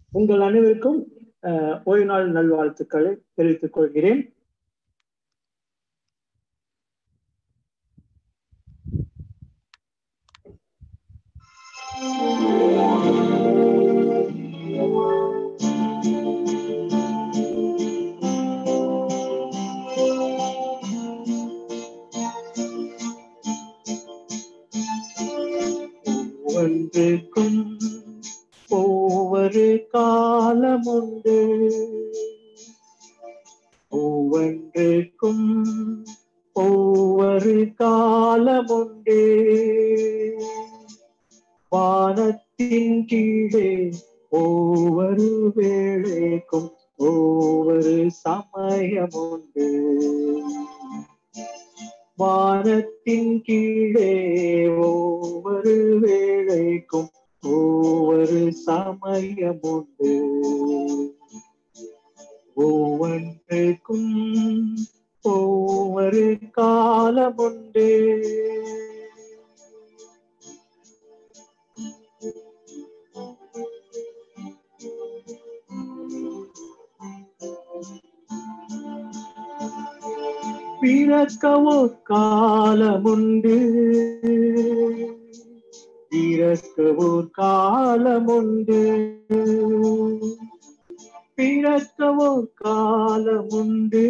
உங்கள் அனைவருக்கும் அஹ், ஓய்வு நாள் நல்வாழ்த்துக்களை தெரிவித்துக் கொள்கிறேன் ஒவ்வொன்றுக்கும் ஒவ்வொரு காலம் உண்டு ஒவ்வொன்றுக்கும் ஒவ்வொரு காலம் உண்டு வானத்தின் கீழே ஒவ்வொரு வேளைக்கும் ஒவ்வொரு சமயம் உண்டு வானத்தின் கீழே ஒவ்வொரு வேளைக்கும் ஒவ்வொரு சமயம் உண்டு ஒவ்வொன்றுக்கும் ஒவ்வொரு காலம் உண்டு பிறக்கவோ காலமுண்டு பிறக்கவோ காலமுண்டு பிறக்கவோ காலமுண்டு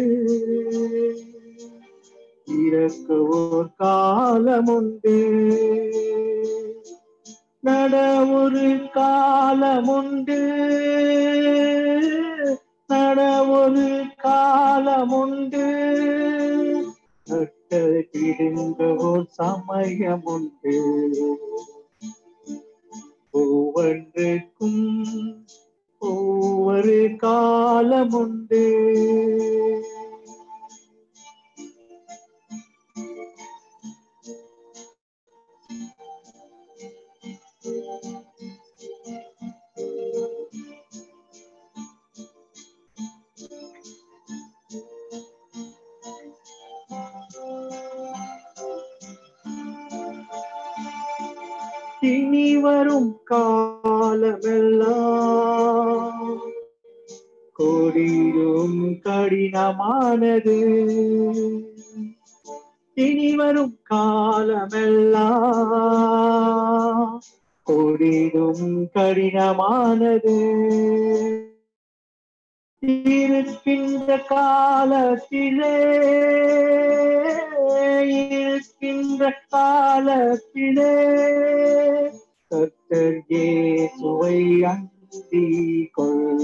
பிறக்கவோ காலமுண்டு நட ஒரு காலமுண்டு நட ஒரு காலமுண்டு நட்ட கிடுங்க ஒரு சமயமுண்டு ஒவ்வொன்றுக்கும் ஒவ்வொரு காலமுண்டு இனி வரும் காலமெல்லாம் கொடியும் கடினமானது இனி வரும் காலமெல்லாம் கொடியும் கடினமானது இருக்கின்ற காலத்திலே இருக்கின்ற காலத்திலே கர்த்தர் இயேசுவை அண்டிக் கொள்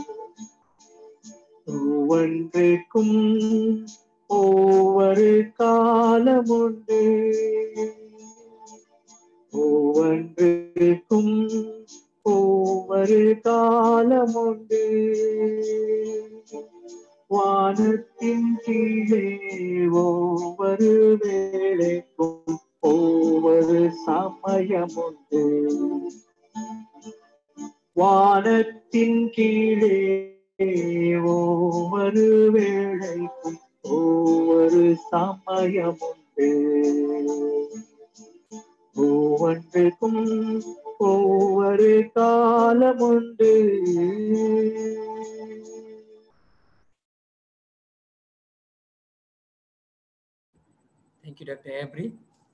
ஒவ்வொன்றுக்கும் ஒவ்வொரு காலமுண்டு ஒவ்வொன்றுக்கும் ஒவ்வொரு காலமுண்டு வானத்தின் கீழே ஒவ்வொரு வேளைக்கும் ஒவ்வொரு சமயமுண்டு வானத்தின் கீழே ஒவ்வொரு வேளைக்கும் ஒவ்வொரு சமயமுண்டு ஒவ்வொன்றுக்கும் ஒவ்வொரு காலமுண்டு தேங்க்யூ டாக்டர் ஏப்ரி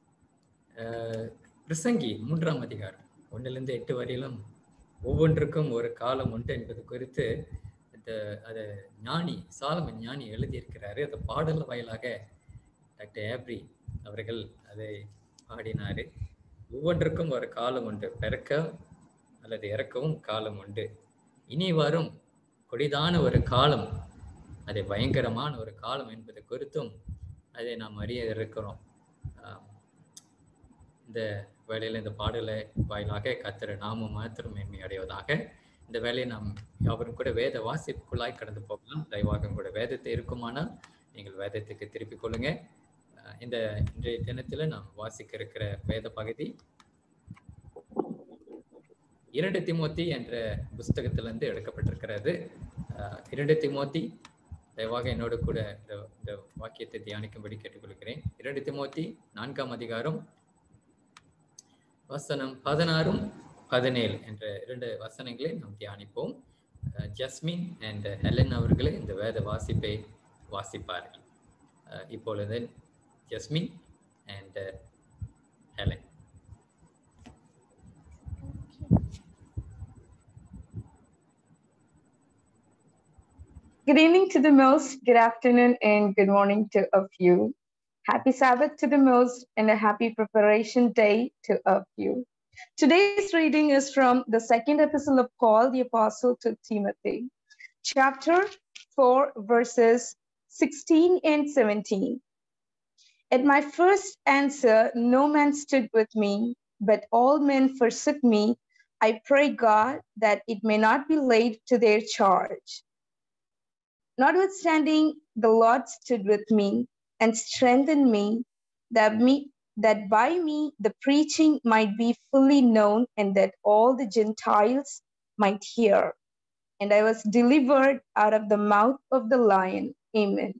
பிரசங்கி மூன்றாம் அதிகாரம் ஒன்றிலிருந்து எட்டு வரையிலும் ஒவ்வொன்றுக்கும் ஒரு காலம் உண்டு என்பது குறித்து இந்த அதை ஞானி சாலமன் ஞானி எழுதியிருக்கிறாரு அந்த பாடல் வாயிலாக டாக்டர் ஏப்ரி அவர்கள் அதை பாடினாரு ஒவ்வொன்றுக்கும் ஒரு காலம் உண்டு பிறக்க அல்லது இறக்கவும் காலம் உண்டு இனி வரும் கொடிதான ஒரு காலம் அது பயங்கரமான ஒரு காலம் என்பது குறித்தும் அதை நாம் அறிய இருக்கிறோம் ஆம், இந்த வேலையில் இந்த பாடலை வாயிலாக கத்திர நாம மாத்திரம் மேன்மை அடைவதாக இந்த வேலையை நாம் யாவரும் கூட வேத வாசிப்புக்குள்ளாய் கடந்து போகலாம் தயவாக கூட வேதத்தை இருக்குமானால் நீங்கள் வேதத்துக்கு திருப்பிக் கொள்ளுங்க அஹ் இந்த இன்றைய தினத்தில் நாம் வாசிக்க இருக்கிற வேத பகுதி இரண்டு திமோத்தி என்ற புஸ்தகத்திலிருந்து எடுக்கப்பட்டிருக்கிறது அஹ் இரண்டு திமோத்தி தயவாக என்னோடு கூட இந்த இந்த வாக்கியத்தை தியானிக்கும்படி கேட்டுக்கொள்கிறேன் இரண்டு திமோத்தி நான்காம் அதிகாரம் வசனம் பதினாறும் பதினேழு என்ற இரண்டு வசனங்களை நாம் தியானிப்போம் அஹ், ஜஸ்மின் அண்ட் ஹெலன் அவர்களே இந்த வேத வாசிப்பை வாசிப்பார்கள் அஹ், இப்பொழுது Jasmine and Helen Good evening to the most, good afternoon, and good morning to a few. Happy Sabbath to the most, and a happy preparation day to a few. Today's reading is from the second epistle of Paul the Apostle to Timothy, chapter 4, verses 16 and 17. At my first answer, no man stood with me, but all men forsook me. I pray God that it may not be laid to their charge. Notwithstanding, the Lord stood with me and strengthened me that me that by me the preaching might be fully known and that all the Gentiles might hear. And I was delivered out of the mouth of the lion. Amen.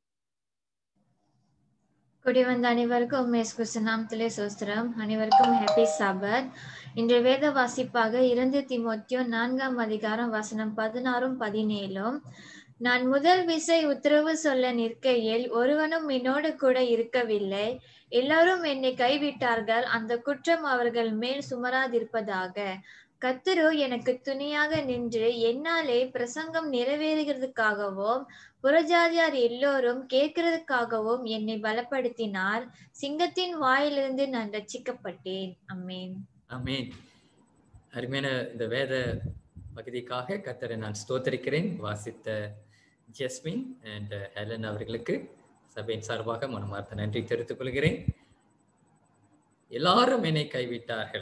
கூடி வந்த அனைவருக்கும் maze கிறிஸ்து நாமத்திலே சோஸ்திரம் அனைவருக்கும் happy சாபத் இன்றைய வேத வாசிப்பாக இருந்து திமோத்தியோ நான்காம் அதிகாரம் வசனம் பதினாறும் பதினேழும் நான் முதல் விசை உத்தரவு சொல்ல நிற்கையில் ஒருவனும் என்னோடு கூட இருக்கவில்லை எல்லாரும் என்னை கைவிட்டார்கள் அந்த குற்றம் அவர்கள் மேல் சுமராதிருப்பதாக கத்தரு எனக்கு துணையாக நின்று என்னாலே பிரசங்கம் நிறைவேறுகிறதுக்காகவும் புறஜாதியார் எல்லோரும் கேட்கிறதுக்காகவும் என்னை பலப்படுத்தினார் சிங்கத்தின் வாயிலிருந்து நான் ரட்சிக்கப்பட்டேன் அம்மேன் ஆமென் அருமையான இந்த வேத பகுதிக்காக கர்த்தரை நான் ஸ்தோத்தரிக்கிறேன் வாசித்த ஜெஸ்மின் அண்ட் ஹெலன் அவர்களுக்கு சபையின் சார்பாக மனமார்த்த நன்றி தெரிவித்துக் கொள்கிறேன் எல்லாரும் என்னை கைவிட்டார்கள்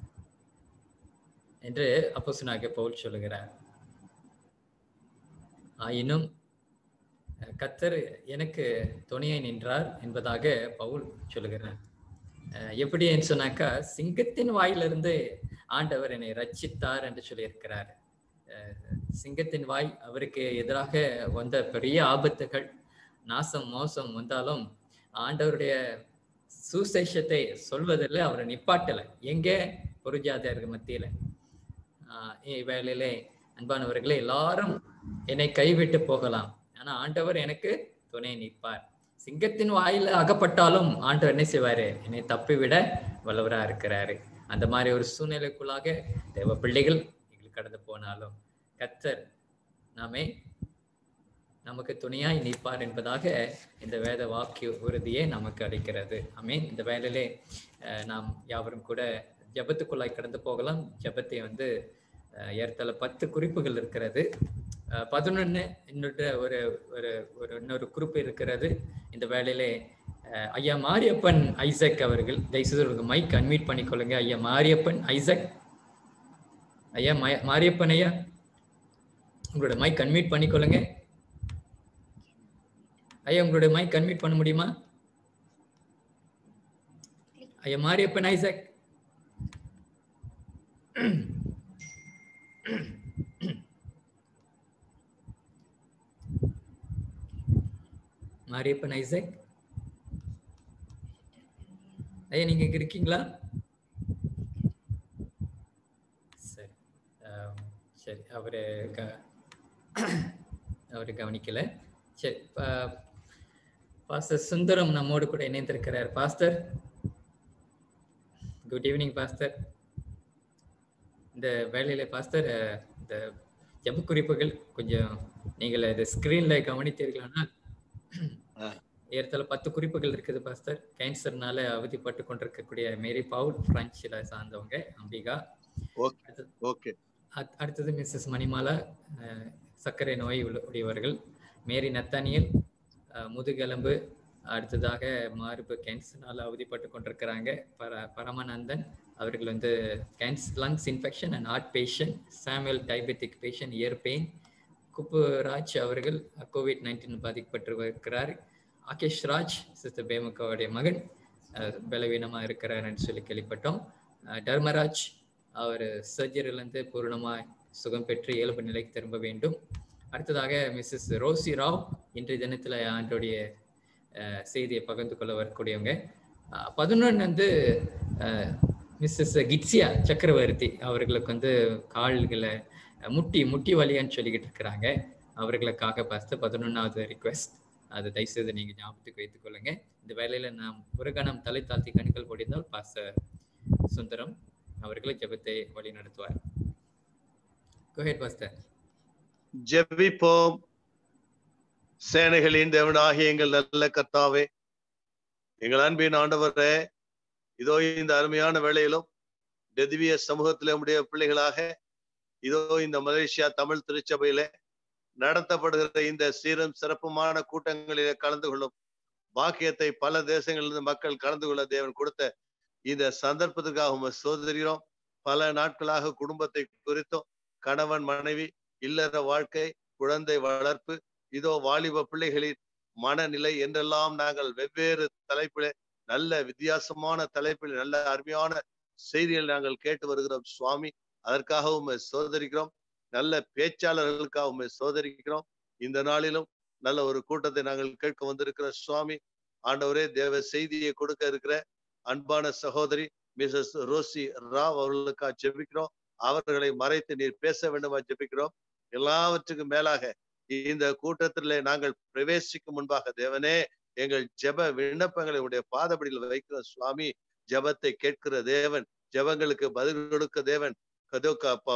என்று அப்போஸ்தலனாகிய பவுல் சொல்லுகிறார் ஆயினும் கத்தர் எனக்கு துணையை நின்றார் என்பதாக பவுல் சொல்லுகிறார் அஹ் எப்படி என்று சொன்னாக்கா சிங்கத்தின் வாயிலிருந்து ஆண்டவர் என்னை ரட்சித்தார் என்று சொல்லியிருக்கிறார் அஹ் சிங்கத்தின் வாய் அவருக்கு எதிராக வந்த பெரிய ஆபத்துகள் நாசம் மோசம் வந்தாலும் ஆண்டவருடைய சுசேஷத்தை சொல்வதில் அவரை நிப்பாட்டலை எங்கே பொருஜாதியார்கள் மத்தியில ஆஹ் வேலையிலே அன்பானவர்களே எல்லாரும் என்னை கைவிட்டு போகலாம் ஆனா ஆண்டவர் எனக்கு துணை நிற்பார் சிங்கத்தின் வாயில அகப்பட்டாலும் ஆண்டவர் என்ன செய்வாரு என்னை தப்பிவிட வல்லவரா இருக்கிறாரு அந்த மாதிரி ஒரு சூழ்நிலைக்குள்ளாக தேவ பிள்ளைகள் எங்களுக்கு கடந்து போனாலும் கத்தர் நாமே நமக்கு துணையாய் நிற்பார் என்பதாக இந்த வேத வாக்கிய உறுதியை நமக்கு அளிக்கிறது ஆமீன் இந்த வேலையிலே அஹ், நாம் யாவரும் கூட ஜெபத்துக்குள்ளாய் கடந்து போகலாம் ஜெபத்தை வந்து அஹ், ஏறத்தாழ பத்து குறிப்புகள் இருக்கிறது பதினொன்று இன்னொரு ஒரு ஒரு ஒரு இன்னொரு குறிப்பு இருக்கிறது இந்த வேலையிலே அஹ், ஐயா மாரியப்பன் ஐசக் அவர்கள் தயவுசெய்து உங்க மைக் அன்மீட் பண்ணிக்கொள்ளுங்க ஐயா மாரியப்பன் ஐசக் ஐயா மய- மாரியப்பன் ஐயா உங்களோட மைக் அன்மீட் பண்ணிக்கொள்ளுங்க ஐயா உங்களுடைய மைக் அன்மீட் பண்ண முடியுமா ஐயா மாரியப்பன் ஐசக் மாரியப்பன் ஐசக் ஐயா நீங்க இங்க இருக்கீங்களா சரி ஆம், சரி அவரு க- அவரு கவனிக்கல சரி பா- பாஸ்டர் சுந்தரம் நம்மோடு கூட இணைந்திருக்கிறார் பாஸ்டர் குட் ஈவினிங் பாஸ்டர் இந்த வேலையில பாஸ்டர் அஹ், இந்த ஜப குறிப்புகள் கொஞ்சம் நீங்கள் இது ஸ்கிரீன்ல கவனித்தீர்களானால் ஏறத்தாழ பத்து குறிப்புகள் இருக்குது பாஸ்டர் கேன்சர்னால அவதிப்பட்டு கொண்டிருக்கக்கூடிய மேரி பவுல் பிரான்ச்சில் சார்ந்தவங்க அம்பிகா ஓகே அடுத்தது ஓகே அத்- அடுத்தது மிஸ்ஸஸ் மணிமாலா அஹ், சர்க்கரை நோய் உள்ள- உடையவர்கள் மேரி நத்தானியல் அஹ், முதுகெலும்பு அடுத்ததாக மார்பு கேன்சர்னால அவதிப்பட்டு கொண்டிருக்கிறாங்க பர பரமானந்தன் அவர்கள் வந்து cancer lungs infection and heart patient Samuel diabetic patient year pain Kuppuraj அவர்கள் கோவிட் நைன்டீன் பாதிக்கப்பட்டு இருக்கிறார் ஆகேஷ் ராஜ் சிஸ்டர் பேமுகாவுடைய மகன் அஹ், பலவீனமா இருக்கிறாருன்னு சொல்லி கேள்விப்பட்டோம் அஹ், தர்மராஜ் அவர் சர்ஜரியிலிருந்து பூரணமாய் சுகம் பெற்று இயல்பு நிலைக்கு திரும்ப வேண்டும் அடுத்ததாக மிஸ்ஸஸ் ரோசி ராவ் இன்றைய தினத்தில் ஆண்டோடைய அஹ், செய்தியை பகிர்ந்து கொள்ள வரக்கூடியவங்க பதினொன்று வந்து அஹ், மிஸ்ஸஸ் கிட்சியா சக்கரவர்த்தி அவர்களுக்கு வந்து கால்களை முட்டி முட்டி வலியான்னு சொல்லிக்கிட்டு இருக்கிறாங்க அவர்களுக்காக பார்த்து பதினொன்றாவது ரிக்வெஸ்ட் அதை தயவுசெய்து நீங்க ஞாபகத்துக்கு வைத்துக் கொள்ளுங்க இந்த வேலையில நாம் ஒரு கணம் தலை தாழ்த்தி கண்கள் பொடிந்தால் பாச சுந்தரம் அவர்களை ஜெபத்தை வழி நடத்துவார் கோஹெட் பாஸ்டர் ஜெபிப்போம் சேனைகளின் தேவனாகிய எங்கள் நல்ல கர்த்தாவே எங்கள் அன்பின் ஆண்டவரே இதோ இந்த அருமையான வேளையிலும் டெதிவிய சமூகத்திலே உடைய பிள்ளைகளாக இதோ இந்த மலேசியா தமிழ் திருச்சபையில நடத்தப்படுகிற இந்த சீரும் சிறப்புமான கூட்டங்களிலே கலந்து கொள்ளும் பாக்கியத்தை பல தேசங்களிலிருந்து மக்கள் கலந்து கொள்ள தேவன் கொடுத்த இந்த சந்தர்ப்பத்துக்காக உங்க சோதரிகிறோம் பல நாட்களாக குடும்பத்தை குறித்தும் கணவன் மனைவி இல்லற வாழ்க்கை குழந்தை வளர்ப்பு இதோ வாலிப பிள்ளைகளின் மனநிலை என்றெல்லாம் நாங்கள் வெவ்வேறு தலைப்பிலே நல்ல வித்தியாசமான தலைப்பில் நல்ல அருமையான செய்திகள் நாங்கள் கேட்டு வருகிறோம் சுவாமி அதற்காக உண்மை சோதரிக்கிறோம் நல்ல பேச்சாளர்களுக்காக உண்மை சோதரிக்கிறோம் இந்த நாளிலும் நல்ல ஒரு கூட்டத்தை நாங்கள் கேட்க வந்திருக்கிற சுவாமி ஆண்டவரே தேவ செய்தியை கொடுக்க இருக்கிற அன்பான சகோதரி மிசஸ் ரோசி ராவ் அவர்களுக்காக ஜெபிக்கிறோம் அவர்களை மறைத்து நீர் பேச வேண்டுமா ஜெபிக்கிறோம் எல்லாவற்றுக்கும் மேலாக இந்த கூட்டத்திலே நாங்கள் பிரவேசிக்கும் முன்பாக தேவனே எங்கள் ஜெப விண்ணப்பங்களை உடைய பாதபடியில் வைக்கிற சுவாமி ஜெபத்தை கேட்கிற தேவன் ஜெபங்களுக்கு பதில் கொடுக்க தேவன் கதோ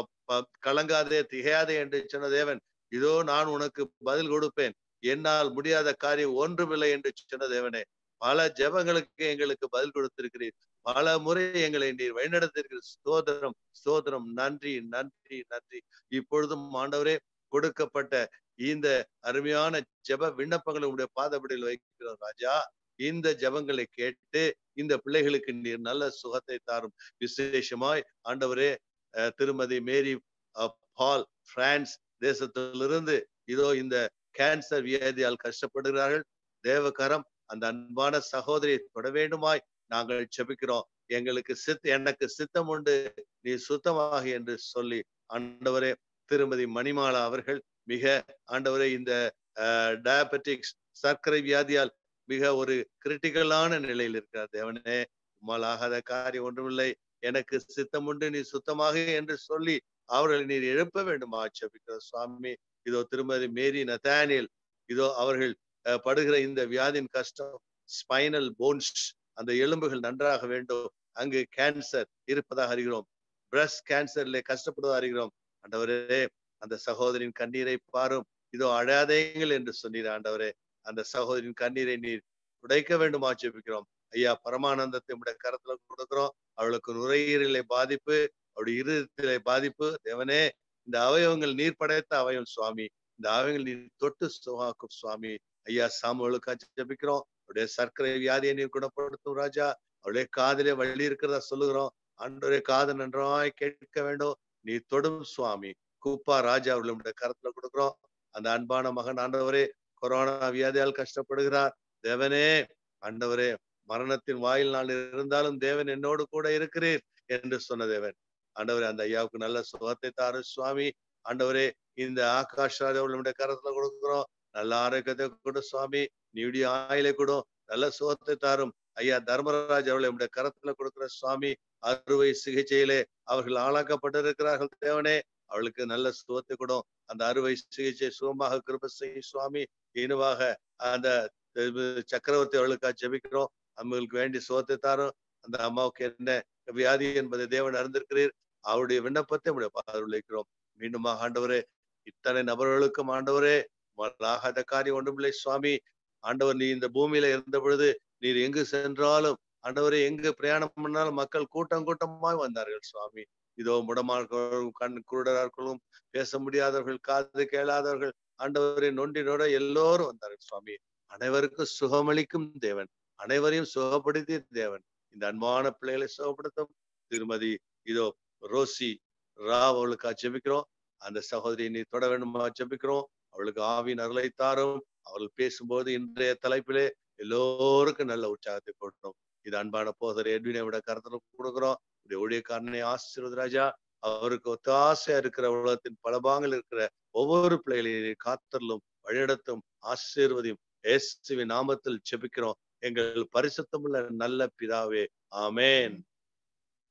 கலங்காதே திகையாதே என்று சொன்ன தேவன் இதோ நான் உனக்கு பதில் கொடுப்பேன் என்னால் முடியாத காரியம் ஒன்றுமில்லை என்று சொன்ன தேவனே பல ஜெபங்களுக்கு எங்களுக்கு பதில் கொடுத்திருக்கிறீர் பல முறை எங்களை நீர் வழிநடத்திருக்கிற ஸ்தோத்திரம் ஸ்தோத்திரம் நன்றி நன்றி நன்றி இப்பொழுதும் ஆண்டவரே கொடுக்கப்பட்ட இந்த அருமையான ஜெப விண்ணப்பங்களை உடைய பாதப்படியில் வைக்கிறோம் ராஜா இந்த ஜெபங்களை கேட்டு இந்த பிள்ளைகளுக்கு நீர் நல்ல சுகத்தை தாரும் விசேஷமாய் ஆண்டவரே திருமதி மேரி பால் பிரான்ஸ் தேசத்திலிருந்து இதோ இந்த கேன்சர் வியாதியால் கஷ்டப்படுகிறார்கள் தேவகரம் அந்த அன்பான சகோதரியை தொட வேண்டுமாய் நாங்கள் செபிக்கிறோம் எங்களுக்கு சித் எனக்கு சித்தம் உண்டு நீ சுத்தமாக என்று சொல்லி ஆண்டவரே திருமதி மணிமாலா அவர்கள் மிக ஆண்டவரே இந்த டயபெட்டிக்ஸ் சர்க்கரை வியாதியால் மிக ஒரு கிரிட்டிக்கலான நிலையில் இருக்கிறார் தேவனே உம்மால் ஆகாத காரியம் ஒன்றுமில்லை எனக்கு சித்தம் உண்டு நீ சுத்தமாக என்று சொல்லி அவர்களை நீர் எழுப்ப வேண்டும் ஆட்சேபிக்கிற சுவாமி இதோ திருமதி மேரி நத்தானியல் இதோ அவர்கள் படுகிற இந்த வியாதியின் கஷ்டம் ஸ்பைனல் போன்ஸ் அந்த எலும்புகள் நன்றாக வேண்டும் அங்கு கேன்சர் இருப்பதாக அறிகிறோம் பிரஸ்ட் கேன்சர்ல கஷ்டப்படுவதாக அறிகிறோம் ஆண்டவரே அந்த சகோதரின் கண்ணீரை பாரும் இதோ அழாதேங்கள் என்று சொன்னீர் ஆண்டவரே அந்த சகோதரின் கண்ணீரை நீர் உடைக்க வேண்டும் ஆட்சேபிக்கிறோம் ஐயா பரமானந்தத்தை உடைய கரத்துல கொடுக்கிறோம் அவளுக்கு நுரையீரலை பாதிப்பு அவருடைய இருதயத்திலே பாதிப்பு தேவனே இந்த அவயவங்கள் நீர் படைத்த அவயம் சுவாமி இந்த அவயங்கள் நீர் தொட்டு சுகாக்கும் சுவாமி ஐயா சாமுவலுக்கு ஜபிக்கிறோம் அவருடைய சர்க்கரை வியாதியை நீர் குணப்படுத்தும் ராஜா அவளுடைய காதிலே வழி இருக்கிறதா சொல்லுகிறோம் அன்றைய காது நன்றாய் கேட்க வேண்டும் நீ தொடும் சுவாமி கூப்பா ராஜா அவர்களுடைய கரத்துல கொடுக்குறோம் அந்த அன்பான மகன் ஆண்டவரே கொரோனா வியாதியால் கஷ்டப்படுகிறார் தேவனே ஆண்டவரே மரணத்தின் வாயில் நான் இருந்தாலும் தேவன் என்னோடு கூட இருக்கிறீர் என்று சொன்ன தேவன் ஆண்டவரே அந்த ஐயாவுக்கு நல்ல சுகத்தை தாரு சுவாமி ஆண்டவரே இந்த ஆகாஷ் ராஜாவுடைய கரத்துல கொடுக்குறோம் நல்ல ஆரோக்கியத்தை கொடு சுவாமி நீடிய ஆயிலை கொடும் நல்ல சுகத்தை தாரும் ஐயா தர்மராஜ் அவர்களை நம்முடைய கரத்துல கொடுக்கிற சுவாமி அறுவை சிகிச்சையிலே அவர்கள் ஆளாக்கப்பட்டிருக்கிறார்கள் தேவனே அவளுக்கு நல்ல சுகத்தை கொடும் அந்த அறுவை சிகிச்சை சுகமாக கிருப செய்யும் சுவாமி இனிவாக அந்த சக்கரவர்த்தி அவளுக்காக ஜெபிக்கிறோம் அவங்களுக்கு வேண்டிய சுகத்தை தாரும் அந்த அம்மாவுக்கு என்ன வியாதி என்பதை தேவன் அறிந்திருக்கிறீர் அவருடைய விண்ணப்பத்தை நம்முடைய பாதத்தில் வைக்கிறோம் மீண்டுமாக ஆண்டவரே இத்தனை நபர்களுக்கும் ஆண்டவரே ஆகாத காரியம் ஒன்றுமில்லை சுவாமி ஆண்டவர் நீ இந்த பூமியில இருந்த பொழுது நீர் எங்கு சென்றாலும் ஆண்டவரே எங்கு பிரயாணம் பண்ணாலும் மக்கள் கூட்டம் கூட்டமாய் வந்தார்கள் சுவாமி இதோ முடமார்களும் கண் குருடர்களும் பேச முடியாதவர்கள் காது கேளாதவர்கள் ஆண்டவரை நொண்டி நொட எல்லோரும் வந்தார்கள் சுவாமி அனைவருக்கும் சுகமளிக்கும் தேவன் அனைவரையும் சுகப்படுத்திய தேவன் இந்த அன்பான பிள்ளைகளை சுகப்படுத்தும் திருமதி இதோ ரோசி ராவ் அவளுக்கு ஜெபிக்கிறோம் அந்த சகோதரியை நீ தொட வேண்டுமா ஜெபிக்கிறோம் அவளுக்கு ஆவின் அருளை தாரும் அவள் பேசும்போது இன்றைய தலைப்பிலே எல்லோருக்கும் நல்ல உற்சாகத்தை கொடுக்கணும் இது அன்பான போதர் எட்வினை விட கருத்துல கொடுக்குறோம் இப்படி ஊழியக்காரனை ஆசீர்வத ராஜா அவருக்கு ஒத்தாசையா இருக்கிற உலகத்தின் பல பாகங்கள் இருக்கிற ஒவ்வொரு பிள்ளைகளையும் காத்தரலும் வழிநடத்தும் ஆசீர்வதியும் இயேசுவின் நாமத்தில் செபிக்கிறோம் எங்கள் பரிசுத்தமுள்ள நல்ல பிதாவே ஆமேன்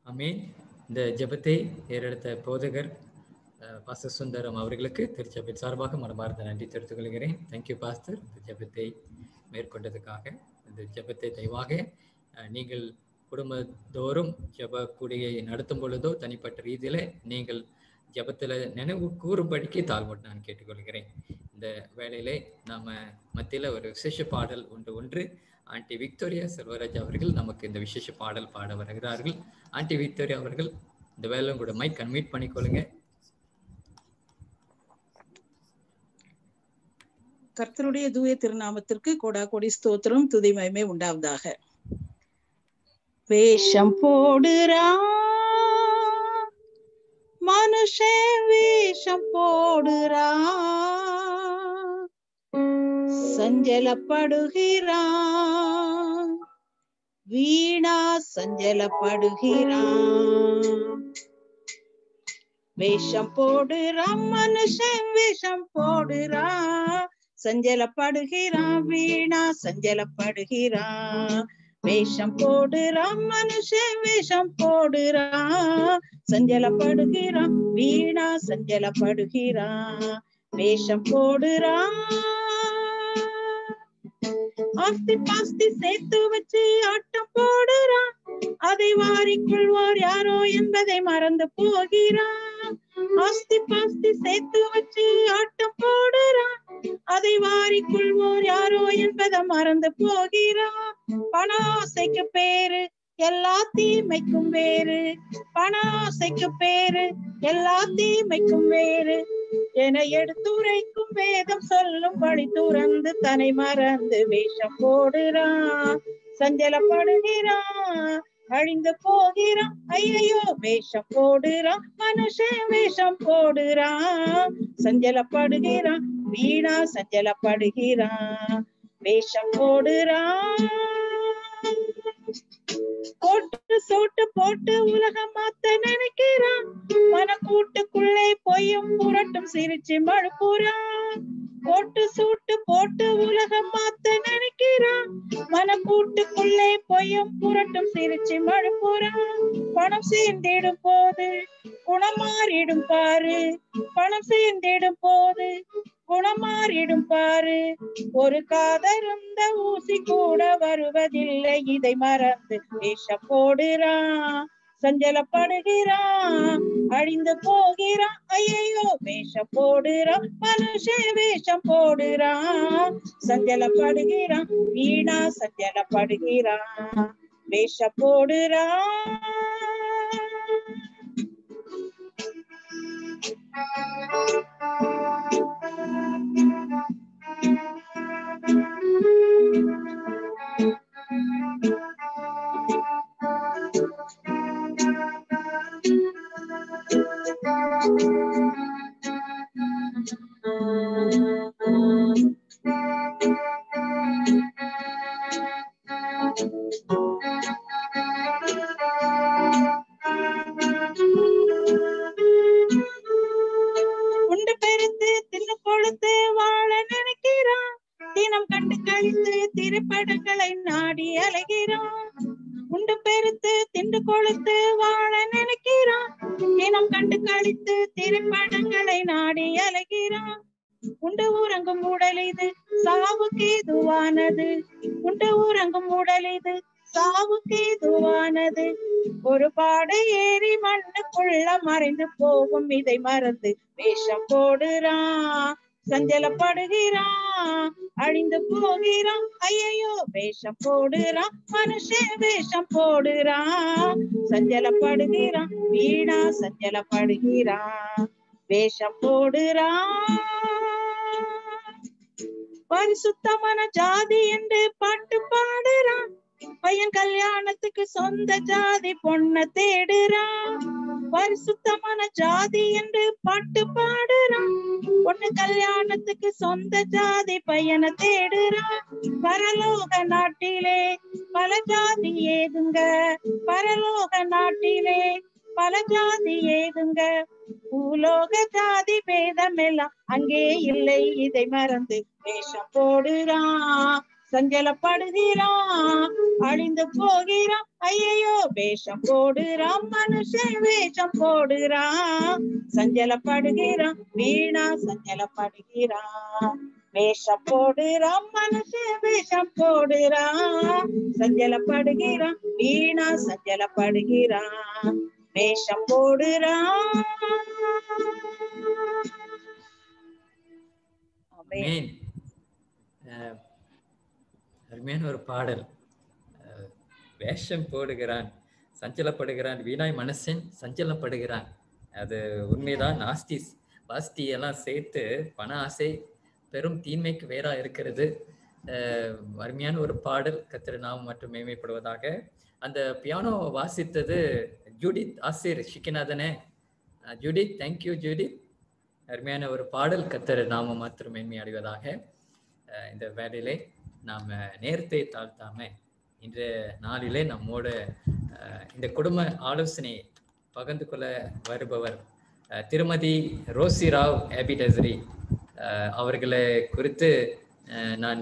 அமீன் இந்த ஜெபத்தை ஏறெடுத்த போதகர் அஹ், பாஸ்டர் சுந்தரம் அவர்களுக்கு திருச்சபை சார்பாக மனமார்ந்த நன்றி தெரிவித்துக் கொள்கிறேன் தேங்க்யூ பாஸ்டர் இந்த ஜெபத்தை மேற்கொண்டதுக்காக இந்த ஜெபத்தை தயவாக அஹ், நீங்கள் குடும்பத்தோறும் ஜெப கூடியை நடத்தும் பொழுதோ தனிப்பட்ட ரீதியில நீங்கள் ஜெபத்துல நினைவு கூறும்படிக்கு தாழ்வோடு நான் கேட்டுக்கொள்கிறேன் இந்த வேளையிலே நாம மத்தியில ஒரு விசேஷ பாடல் ஒன்று ஒன்று ஆண்டி விக்டோரியா செல்வராஜ் அவர்கள் நமக்கு இந்த விசேஷ பாடல் பாட வருகிறார்கள் ஆண்டி விக்டோரியா அவர்கள் இந்த வேலை கூட மைக் கன்மீட் பண்ணிக்கொள்ளுங்க கர்த்தருடைய தூய திருநாமத்திற்கு கோடா கோடி ஸ்தோத்திரம் துதி மகிமை உண்டாவதாக வேஷம் போடுறா மனுஷன் வேஷம் போடுறா சஞ்சலப்படுகிறான் வீணா சஞ்சலப்படுகிறான் வேஷம் போடுறான் மனுஷன் வேஷம் போடுறான் சஞ்சலப்படுகிறான் வீணா சஞ்சலப்படுகிறான் வேஷம் போடுறான் மனுஷன் வேஷம் போடுறான் சஞ்சலப்படுகிறான் வீணா சஞ்சலப்படுகிறான் வேஷம் போடுறான் ஆஸ்தி பாஸ்தி சேர்த்து வச்சு ஆட்டம் போடுறான் அதை வாரிக்கொள்வார் யாரோ என்பதை மறந்து போகிறான் ஆஸ்தி பாஸ்தி சேர்த்து வச்சு ஆட்டம் போடுறான் அதை வாரிக்கொள்வோர் யாரோ என்பதை மறந்து போகிறான் பண ஆசைக்கு பேரு எல்லா தீமைக்கும் வேறு பண ஆசைக்கு பேரு எல்லா தீமைக்கும் வேறு என எடுத்துரைக்கும் வேதம் சொல்லும்படி துறந்து தன்னை மறந்து வேஷம் போடுறான் சஞ்சலப்படுகிறான் அழிந்து போகிறான் ஐயையோ வேஷம் போடுறான் மனுஷன் வேஷம் போடுறான் சஞ்சலப்படுகிறான் வீணா சஞ்சலப்படுகிறான் வேஷம் போடுறான் போட்டு சோட்டு போட்டு உலகம் மாத்த நினைக்கிறான் மனக்கூட்டுக்குள்ளே பொய்யும் புரட்டும் சிரிச்சு மழுப்புறான் போட்டு சூட்டு போட்டு உலகம் மாத்த நினைக்கிறான் மனக்கூட்டுக்குள்ளே பொய்யும் புரட்டும் சிரிச்சு மழுப்புறான் பணம் சேர்ந்திடும் போது குணம் மாறிடும் பாரு பணம் சேர்ந்திடும் போது குணம் மாறிடும் பாரு ஒரு காதருந்த ஊசி கூட வருவதில்லை இதை மறந்து வேஷம் போடுறான் சஞ்சலப்படுகிறான் அழிந்து போகிறான் ஐயோ வேஷம் போடுறான் மனுஷன் வேஷம் போடுறான் சஞ்சலப்படுகிறான் வீணா சஞ்சலப்படுகிறான் வேஷம் போடுறான் உண்டு பெருத்து தின்னு கொழுத்து வாழ நினைக்கிறான் தினம் கண்டு கழித்து திரைப்படங்களை நாடி அலைகிறான் உண்டு பெருத்து திண்டு கொழுத்து வாழ நினைக்கிறான் தினம் கண்டு கழித்து திரைப்படங்களை நாடி அலைகிறான் உண்டு ஊரங்கும் உடல் இது சாவுக்கு ஏதுவானது உண்டு ஊரங்கும் உடல் இது சாவுக்கு ஏதுவானது ஒரு பாடை ஏறி மண்ணுக்குள்ள மறைந்து போகும் இதை மறந்து வேஷம் போடுறான் சஞ்சலப்படுகிறான் அழிந்து போகிறான் ஐயையோ வேஷம் போடுறான் மனுஷன் வேஷம் போடுறான் சஞ்சலப்படுகிறான் வீணா சஞ்சலப்படுகிறான் வேஷம் போடுறான் பரிசுத்தமான ஜாதி என்று பாட்டு பாடுறான் பையன் கல்யாணத்துக்கு சொந்த ஜாதி பொண்ண தேடுறான் பரிசுத்தமான ஜாதி என்று பாட்டு பாடுறான் பொண்ணு கல்யாணத்துக்கு சொந்த ஜாதி பையனை தேடுறான் பரலோக நாட்டிலே பல ஜாதி ஏதுங்க பரலோக நாட்டிலே பல ஜாதி ஏதுங்க பூலோக ஜாதி பேதம் எல்லாம் அங்கே இல்லை இதை மறந்து வேஷம் போடுறான் சஞ்சலப்படுகிறான் அழிந்து போகிறான் ஐயையோ வேஷம் போடுறான் மனுஷன் வேஷம் போடுறான் சஞ்சலப்படுகிறான் வீணா சஞ்சலப்படுகிறான் வேஷம் போடுறான் மனுஷன் வேஷம் போடுறான் சஞ்சலப்படுகிறான் வீணா சஞ்சலப்படுகிறான் வேஷம் போடுறான் ஆமென். மேன் அஹ், அருமையான ஒரு பாடல் அஹ், வேஷம் போடுகிறான் சஞ்சலப்படுகிறான் வீணாய் மனுஷன் சஞ்சலப்படுகிறான் அது உண்மைதான் நாஸ்தி வாஸ்தி எல்லாம் சேர்த்து பண ஆசை பெரும் தீமைக்கு வேறா இருக்கிறது அஹ், அருமையான ஒரு பாடல் கத்திர நாம் மற்றும் மேன்மைப்படுவதாக அந்த பியானோ வாசித்தது ஜூடித் ஆசிர் ஷிக்கிநாதனே அஹ், ஜூடித் தேங்க்யூ ஜூடித் அருமையான ஒரு பாடல் கத்தர் நாம மாத்திரம் மேன்மை அடைவதாக அஹ் இந்த வேலையிலே நாம் நேரத்தை தாழ்த்தாம இன்றைய நாளிலே நம்மோட அஹ், இந்த குடும்ப ஆலோசனை பகிர்ந்து கொள்ள வருபவர் அஹ், திருமதி ரோசி ராவ் ஏபிடஸ்ரி அவர்களை குறித்து அஹ், நான்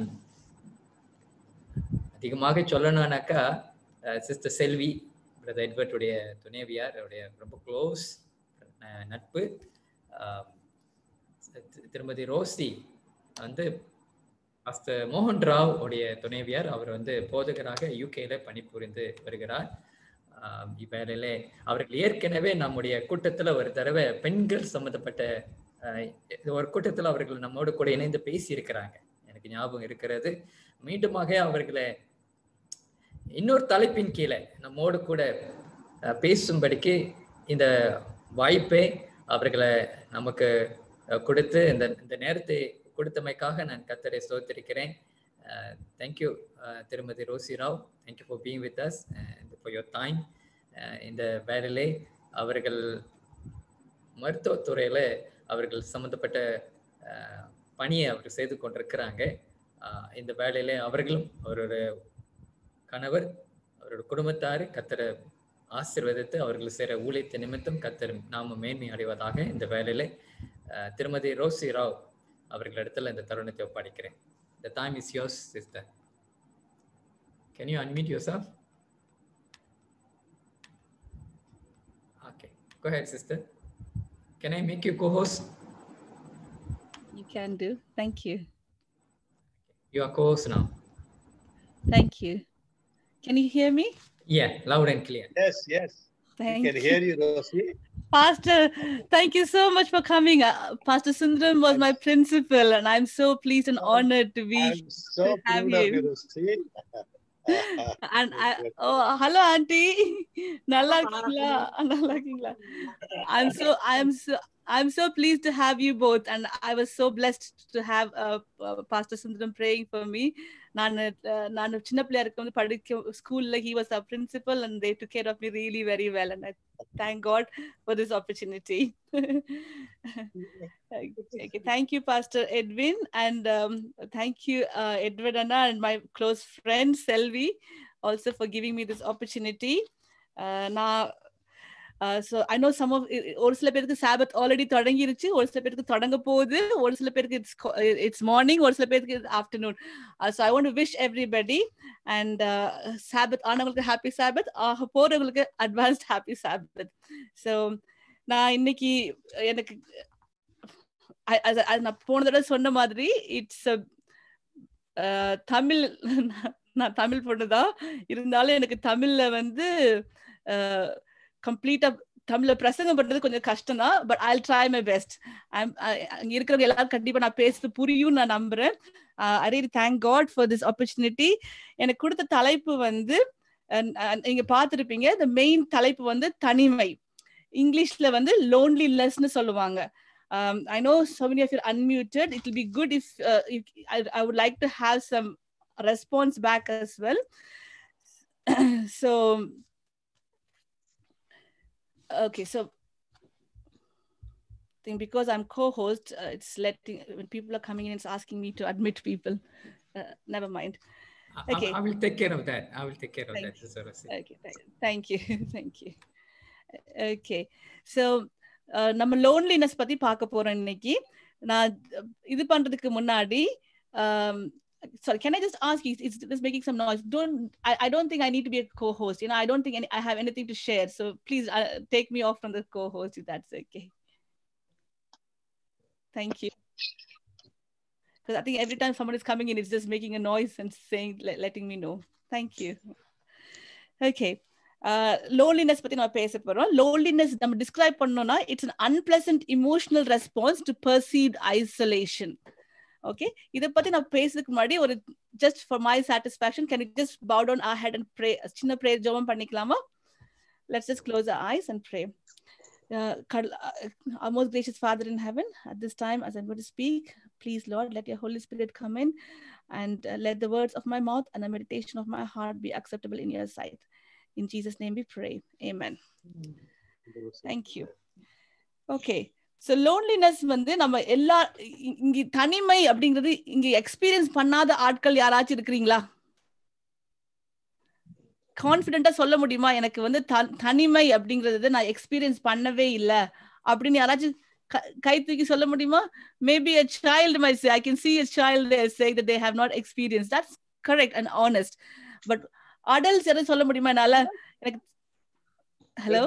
அதிகமாக சொல்லணும்னாக்கா சிஸ்டர் செல்வி பிரதர் எட்வர்டுடைய துணைவியார் அவருடைய ரொம்ப க்ளோஸ் நட்பு அஹ், தி- திருமதி ரோசி வந்து மாஸ்டர் மோகன் ராவ் உடைய துணைவியார் அவர் வந்து போதகராக யூகேல பணிபுரிந்து வருகிறார் ஆஹ் இவ்வேளையிலே அவர்கள் ஏற்கனவே நம்முடைய கூட்டத்துல ஒரு தடவை பெண்கள் சம்பந்தப்பட்ட ஆஹ் இது ஒரு கூட்டத்துல அவர்கள் நம்மோடு கூட இணைந்து பேசி இருக்கிறாங்க எனக்கு ஞாபகம் இருக்கிறது மீண்டுமாக அவர்களை இன்னொரு தலைப்பின் கீழே நம்மோடு கூட அஹ், பேசும்படிக்கு இந்த வாய்ப்பை அவர்களை நமக்கு அஹ், கொடுத்து இந்த இந்த நேரத்தை கொடுத்தமைக்காக நான் கத்தரை ஸ்தோத்திருக்கிறேன் தேங்க்யூ திருமதி Rosie Rao thank you for being with us for your time இந்த வேலையிலே அவர்கள் மருத்துவத்துறையில் அவர்கள் சம்மந்தப்பட்ட அஹ், பணியை அவர் செய்து கொண்டிருக்கிறாங்க அஹ், இந்த வேலையிலே அவர்களும் அவரோட கணவர் அவரோட குடும்பத்தார் கத்தரை ஆசீர்வதித்து அவர்கள் செய்கிற ஊழியத்தை நிமித்தம் கத்தர் நாம மேன்மை அடைவதாக இந்த வேலையில அஹ், திருமதி ரோசி ராவ் அவர்களிடத்துல இந்த தருணத்தை ஒப்படைக்கிறேன் The time is yours, sister. Can you unmute yourself? Okay, go ahead, sister. Can I make you co-host? You can do. Thank you. You are co-host now. Thank you. Can you hear me? Yeah, loud and clear. Yes, yes. Thank We can hear you, Rosie. Pastor, thank you so much for coming. Uh, Pastor Sundaram was my principal, and I'm so pleased and honored to be. I'm so have proud of you. you, Rosie. And I, oh, hello, Auntie. நல்லா இருக்கீங்களா? நல்லா இருக்கீங்களா? I'm so, I'm so, I'm so pleased to have you both, and I was so blessed to have uh, uh, Pastor Sundaram praying for me. நான் uh, நான் சின்ன பிள்ளையா இருக்கும் போது படிக்க ஸ்கூல்ல he was our principal and they took care of me really very well and I thank God for this opportunity. okay, thank you, Pastor Edwin, and um, thank you, uh, Edward Anna, and my close friend Selvi, also for giving me this opportunity. Uh, நான் so I know some of ஒரு சில பேருக்கு சாபத் already தொடங்கிருச்சு ஒரு சில பேருக்கு தொடங்க போகுது ஒரு சில பேருக்கு இட்ஸ் இட்ஸ் மார்னிங் ஒரு சில பேருக்கு afternoon so I want wish everybody and Sabbath ஆனவங்களுக்கு ஹாப்பி சாபத் ஆக போறவங்களுக்கு அட்வான்ஸ்ட் ஹாப்பி சாபத் ஸோ நான் இன்னைக்கு எனக்கு I- as I- as நான் போன தடவை சொன்ன மாதிரி இட்ஸ் தமிழ் நான் தமிழ் பொண்ணுதான் இருந்தாலும் எனக்கு தமிழ்ல வந்து கம்ப்ளீட்டா தமிழ்ல பிரசங்கம் பண்றது கொஞ்சம் கஷ்டம் தான் but I try my best அங்க இருக்கிறவங்க எல்லாரும் கண்டிப்பா நான் பேசுறது புரியும் நான் நம்புறேன் I really thank God for this opportunity எனக்கு கொடுத்த தலைப்பு வந்து அஹ், அஹ், நீங்க பார்த்திருப்பீங்க இந்த மெயின் தலைப்பு வந்து தனிமை இங்கிலீஷ்ல வந்து லோன்லினஸ்னு சொல்லுவாங்க um, I know so many of you are unmuted. It will be good if, uh, if I, I would like to have some response back as well. so, okay, so I think because I'm co-host, uh, it's letting when people are coming in, it's asking me to admit people. Uh, never mind. I- I, Okay. I will take care of that. I will take care of Thank that, Sister Rosie. Okay, th- thank you, thank you. Okay, so uh, நம்ம loneliness பத்தி பார்க்க போறோம் இன்னைக்கு நான் இது பண்றதுக்கு முன்னாடி um, sorry can i just ask you it's just making some noise don't I, I don't think i need to be a co-host you know i don't think any, i have anything to share so please uh, take me off from the co-host if that's okay thank you because i think every time someone is coming in it's just making a noise and saying let, letting me know thank you okay loneliness பத்தி நம்ம பேச போறோம் loneliness நம்ம describe பண்ணோம்னா it's an unpleasant emotional response to perceived isolation okay இத பத்தி நான் பேசுறதுக்கு முன்னாடி ஒரு just for my satisfaction can you just bow down our head and pray சின்ன ப்ரேயர் ஜெபம் பண்ணிக்கலாமா let's just close our eyes and pray uh, our most gracious Father in heaven, at this time, as I'm going to speak, please, Lord, let your Holy Spirit come in and uh, let the words of my mouth and the meditation of my heart be acceptable in your sight. In Jesus' name we pray. Amen. Thank you. Okay. So loneliness வந்து நம்ம எல்லா இங்க தனிமை அப்படிங்கிறது இங்க experience பண்ணாத ஆட்கள் யாராச்சும் இருக்கிறீங்களா கான்பிடென்டா சொல்ல முடியுமா எனக்கு வந்து தனிமை அப்படிங்கறது நான் எக்ஸ்பீரியன்ஸ் பண்ணவே இல்லை அப்படின்னு யாராச்சும் கை தூக்கி சொல்ல முடியுமா maybe a child my say I can see a child say that they have not experience that's correct and honest but adults யாரும் சொல்ல முடியுமா என்னால எனக்கு hello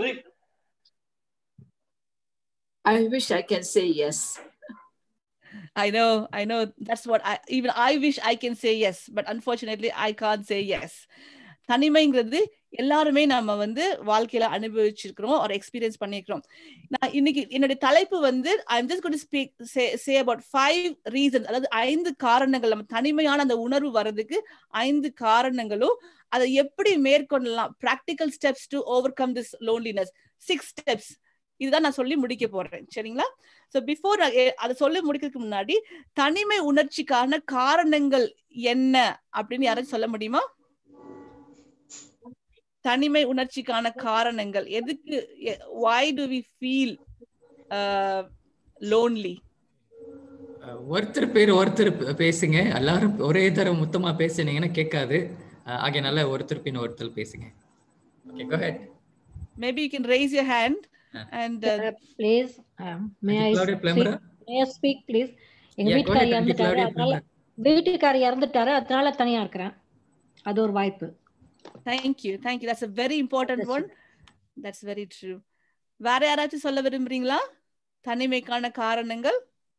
I wish I can say yes. I know, I know. That's what I even I wish I can say yes, but unfortunately I can't say yes. தனிமைங்கிறது எல்லாருமே நம்ம வந்து வாழ்க்கையில அனுபவிச்சிருக்கிறோம் ஒரு எக்ஸ்பீரியன்ஸ் பண்ணிருக்கிறோம் நான் இன்னைக்கு என்னுடைய தலைப்பு வந்து I'm just got speak say about five reasons அதாவது ஐந்து காரணங்கள் நம்ம தனிமையான அந்த உணர்வு வர்றதுக்கு ஐந்து காரணங்களும் அதை எப்படி மேற்கொள்ளலாம் practical steps to overcome this loneliness six steps இதுதான் நான் சொல்லி முடிக்க போறேன் சரிங்களா சோ பிஃபோர் அதை சொல்லி முடிக்கிறதுக்கு முன்னாடி தனிமை உணர்ச்சிக்கான காரணங்கள் என்ன அப்படின்னு யாராச்சும் சொல்ல முடியுமா தனிமை உணர்ச்சிக்கான காரணங்கள் எதுக்கு why do we feel lonely ஒருத்தர் பேர் ஒருத்தர் பேசுங்க எல்லாரும் ஒரே தரம் மொத்தமா பேசுனீங்கன்னா கேட்காது ஆகையனால ஒருத்தர் பின் ஒருத்தர் பேசுங்க okay go ahead maybe you can raise your hand and uh, uh, please um, may I Claudia speak, Plumera? may I speak please எங்க Yeah, go வீட்டுக்காரர் ahead, Aunty இறந்துட்டாரு Claudia அதனால Plumera. வீட்டுக்காரர் இறந்துட்டாரு அதனால தனியா இருக்கிறேன் அது ஒரு வாய்ப்பு thank you thank you that's a very important That's one that's very true வேற யாராச்சும் சொல்ல விரும்புறீங்களா தனிமைக்கான காரணங்கள்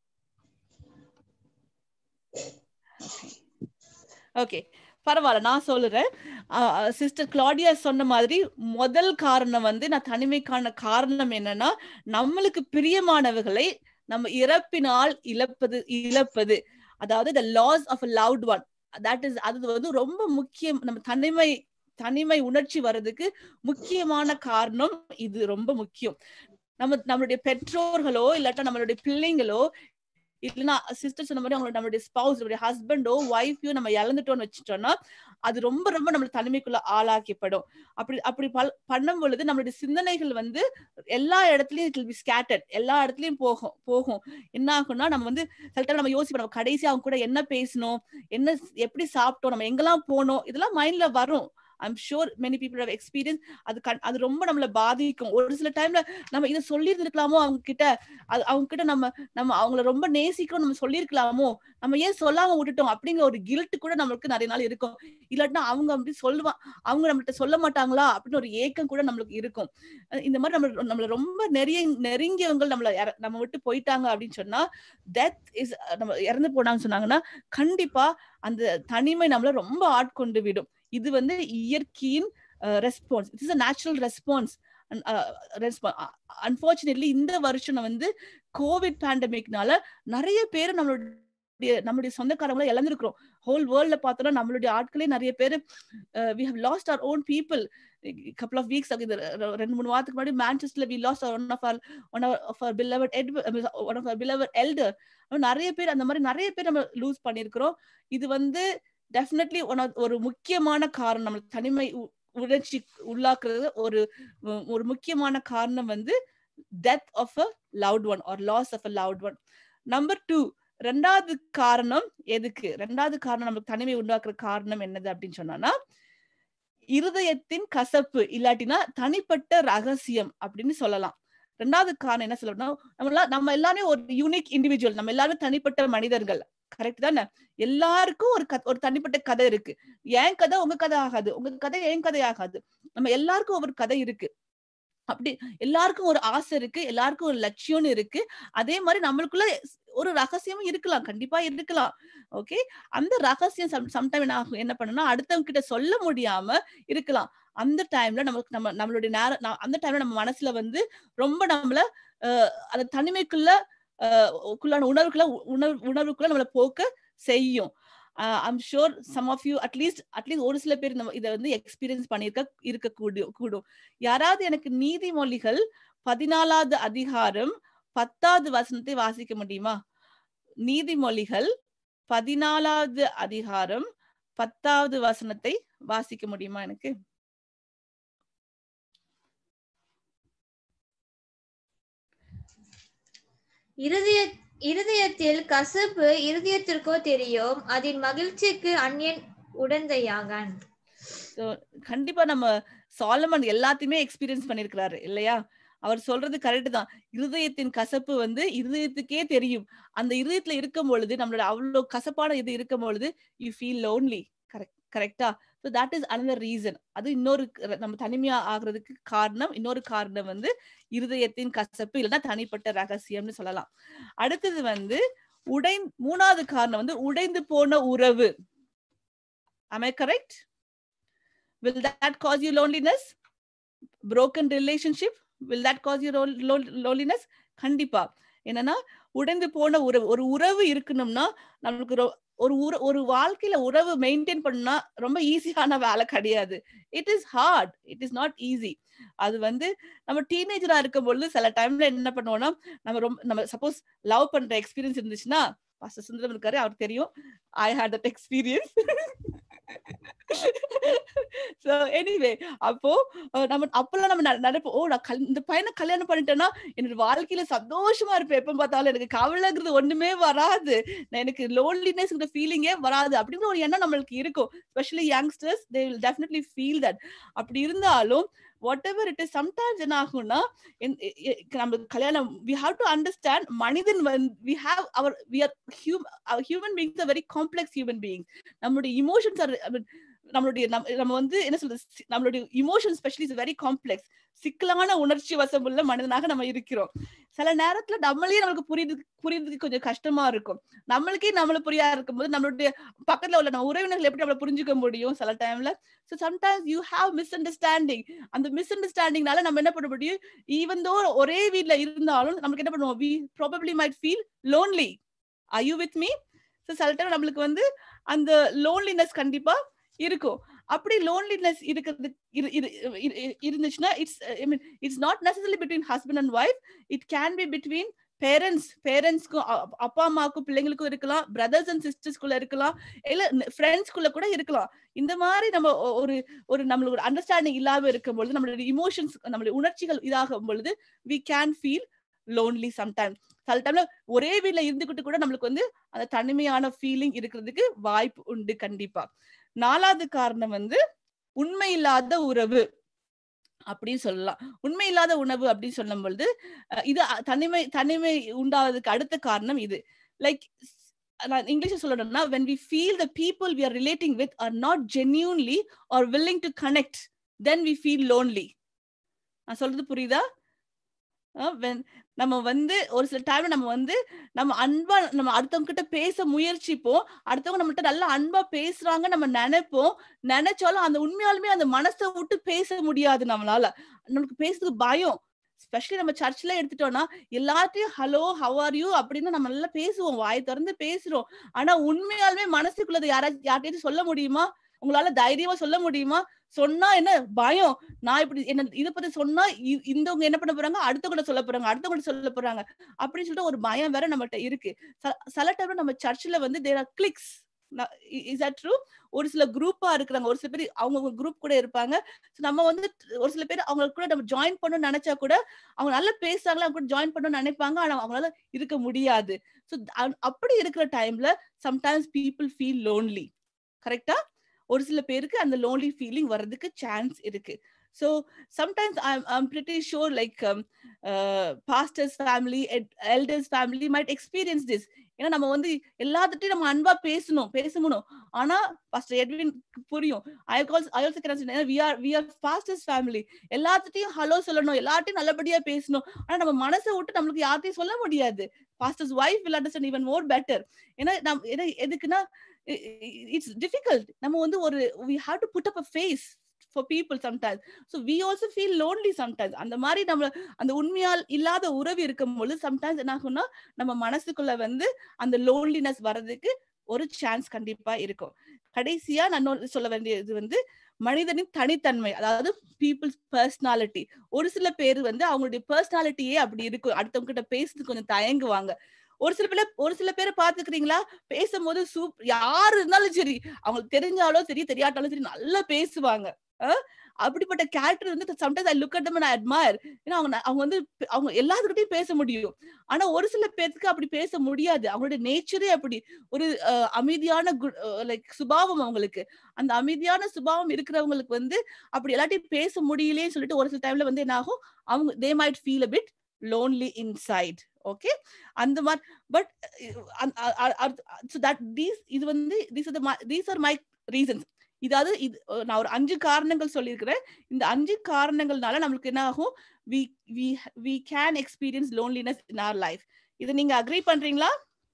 ஓகே பரவாயில்ல நான் சொல்லுறேன் சிஸ்டர் கிளாடியா சொன்ன மாதிரி முதல் காரணம் வந்து நான் தனிமைக்கான காரணம் என்னன்னா நம்மளுக்கு பிரியமானவர்களை நம்ம இறப்பினால் இழப்பது இழப்பது அதாவது the loss of a loved one that is அது வந்து ரொம்ப முக்கியம் நம்ம தனிமை தனிமை உணர்ச்சி வர்றதுக்கு முக்கியமான காரணம் இது ரொம்ப முக்கியம் நம்ம நம்மளுடைய பெற்றோர்களோ இல்லாட்டா நம்மளுடைய பிள்ளைங்களோ இல்லைன்னா சிஸ்டர் சொன்ன மாதிரி அவங்களோட நம்மளுடைய ஸ்பவுஸ் நம்மளுடைய ஹஸ்பண்டோ ஒய்ஃபையோ நம்ம இழந்துட்டோம்னு வச்சுட்டோம்னா அது ரொம்ப ரொம்ப நம்மள தனிமைக்குள்ள ஆளாக்கப்படும் அப்படி அப்படி பல் பண்ணும் பொழுது நம்மளுடைய சிந்தனைகள் வந்து எல்லா இடத்துலயும் இட் பி ஸ்கேட்டட் எல்லா இடத்துலயும் போகும் போகும் என்ன ஆகும்னா நம்ம வந்து சில டைம் நம்ம யோசிப்போம் நம்ம கடைசி அவங்க கூட என்ன பேசணும் என்ன எப்படி சாப்பிட்டோம் நம்ம எங்கெல்லாம் போனோம் இதெல்லாம் மைண்ட்ல வரும் I'm sure many people have experience அது கண் அது ரொம்ப நம்மள பாதிக்கும் ஒரு சில டைம்ல நம்ம இதை சொல்லியிருந்திருக்கலாமோ அவங்க கிட்ட அது அவங்க கிட்ட நம்ம நம்ம அவங்கள ரொம்ப நேசிக்கிறோம் நம்ம சொல்லியிருக்கலாமோ நம்ம ஏன் சொல்லாம விட்டுட்டோம் அப்படிங்கிற ஒரு கில்ட் கூட நம்மளுக்கு நிறைய நாள் இருக்கும் இல்லாட்டினா அவங்க அப்படி சொல்லுவான் அவங்க நம்மள்ட்ட சொல்ல மாட்டாங்களா அப்படின்னு ஒரு ஏக்கம் கூட நம்மளுக்கு இருக்கும் இந்த மாதிரி நம்ம நம்மள ரொம்ப நெறிய நெருங்கியவங்க நம்மள நம்ம விட்டு போயிட்டாங்க அப்படின்னு சொன்னா டெத் இஸ் நம்ம இறந்து போனாங்கன்னு சொன்னாங்கன்னா கண்டிப்பா அந்த தனிமை நம்மள ரொம்ப ஆட்கொண்டு விடும் இது வந்து இயற்கையின் response it is a natural response unfortunately இந்த வருஷம் வந்து கோவிட் பேண்டமிக்னால நிறைய பேர் நம்மளுடைய நம்மளுடைய சொந்தக்காரங்களை இழந்திருக்கிறோம் ஹோல் வேர்ல்ட்ல பார்த்தோம்னா நம்மளுடைய ஆட்களே நிறைய பேர் we have lost our own people couple of weeks ஆகுது ரெண்டு மூணு வாரத்துக்கு முன்னாடி மேன்செஸ்டர்ல we lost one of our one of our believer எட் one of our believer elder நிறைய பேர் அந்த மாதிரி நிறைய பேர் நம்ம லூஸ் பண்ணியிருக்கிறோம் இது வந்து டெஃபினெட்லி ஒரு முக்கியமான காரணம் நம்ம தனிமை உணர்ச்சி உள்ளாக்குறது ஒரு ஒரு முக்கியமான காரணம் வந்து death of a loved one or loss of a loved one number two ரெண்டாவது காரணம் எதுக்கு ரெண்டாவது காரணம் நமக்கு தனிமை உண்டாக்குற காரணம் என்னது அப்படின்னு சொன்னா இருதயத்தின் கசப்பு இல்லாட்டினா தனிப்பட்ட ரகசியம் அப்படின்னு சொல்லலாம் ரெண்டாவது காரணம் என்ன சொல்லணும் நம்ம நம்ம எல்லாமே ஒரு யூனிக் இண்டிவிஜுவல் நம்ம எல்லாருமே தனிப்பட்ட மனிதர்கள் கரெக்ட் தானே எல்லாருக்கும் ஒரு கத்- ஒரு தனிப்பட்ட கதை இருக்கு என் கதை உங்க கதை ஆகாது உங்க கதை என் கதை ஆகாது நம்ம எல்லாருக்கும் ஒரு கதை இருக்கு அப்படி எல்லாருக்கும் ஒரு ஆசை இருக்கு எல்லாருக்கும் ஒரு லட்சியம்னு இருக்கு அதே மாதிரி நம்மளுக்குள்ள ஒரு ரகசியமும் இருக்கலாம் கண்டிப்பா இருக்கலாம் ஓகே அந்த ரகசியம் சம் சம்டைம் என்ன ஆகும் என்ன பண்ணுனா அடுத்தவங்க கிட்ட சொல்ல முடியாம இருக்கலாம் அந்த டைம்ல நமக்கு நம்ம நம்மளுடைய நேரம் நா- அந்த டைம்ல நம்ம மனசுல வந்து ரொம்ப நம்மள அஹ், அந்த தனிமைக்குள்ள அஹ், க்குள்ளான உணர்வுக்குள்ள உணர்வு உணர்வுக்குள்ள நம்மள போக்க செய்யும் I'm sure some of you at least at least ஒரு சில பேர் நம்ம இதை வந்து எக்ஸ்பீரியன்ஸ் பண்ணியிருக்க இருக்க கூடும் கூடும் யாராவது எனக்கு நீதிமொழிகள் பதினாலாவது அதிகாரம் பத்தாவது வசனத்தை வாசிக்க முடியுமா நீதிமொழிகள் பதினாலாவது அதிகாரம் பத்தாவது வசனத்தை வாசிக்க முடியுமா எனக்கு இருதய இருதயத்தில் கசப்பு இருதயத்திற்கோ தெரியும் அதின் மகிழ்ச்சிக்கு அந்நியன் உடந்தையாகான் So, கண்டிப்பா நம்ம சாலமன் எல்லாத்தையுமே எக்ஸ்பீரியன்ஸ் பண்ணிருக்கிறாரு இல்லையா அவர் சொல்றது கரெக்ட் தான் இருதயத்தின் கசப்பு வந்து இருதயத்துக்கே தெரியும் அந்த இருதயத்துல இருக்கும் பொழுது நம்மளோட அவ்வளவு கசப்பான இது இருக்கும் பொழுது யூ ஃபீல் லோன்லி கரெக்ட் கரெக்டா so that is another reason அது இன்னொரு க- நம்ம தனிமையா ஆகுறதுக்கு காரணம் இன்னொரு காரணம் வந்து இருதயத்தின் கசப்பு இல்லைன்னா தனிப்பட்ட ரகசியம்னு சொல்லலாம் அடுத்தது வந்து உடை மூணாவது காரணம் வந்து உடைந்து போன உறவு am i correct will that cause you loneliness broken relationship will that cause you lon- lon- loneliness கண்டிப்பா என்னன்னா உடைந்து போன உறவு ஒரு உறவு இருக்கணும்னா நம்மளுக்கு ரொ- ஒரு உற ஒரு வாழ்க்கையில உறவு மெயின்டைன் பண்ணா ரொம்ப ஈஸியான வேலை கிடையாது it is hard it is not easy அது வந்து நம்ம டீனேஜரா இருக்கும் பொழுது சில டைம்ல என்ன பண்ணுவோம்னா நம்ம ரொம்ப நம்ம சப்போஸ் லவ் பண்ற எக்ஸ்பீரியன்ஸ் இருந்துச்சுன்னா பாஸ்டர் சுந்தரம் இருக்காரு அவருக்கு தெரியும் I hate that experience so anyway அப்போ அஹ் நம்ம அப்பெல்லாம் நம்ம நெ- நினைப்போம் ஓ நான் கல்- இந்த பையனை கல்யாணம் பண்ணிட்டேன்னா என்னோட வாழ்க்கையில சந்தோஷமா இருப்பேன் எப்ப பார்த்தாலும் எனக்கு கவலைங்கிறது ஒண்ணுமே வராது நான் எனக்கு லோன்லினஸ் ஃபீலிங்கே வராது அப்படிங்கிற ஒரு எண்ணம் நம்மளுக்கு இருக்கும் specially youngsters they will definitely feel that அப்படி இருந்தாலும் whatever it is sometimes என்ன ஆகும்னா என்- எ- எ- நம்மளுக்கு கல்யாணம் வி ஹாவ் டு அண்டர்ஸ்டாண்ட் மனிதன் we have our we are human beings a very complex human beings நம்மளுடைய இமோஷன்ஸ் ஆர் நம்மளுடைய நம்ம நம்ம வந்து என்ன சொல்றது சி- நம்மளுடைய emotion specially is very complex சிக்கலான உணர்ச்சி வசமுள்ள மனிதனாக நம்ம இருக்கிறோம் சில நேரத்துல நம்மளே நமக்கு புரியுது புரியுறதுக்கு கொஞ்சம் கஷ்டமா இருக்கும் நம்மளுக்கே நம்மள புரியா இருக்கும்போது நம்மளுடைய பக்கத்துல உள்ள நம்ம உறவினர்கள் எப்படி நம்மள புரிஞ்சுக்க முடியும் சில டைம்ல so sometimes you have misunderstanding அந்த மிஸ் அண்டர்ஸ்டாண்டிங்னால நம்ம என்ன பண்ண முடியும் ஈவன் தோ ஒரே வீட்ல இருந்தாலும் நமக்கு என்ன பண்ணுவோம் we probably might feel lonely are you with me so சில டைம் நம்மளுக்கு வந்து அந்த லோன்லினஸ் கண்டிப்பா இருக்கும் அப்படி லோன்லினஸ் இருக்கிறது இரு- இரு- இரு- இரு- இருந்துச்சுன்னா it's I mean it's not necessary between husband and wife it can be between parents பேரண்ட்ஸ்க்கும் அப்பா அம்மாவுக்கும் பிள்ளைங்களுக்கும் இருக்கலாம் பிரதர்ஸ் அண்ட் சிஸ்டர்ஸ்குள்ள இருக்கலாம் இல்ல ஃப்ரெண்ட்ஸ்குள்ள கூட இருக்கலாம் இந்த மாதிரி நம்ம ஒ- ஒரு ஒரு நம்மளுக்கு அண்டர்ஸ்டாண்டிங் இல்லாம இருக்கும் பொழுது நம்மளுடைய இமோஷன்ஸ் நம்மளுடைய உணர்ச்சிகள் இதாகும் பொழுது we can feel lonely sometime சில டைம்ல ஒரே வீட்ல இருந்துகிட்டு கூட நம்மளுக்கு வந்து அந்த தனிமையான ஃபீலிங் இருக்கிறதுக்கு வாய்ப்பு உண்டு கண்டிப்பா நாலாவது காரணம் வந்து உண்மை இல்லாத உறவு அப்படின்னு சொல்லலாம் உண்மை இல்லாத உணவு அப்படின்னு சொல்லும் பொழுது அஹ், இது அ- தனிமை தனிமை உண்டாவதுக்கு அடுத்த காரணம் இது லைக் நான் இங்கிலீஷ்ல சொல்லணும்னா when we feel the people we are relating with are not genuinely or willing to connect then we feel lonely நான் சொல்றது புரியுதா அஹ் when நம்ம வந்து ஒரு சில டைம்ல நம்ம வந்து நம்ம அன்பா நம்ம அடுத்தவங்க கிட்ட பேச முயற்சிப்போம் அடுத்தவங்க நம்மகிட்ட நல்லா அன்பா பேசுறாங்க நம்ம நினைப்போம் நினைச்சாலும் அந்த உண்மையாலுமே அந்த மனசை விட்டு பேச முடியாது நம்மளால நமக்கு பேசுறதுக்கு பயம் ஸ்பெஷலி நம்ம சர்ச்ல எடுத்துட்டோம்னா எல்லாத்தையும் ஹலோ ஹவ் ஆர் யூ அப்படின்னு நம்ம நல்லா பேசுவோம் வாய் திறந்து பேசுறோம் ஆனா உண்மையாலுமே மனசுக்குள்ளது யாராச்சும் யார்கிட்டயும் சொல்ல முடியுமா உங்களால தைரியமா சொல்ல முடியுமா சொன்னா என்ன பயம் நான் இப்படி என்ன இத பத்தி சொன்னா இ- இந்தவங்க என்ன பண்ண போறாங்க அடுத்தவங்க சொல்ல போறாங்க அடுத்தவங்க சொல்ல போறாங்க அப்படின்னு சொல்லிட்டு ஒரு பயம் வேற நம்மகிட்ட இருக்கு ச- சில டைம்ல நம்ம சர்ச்சில் வந்து there are cliques is that true ஒரு சில குரூப்பா இருக்கிறாங்க ஒரு சில பேர் அவங்க குரூப் கூட இருப்பாங்க So நம்ம வந்து ஒரு சில பேர் அவங்க கூட நம்ம ஜாயின் பண்ணணும்னு நினைச்சா கூட அவங்க நல்லா பேசுறாங்களா அவங்க கூட ஜாயின் பண்ணணும்னு நினைப்பாங்க ஆனா அவங்களால இருக்க முடியாது ஸோ அப்படி இருக்கிற டைம்ல சம்டைம்ஸ் பீப்புள் ஃபீல் லோன்லி கரெக்டா ஒரு சில பேருக்கு அந்த லோன்லி ஃபீலிங் வர்றதுக்கு சான்ஸ் இருக்கு so sometimes i'm i'm pretty sure like um, uh, pastor's family ed- elders family might experience this ஏன்னா நம்ம வந்து எல்லாத்துட்டையும் நம்ம அன்பா பேசணும் பேசணும் ஆனா பாஸ்டர் எட்வின் புரியும் I also I also can we are we are fastest family எல்லாத்துட்டையும் ஹலோ சொல்லணும் எல்லார்ட்டையும் நல்லபடியா பேசணும் ஆனா நம்ம மனசை விட்டு நம்மளுக்கு யார்ட்டையும் சொல்ல முடியாது pastor's wife will understand even more better ஏன்னா நம்ம ஏன்னா எதுக்குன்னா இட்ஸ் டிஃபிகல்ட் நம்ம வந்து ஒரு we have to put up a face for people sometimes so we also feel lonely sometimes அந்த மாதிரி நம்ம அந்த உண்மையால் இல்லாத உறவு இருக்கும் பொழுது சம்டைம்ஸ் என்ன ஆகும்னா நம்ம மனசுக்குள்ள வந்து அந்த லோன்லினஸ் வர்றதுக்கு ஒரு சான்ஸ் கண்டிப்பா இருக்கும் கடைசியா நான் சொல்ல வேண்டியது வந்து மனிதனின் தனித்தன்மை அதாவது பீப்புள்ஸ் பர்சனாலிட்டி ஒரு சில பேர் வந்து அவங்களுடைய பர்சனாலிட்டியே அப்படி இருக்கும் அடுத்தவங்க கிட்ட பேசுறது கொஞ்சம் தயங்குவாங்க ஒரு சில பேர் ஒரு சில பேரை பாத்துக்கிறீங்களா பேசும்போது சூப் யாரு இருந்தாலும் சரி அவங்களுக்கு தெரிஞ்சாலும் சரி தெரியாட்டாலும் சரி நல்லா பேசுவாங்க அப்படிப்பட்ட கேரக்டர் வந்து sometimes I look at them and admire ஏன்னா அவங்க அவங்க வந்து அவங்க எல்லாத்துக்கிட்டையும் பேச முடியும் ஆனா ஒரு சில பேருக்கு அப்படி பேச முடியாது அவங்களுடைய நேச்சரே அப்படி ஒரு அமைதியான லைக் சுபாவம் அவங்களுக்கு அந்த அமைதியான சுபாவம் இருக்கிறவங்களுக்கு வந்து அப்படி எல்லாத்தையும் பேச முடியலேன்னு சொல்லிட்டு ஒரு சில டைம்ல வந்து என்ன ஆகும் அவங்க they might feel a bit lonely inside okay அந்த மாதிரி பட் தட் தீஸ் இது வந்து these these are my reasons இதாவது இது நான் ஒரு அஞ்சு காரணங்கள் சொல்லியிருக்கிறேன் இந்த அஞ்சு காரணங்கள்னால நம்மளுக்கு என்ன ஆகும் we we we can experience loneliness in our life இதை நீங்க அக்ரி பண்றீங்களா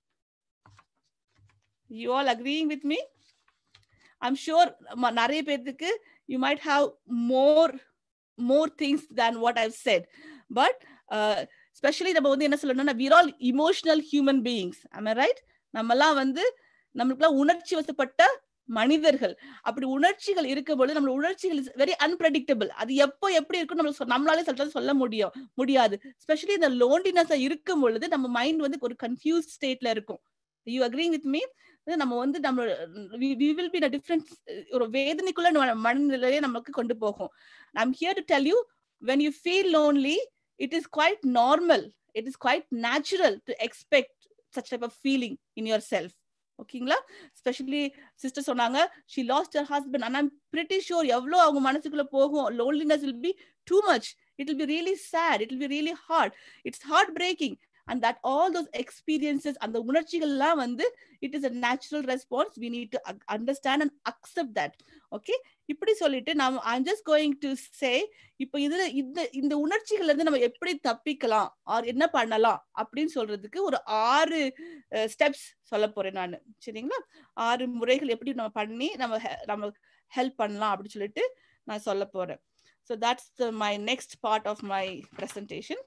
you all agreeing with me I'm sure நிறைய பேர்த்துக்கு you might have more more things then what I've said but specially நம்ம வந்து என்ன சொல்லணும்னா we're all emotional human beings I right நம்மலாம் வந்து நம்மளுக்குலாம் உணர்ச்சி வசப்பட்ட மனிதர்கள் அப்படி உணர்ச்சிகள் இருக்கும்போது நம்ம உணர்ச்சிகள் வெரி அன்பிரடிக்டபிள் அது எப்போ எப்படி இருக்கும் நம்ம நம்மளாலே சொல்றது சொல்ல முடியும் முடியாது ஸ்பெஷலி இந்த லோன்லினஸ் இருக்கும் பொழுது நம்ம மைண்ட் வந்து ஒரு கன்ஃபியூஸ் ஸ்டேட்ல இருக்கும் யூ அக்ரிங் வித் மீ நம்ம வந்து நம்ம வி வில் பி டிஃப்ரெண்ட் ஒரு வேதனைக்குள்ள மனநிலையே நமக்கு கொண்டு போகும் I'm here to tell you when you feel lonely it is quite normal it is quite natural to expect such type of feeling in yourself ஓகேங்களா specially sister சொன்னாங்க she lost her husband and I'm pretty sure எவ்வளோ அவங்க மனசுக்குள்ள போகும் loneliness will be too much it will be really sad it will be really hard it's heartbreaking and that all those experiences அந்த உணர்ச்சிகள்லாம் வந்து it is a natural response we need to understand and accept that okay இப்படி சொல்லிட்டு நாம் I'm just going to say இப்போ இதுல இந்த இந்த உணர்ச்சிகள்ல இருந்து நம்ம எப்படி தப்பிக்கலாம் ஆர் என்ன பண்ணலாம் அப்படின்னு சொல்றதுக்கு ஒரு ஆறு ஸ்டெப்ஸ் சொல்ல போறேன் நான் சரிங்களா ஆறு முறைகள் எப்படி நம்ம பண்ணி நம்ம நம்ம ஹெல்ப் பண்ணலாம் அப்படின்னு சொல்லிட்டு நான் சொல்ல போறேன் so that's my next part of my presentation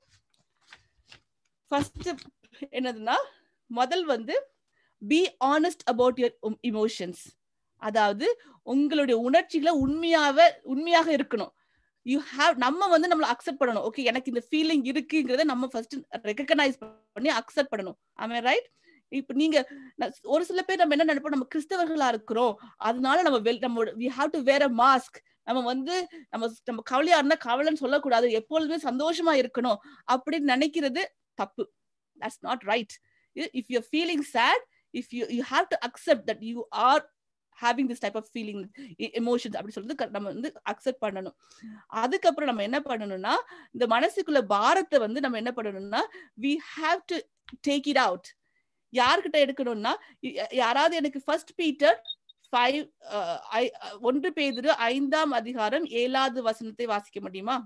first என்னதுன்னா முதல் வந்து be honest about your emotions அதாவது உங்களுடைய உணர்ச்சிகளை உண்மையாக உண்மையாக இருக்கணும் யூ ஹாவ் நம்ம வந்து நம்மளை அக்செப்ட் பண்ணணும் ஓகே எனக்கு இந்த ஃபீலிங் இருக்குங்கிறத நம்ம ஃபர்ஸ்ட் ரெக்கக்னைஸ் பண்ணி அக்செப்ட் பண்ணணும் ஆமே ரைட் இப்ப நீங்க ஒரு சில பேர் நம்ம என்ன நினைப்போம் நம்ம கிறிஸ்தவர்களா இருக்கிறோம் அதனால நம்ம வெல் நம்ம we have to wear a mask நம்ம வந்து நம்ம நம்ம கவலையா இருந்தா கவலைன்னு சொல்லக்கூடாது எப்பொழுதுமே சந்தோஷமா இருக்கணும் அப்படின்னு நினைக்கிறது தப்பு that's not right if you feeling sad if you you have to accept that you are having this type of feeling emotions அப்படி சொல்றது நம்ம வந்து அக்செப்ட் பண்ணணும் அதுக்கப்புறம் நம்ம என்ன பண்ணணும்னா இந்த மனசுக்குள்ள பாரத்தை வந்து நம்ம என்ன பண்ணணும்னா we have to take it out யார்கிட்ட எடுக்கணும்னா யாராவது எனக்கு ஃபர்ஸ்ட் பீட்டர் ஃபைவ் ஒன்று பேதிரு ஐந்தாம் அதிகாரம் ஏழாவது வசனத்தை வாசிக்க முடியுமா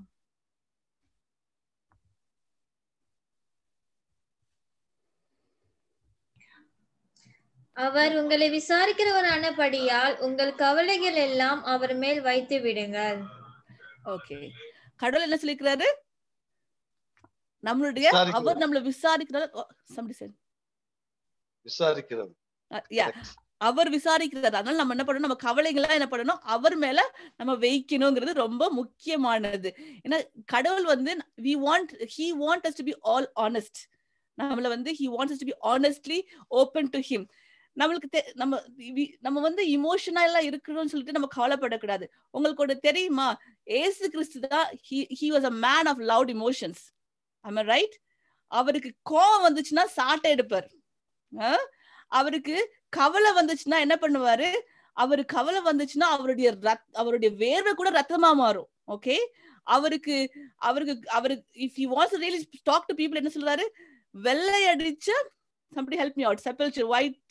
அவர் உங்களை விசாரிக்கிறவரானபடியால் உங்கள் கவலைகள் எல்லாம் அவர் மேல் வைத்து விடுங்கள் ஓகே கடவுள் என்ன சொல்லிக்கிறாரு நம்மளுடைய அவர் நம்மள விசாரிக்கிறார் somebody said விசாரிக்கிறது யா அவர் விசாரிக்கிறார் அதனால நம்ம என்ன பண்ணணும் நம்ம கவலைகளா என்ன பண்ணணும் அவர் மேல நம்ம வைக்கணுங்கிறது ரொம்ப முக்கியமானது ஏன்னா கடவுள் வந்து we want he want us to be all honest நம்மள வந்து he wants to be honestly open to him நம்மளுக்கு நம்ம நம்ம வந்து இமோஷனலா இருக்கணும்னு சொல்லிட்டு நம்ம கவலைப்படக்கூடாது உங்களுக்கு ஒன்று தெரியுமா ஏசு கிறிஸ்து தான் he was a man of loud emotions I'm right அவருக்கு கோவம் வந்துச்சுன்னா சாட்டை எடுப்பார் அவருக்கு கவலை வந்துச்சுன்னா என்ன பண்ணுவாரு அவரு கவலை வந்துச்சுன்னா அவருடைய ரத் அவருடைய வேர்வை கூட ரத்தமா மாறும் ஓகே அவருக்கு அவருக்கு அவருக்கு if you wants really talk to people என்ன சொல்றாரு வெள்ளை அடிச்ச somebody help me out sepulture white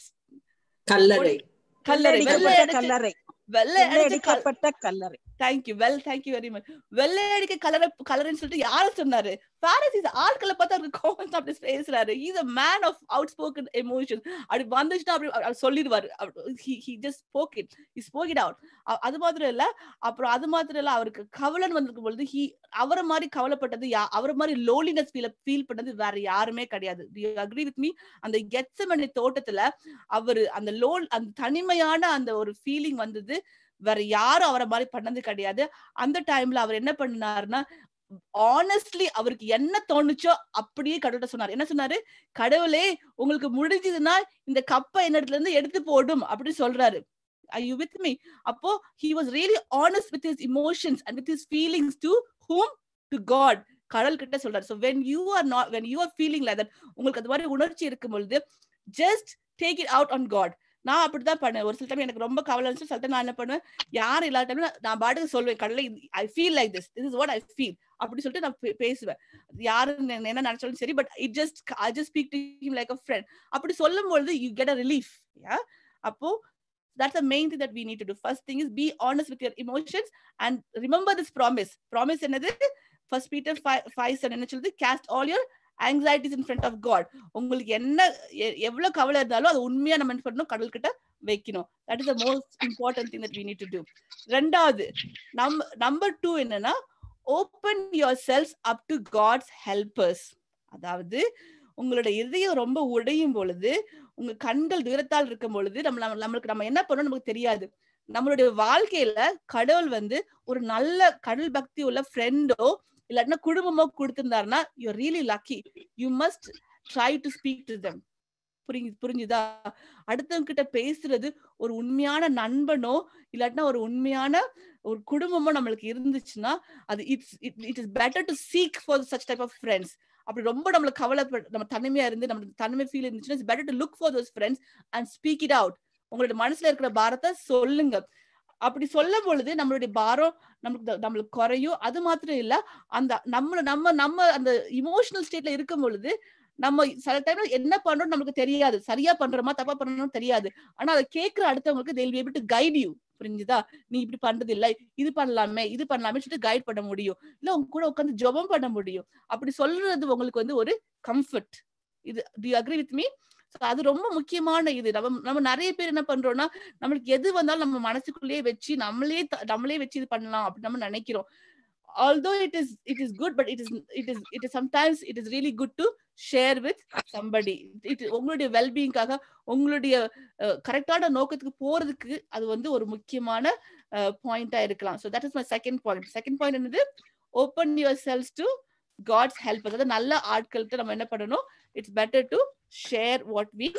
கல்லறை கல்லறை வெள்ளை வெள்ளையடிக்கப்பட்ட அடிச்ச கல்லறை வெள்ளை அடிச்ச கல் வெள்ளையடிக்கப்பட்ட கல்லறை thank you well thank you very much வெள்ளை அடிக்க கலரை கலர்னு சொல்லிட்டு யாரு சொன்னாரு பாரசிஸ் ஆட்களை பார்த்தா அவருக்கு கோவம் அப்படி பேசுறாரு is a man of outspoken emotion அப்படி வந்துச்சுன்னா அப்படி அப்படி சொல்லிடுவாரு he just spoke it he spoke it out அது மாத்திரம் இல்ல அப்புறம் அது மாத்திரம் இல்ல அவருக்கு கவலைன்னு வந்திருக்கும் பொழுது ஹி அவரை மாதிரி கவலைப்பட்டது யா அவரை மாதிரி லோலினஸ் ஃபீல் ஃபீல் பண்ணது வேற யாருமே கிடையாது யூ அக்ரி வித் மீ அந்த கெட்சமனி தோட்டத்துல அவரு அந்த லோல் அந்த தனிமையான அந்த ஒரு ஃபீலிங் வந்தது வேற யாரும் அவரை மாதிரி பண்ணது கிடையாது அந்த டைம்ல அவர் என்ன பண்ணாருன்னா ஆனஸ்ட்லி அவருக்கு என்ன தோணுச்சோ அப்படியே கடவுள்கிட்ட சொன்னார் என்ன சொன்னாரு கடவுளே உங்களுக்கு முடிஞ்சதுன்னா இந்த கப்பை என்னிடத்துல இருந்து எடுத்து போடும் அப்படின்னு சொல்றாரு ஐ யூ வித் மீ அப்போ he was really honest with his emotions and with his feelings to whom to God கடல் கிட்ட சொல்றாரு so when you are not when you are feeling like that உங்களுக்கு அது மாதிரி உணர்ச்சி இருக்கும் பொழுது just take it out on God நான் அப்படிதான் பண்ணேன் ஒரு சில டைம் எனக்கு ரொம்ப கவலை இருந்துச்சு சில டைம் நான் என்ன பண்ணுவேன் யார் இல்லாத டைம்ல நான் பாட்டுக்கு சொல்வேன் கடலை I feel like this this is what I feel அப்படி சொல்லிட்டு நான் பே- பேசுவேன் யாரு என்ன என்ன நினைச்சாலும் சரி but it just I just speak to him like a friend அப்படி சொல்லும் பொழுது you get a relief yeah அப்போ that's the main thing that we need to do first thing is be honest with your emotions and remember this promise promise என்னது first peter 5 5 7 என்ன சொல்லுது cast all your anxieties in front of god உங்களுக்கு என்ன எ- எவ்வளவு கவலை இருந்தாலும் அது உண்மையா நம்ம என்ன பண்ணணும் கடல் கிட்ட வைக்கணும் that is the most important thing that we need to do ரெண்டாவது நம் நம்பர் டூ என்னன்னா open yourselves up to God's helpers அதாவது உங்களோட இதயம் ரொம்ப உடையும் பொழுது உங்க கண்கள் தூரத்தால் இருக்கும் பொழுது நம்ம நம்ம- நம்மளுக்கு நம்ம என்ன பண்ணணும் நமக்கு தெரியாது நம்மளுடைய வாழ்க்கையில கடவுள் வந்து ஒரு நல்ல கடல் பக்தி உள்ள ஃப்ரெண்டோ இல்லாட்டினா குடும்பமோ கொடுத்திருந்தாருன்னா you really lucky you must try to speak to them புரிஞ்சு புரிஞ்சுதா அடுத்தவங்க கிட்ட பேசுறது ஒரு உண்மையான நண்பனோ இல்லாட்டினா ஒரு உண்மையான ஒரு குடும்பமோ நம்மளுக்கு இருந்துச்சுன்னா அது it's it is better to seek for such type of friends அப்படி ரொம்ப நம்மளுக்கு கவலைப்பட நம்ம தனிமையா இருந்து நம்மளுக்கு தனிமை ஃபீல் இருந்துச்சுன்னா it's better to look for those friends and speak it out உங்களோட மனசுல இருக்கிற பாரத்தை சொல்லுங்க அப்படி சொல்லும் பொழுது நம்மளுடைய பாரம் நம்மளுக்கு த- நம்மளுக்கு குறையும் அது மாத்திரம் இல்ல அந்த நம்ம நம்ம நம்ம அந்த இமோஷனல் ஸ்டேட்ல இருக்கும் பொழுது நம்ம சில டைம்ல என்ன பண்றோம் நமக்கு தெரியாது சரியா பண்றோமா தப்பா பண்றோம் தெரியாது ஆனா அதை கேட்கிற அடுத்தவங்களுக்கு they'll be able to guide you புரிஞ்சுதா நீ இப்படி பண்றது இல்ல இது பண்ணலாமே இது பண்ணலாமே சொல்லிட்டு கைட் பண்ண முடியும் இல்ல உங்க கூட உட்காந்து ஜெபம் பண்ண முடியும் அப்படி சொல்றது உங்களுக்கு வந்து ஒரு கம்ஃபர்ட் இது டு அக்ரி வித் மீ அது ரொம்ப முக்கியமான இது நம்ம நம்ம நிறைய பேர் என்ன பண்றோம்னா நம்மளுக்கு எது வந்தாலும் நம்ம மனசுக்குள்ளேயே வச்சு நம்மளே த- நம்மளே வச்சு இது பண்ணலாம் அப்படின்னு நம்ம நினைக்கிறோம் although it is it is good but it is it is it is sometimes it is really good to share with somebody it உங்களுடைய வெல்பீயிங்காக உங்களுடைய கரெக்டான நோக்கத்துக்கு போறதுக்கு அது வந்து ஒரு முக்கியமான பாயிண்டா இருக்கலாம் so that is my second point second point என்னது open yourselves to God's help அதாவது நல்ல ஆட்கள்கிட்ட நம்ம என்ன பண்ணணும் it's better to share what we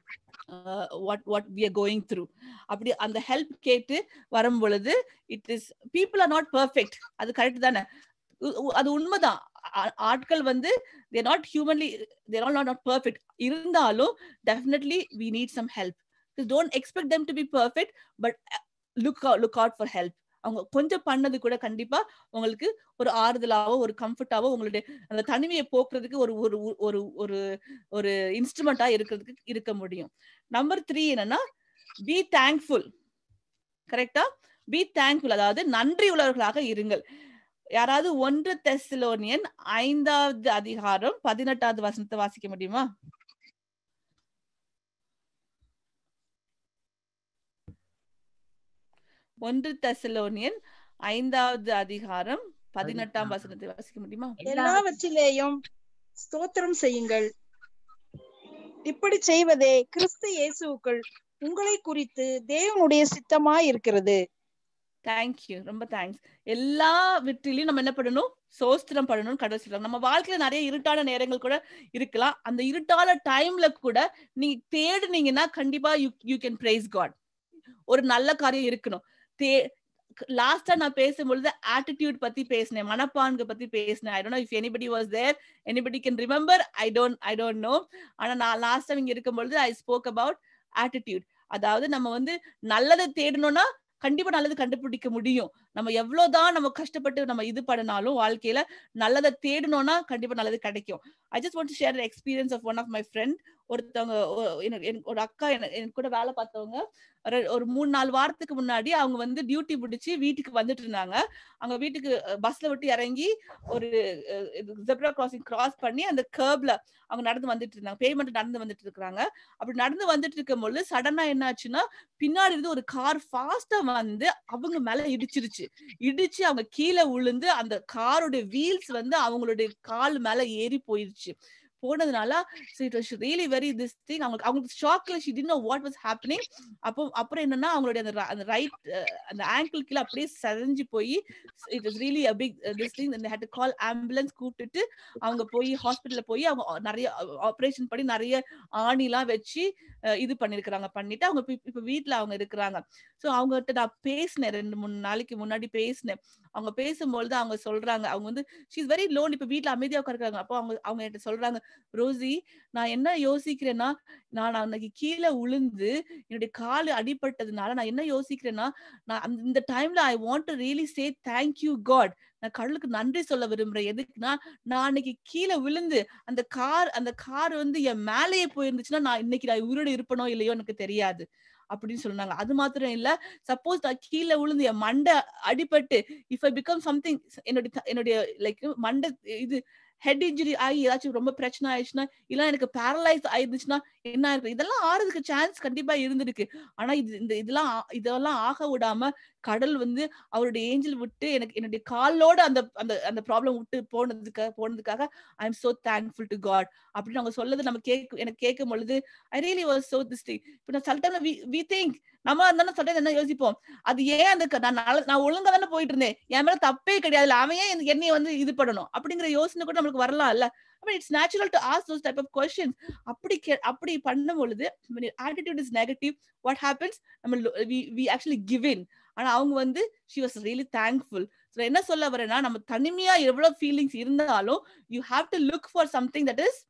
what what we are going through அப்படி அந்த ஹெல்ப் கேட்டு வரும் பொழுது it is people are not perfect அது கரெக்ட் தானே உ- உ- அது உண்மைதான் ஆ- ஆட்கள் வந்து there not humanly there all not not perfect இருந்தாலும் definitely we need some help don't expect them to be perfect but look look out for help அவங்க கொஞ்சம் பண்ணது கூட கண்டிப்பா உங்களுக்கு ஒரு ஆறுதலாவோ ஒரு கம்ஃபர்ட்டாவோ உங்களுடைய அந்த தனிமையை போக்குறதுக்கு ஒரு ஒரு ஒரு- ஒரு ஒரு ஒரு இன்ஸ்ட்ருமெண்டா இருக்கிறதுக்கு இருக்க முடியும் நம்பர் த்ரீ என்னன்னா பி தேங்க்ஃபுல் கரெக்டா பி தேங்க்ஃபுல் அதாவது நன்றி உள்ளவர்களாக இருங்கள் யாராவது ஒன்று தெஸ்லோனியன் ஐந்தாவது அதிகாரம் பதினெட்டாவது வசனத்தை வாசிக்க முடியுமா ஒன்று தெசலோனியன் ஐந்தாவது அதிகாரம் பதினெட்டாம் வசனத்தை வாசிக்க முடியுமா எல்லாவற்றிலேயும் ஸ்தோத்திரம் செய்யுங்கள் இப்படி செய்வதே கிறிஸ்து இயேசுவுக்குள் உங்களை குறித்து தேவனுடைய சித்தமாய் இருக்கிறது தேங்க்யூ ரொம்ப தேங்க்ஸ் எல்லா வெற்றிலையும் நம்ம என்ன பண்ணணும் சோஸ்திரம் பண்ணணும் கடவுள் சொல்றாங்க நம்ம வாழ்க்கையில நிறைய இருட்டான நேரங்கள் கூட இருக்கலாம் அந்த இருட்டான டைம்ல கூட நீங்க தேடுனீங்கன்னா கண்டிப்பா you you can praise God ஒரு நல்ல காரியம் இருக்கணும் தே லாஸ்டா நான் பேசும்பொழுது ஆட்டிடியூட் பத்தி பேசினேன் மனப்பான்கு பத்தி பேசினேன் I don't know if anybody was there anybody can remember I don't I don't know ஆனா நான் லாஸ்ட் டைம் இங்க இருக்கும்பொழுது ஐ ஸ்போக் அபவுட் ஆட்டிடியூட் அதாவது நம்ம வந்து நல்லதை தேடணும்னா கண்டிப்பா நல்லது கண்டுபிடிக்க முடியும் நம்ம எவ்வளவுதான் நம்ம கஷ்டப்பட்டு நம்ம இது பண்ணினாலும் வாழ்க்கையில நல்லதை தேடணும்னா கண்டிப்பா நல்லது கிடைக்கும் I just want share experience of one of my friend ஒருத்தவங்க ஒ- எனக்கு எனக்கு ஒரு அக்கா எனக்கு எனக்கு கூட வேலை பார்த்தவங்க ஒரு- ஒரு மூணு நாலு வாரத்துக்கு முன்னாடி அவங்க வந்து டியூட்டி முடிச்சு வீட்டுக்கு வந்துட்டு இருந்தாங்க அவங்க வீட்டுக்கு பஸ்ல விட்டு இறங்கி ஒரு ஜெப்ரா கிராசிங் கிராஸ் பண்ணி அந்த கர்ப்ல அவங்க நடந்து வந்துட்டு இருந்தாங்க பேமெண்ட் நடந்து வந்துட்டு இருக்காங்க அப்படி நடந்து வந்துட்டு இருக்கும் பொழுது சடனா என்ன ஆச்சுன்னா பின்னாடி இருந்து ஒரு கார் ஃபாஸ்டா வந்து அவங்க மேல இடிச்சிருச்சு இடிச்சு அவங்க கீழே விழுந்து அந்த காரோட வீல்ஸ் வந்து அவங்களுடைய கால் மேல ஏறி போயிருச்சு போனதுனால it was really very this thing அவங்களுக்கு அவங்களுக்கு ஷாக்ல she did know what was happening அப்போ அப்புறம் என்னன்னா அவங்களுடைய அந்த ர- அந்த ரைட் அந்த ஆங்கிள் கீழே அப்படியே செதஞ்சு போய் it was really a big this thing இந்த ஹேட் கால் ஆம்புலன்ஸ் கூப்பிட்டுட்டு அவங்க போய் ஹாஸ்பிட்டல்ல போய் அவங்க நிறைய ஆபரேஷன் பண்ணி நிறைய ஆணிலாம் வச்சு அஹ், இது பண்ணிருக்கிறாங்க பண்ணிட்டு அவங்க இப்ப- இப்ப வீட்ல அவங்க இருக்கிறாங்க சோ அவங்ககிட்ட நான் பேசினேன் ரெண்டு மூணு நாளைக்கு முன்னாடி பேசினேன் அவங்க பேசும்பொழுது அவங்க சொல்றாங்க அவங்க வந்து ஷீஸ் வெரி லோன் இப்ப வீட்ல அமைதியா உட்காருக்காங்க அப்போ அவங்க அவங்க என்கிட்ட சொல்றாங்க ரோசி நான் என்ன யோசிக்கிறேன்னா நான் அன்னைக்கு கீழே உளுந்து என்னுடைய கால் அடிபட்டதுனால நான் என்ன யோசிக்கிறேன்னா நான் அந்த இந்த டைம்ல I want to really say thank you God நான் கடவுளுக்கு நன்றி சொல்ல விரும்புறேன் எதுக்குன்னா நான் அன்னைக்கு கீழே விழுந்து அந்த கார் அந்த கார் வந்து என் மேலேயே போயிருந்துச்சுன்னா நான் இன்னைக்கு நான் உயிரோடு இருப்பனோ இல்லையோ எனக்கு தெரியாது அப்படின்னு சொன்னாங்க அது மாத்திரம் இல்ல சப்போஸ் நான் கீழே விழுந்து என் மண்டை அடிபட்டு இஃப் ஐ பிகம் சம்திங் என்னுடைய த- என்னுடைய லைக் மண்டை இது ஹெட் இன்ஜுரி ஆகி ஏதாச்சும் ரொம்ப பிரச்சனை ஆயிடுச்சுன்னா இல்ல எனக்கு பேரலைஸ் ஆயிருந்துச்சுன்னா என்ன இருக்கு இதெல்லாம் ஆறதுக்கு சான்ஸ் கண்டிப்பா இருந்திருக்கு ஆனா இது இந்த இதெல்லாம் ஆ- இதெல்லாம் ஆக விடாம கடல் வந்து அவருடைய ஏஞ்சல் விட்டு எனக்கு என்னுடைய காலோட அந்த அந்த அந்த ப்ராப்ளம் விட்டு போனதுக்காக போனதுக்காக I am so thankful to God அப்படின்னு அவங்க சொல்லது நம்ம கேட்க எனக்கு கேட்கும் பொழுது I really was so this thing இப்போ நான் சில டைம்ல வி திங்க் நம்ம இருந்தாலும் சில time என்ன யோசிப்போம் அது ஏன் அந்த க- நான் நல்ல- நான் ஒழுங்கா தானே போயிட்டு இருந்தேன் என் மேல தப்பே கிடையாது அவன் ஏன் எனக்கு- என்னைய வந்து இது பண்ணணும் அப்படிங்கிற யோசனை கூட நம்மளுக்கு வரலாம் இல்ல I mean, it's natural to ask those type of questions. அப்படி கே- அப்படி பண்ணும் பொழுது when your attitude is negative, what happens? நம்ம lo- we we actually give in. ஆனா அவங்க வந்து she was really thankful. So என்ன சொல்ல வரேன்னா நம்ம தனிமையா எவ்வளவு ஃபீலிங்ஸ் இருந்தாலும் you have to look for something that is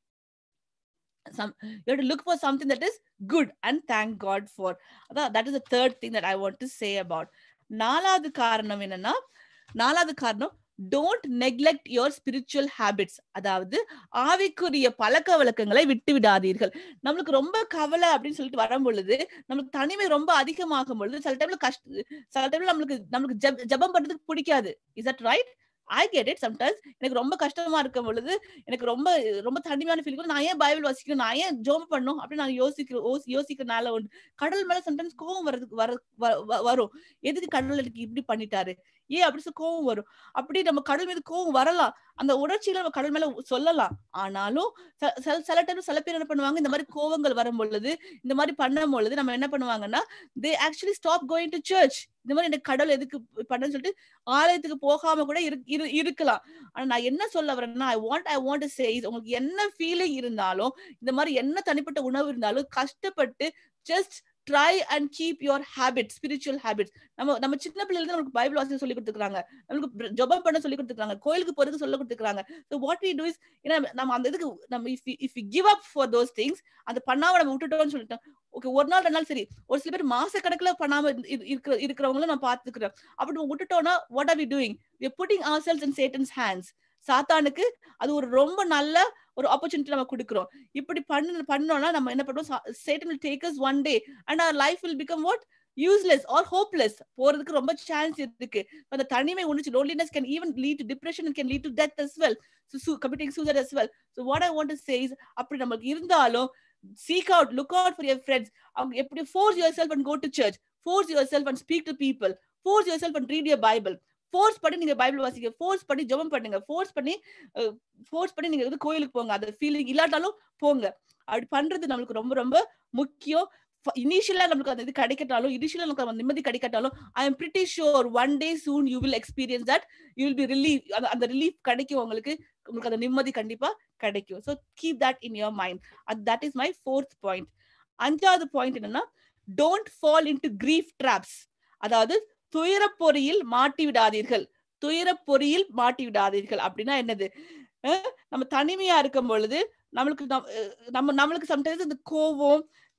some you have to look for something that is good and thank God for. அதான் that is the third thing that I want to say about. நாலாவது காரணம் என்னன்னா நாலாவது காரணம் don't neglect your spiritual habits அதாவது ஆவிக்குரிய பழக்க வழக்கங்களை விட்டு விடாதீர்கள் நம்மளுக்கு ரொம்ப கவலை அப்படின்னு சொல்லிட்டு வரும் பொழுது நம்மளுக்கு தனிமை ரொம்ப அதிகமாகும் பொழுது சில டைம்ல கஷ்ட சில டைம்ல நம்மளுக்கு நம்மளுக்கு ஜெப- ஜெபம் பண்றதுக்கு பிடிக்காது is that right I get it sometimes எனக்கு ரொம்ப கஷ்டமா இருக்கும் பொழுது எனக்கு ரொம்ப ரொம்ப தனிமையான ஃபீல் நான் ஏன் பைபிள் வாசிக்கணும் நான் ஏன் ஜோம் பண்ணும் அப்படின்னு நான் யோசிக்கிற யோசி- யோசிக்கிறனால உண்டு கடல் மேல சம்டைம்ஸ் கோவம் வரதுக்கு வர வ- வ- வரும் எதுக்கு கடவுள் எனக்கு இப்படி பண்ணிட்டாரு ஏன் அப்படி சொல்லி கோவம் வரும் அப்படி நம்ம கடல் மீது கோவம் வரலாம் அந்த உணர்ச்சிகளை நம்ம கடல் மேல சொல்லலாம் ஆனாலும் ச- சில- சில டைம் சில பேர் என்ன பண்ணுவாங்க இந்த மாதிரி கோவங்கள் வரும் பொழுது இந்த மாதிரி பண்ணும் பொழுது நம்ம என்ன பண்ணுவாங்கன்னா they actually stop going to church இந்த மாதிரி எனக்கு கடவுள் எதுக்கு பண்ணன்னு சொல்லிட்டு ஆலயத்துக்கு போகாம கூட இரு- இரு- இருக்கலாம் ஆனா நான் என்ன சொல்ல வரேன்னா I want I want say உங்களுக்கு என்ன ஃபீலிங் இருந்தாலும் இந்த மாதிரி என்ன தனிப்பட்ட உணவு இருந்தாலும் கஷ்டப்பட்டு just try and keep your habit spiritual habits நம்ம நம்ம சின்ன பிள்ளைல தான் நமக்கு பைபிள் வாசிக்க சொல்லி கொடுத்துருக்காங்க நமக்கு ஜொபம் பண்ண சொல்லி கொடுத்துருக்காங்க கோயிலுக்கு போறதுக்கு சொல்லி கொடுத்துருக்காங்க so what we do is ஏன்னா நம்ம அந்த இதுக்கு நம்ம if if give up for those things அந்த பண்ணாம நம்ம விட்டுட்டோம்னு சொல்லிட்டோம் ஓகே ஒரு நாள் ரெண்டு நாள் சரி ஒரு சில பேர் மாச கணக்குல பண்ணாம இரு- இரு- இருக்கிற இருக்கிறவங்களும் நான் பாத்துக்கிறேன் அப்படி நம்ம விட்டுட்டோம்னா what are we doing we putting ourselves in Satan's hands சாத்தானுக்கு அது ஒரு ரொம்ப நல்ல ஒரு ஆப்பர்ச்சுனிட்டி நம்ம கொடுக்குறோம் இப்படி பண்ணு பண்ணோம்னா நம்ம என்ன பண்ணுவோம் Satan will take us one day and our life will become what useless or hopeless போறதுக்கு ரொம்ப சான்ஸ் இருக்கு அந்த தனிமை உணர்ச்சி loneliness can even lead to depression and can lead to death as well so committing suicide as well so what i want to say is அப்படி நமக்கு இருந்தாலும் seek out look out for your friends அவங்க எப்படி force yourself and go to church force yourself and speak to people force yourself and read your bible force பண்ணி நீங்க Bible வாசிக்க force பண்ணி ஜெபம் பண்ணுங்க ஃபோர்ஸ் பண்ணி ஃபோர்ஸ் பண்ணி நீங்க வந்து கோயிலுக்கு போங்க அந்த ஃபீலிங் இல்லாட்டாலும் போங்க அப்படி பண்றது நம்மளுக்கு ரொம்ப ரொம்ப முக்கியம் இனிஷியலா நம்மளுக்கு அந்த இது கிடைக்கட்டாலும் இனிஷியலா நமக்கு அந்த நிம்மதி கிடைக்கட்டாலும் I am pretty sure one day soon you will experience that you will be relieve அந்த அந்த ரிலீஃப் கிடைக்கும் உங்களுக்கு உங்களுக்கு அந்த நிம்மதி கண்டிப்பா கிடைக்கும் so keep that in your mind that is my fourth point அஞ்சாவது பாயிண்ட் என்னன்னா don't fall into grief traps அதாவது துயரப் பொறியில் மாட்டி விடாதீர்கள் துயரப் பொறியில் மாட்டி விடாதீர்கள் அப்படின்னா என்னது அஹ் நம்ம தனிமையா இருக்கும் பொழுது நம்மளுக்கு நம்- அஹ் நம்ம நம்மளுக்கு சம்டைம்ஸ் இந்த கோவம்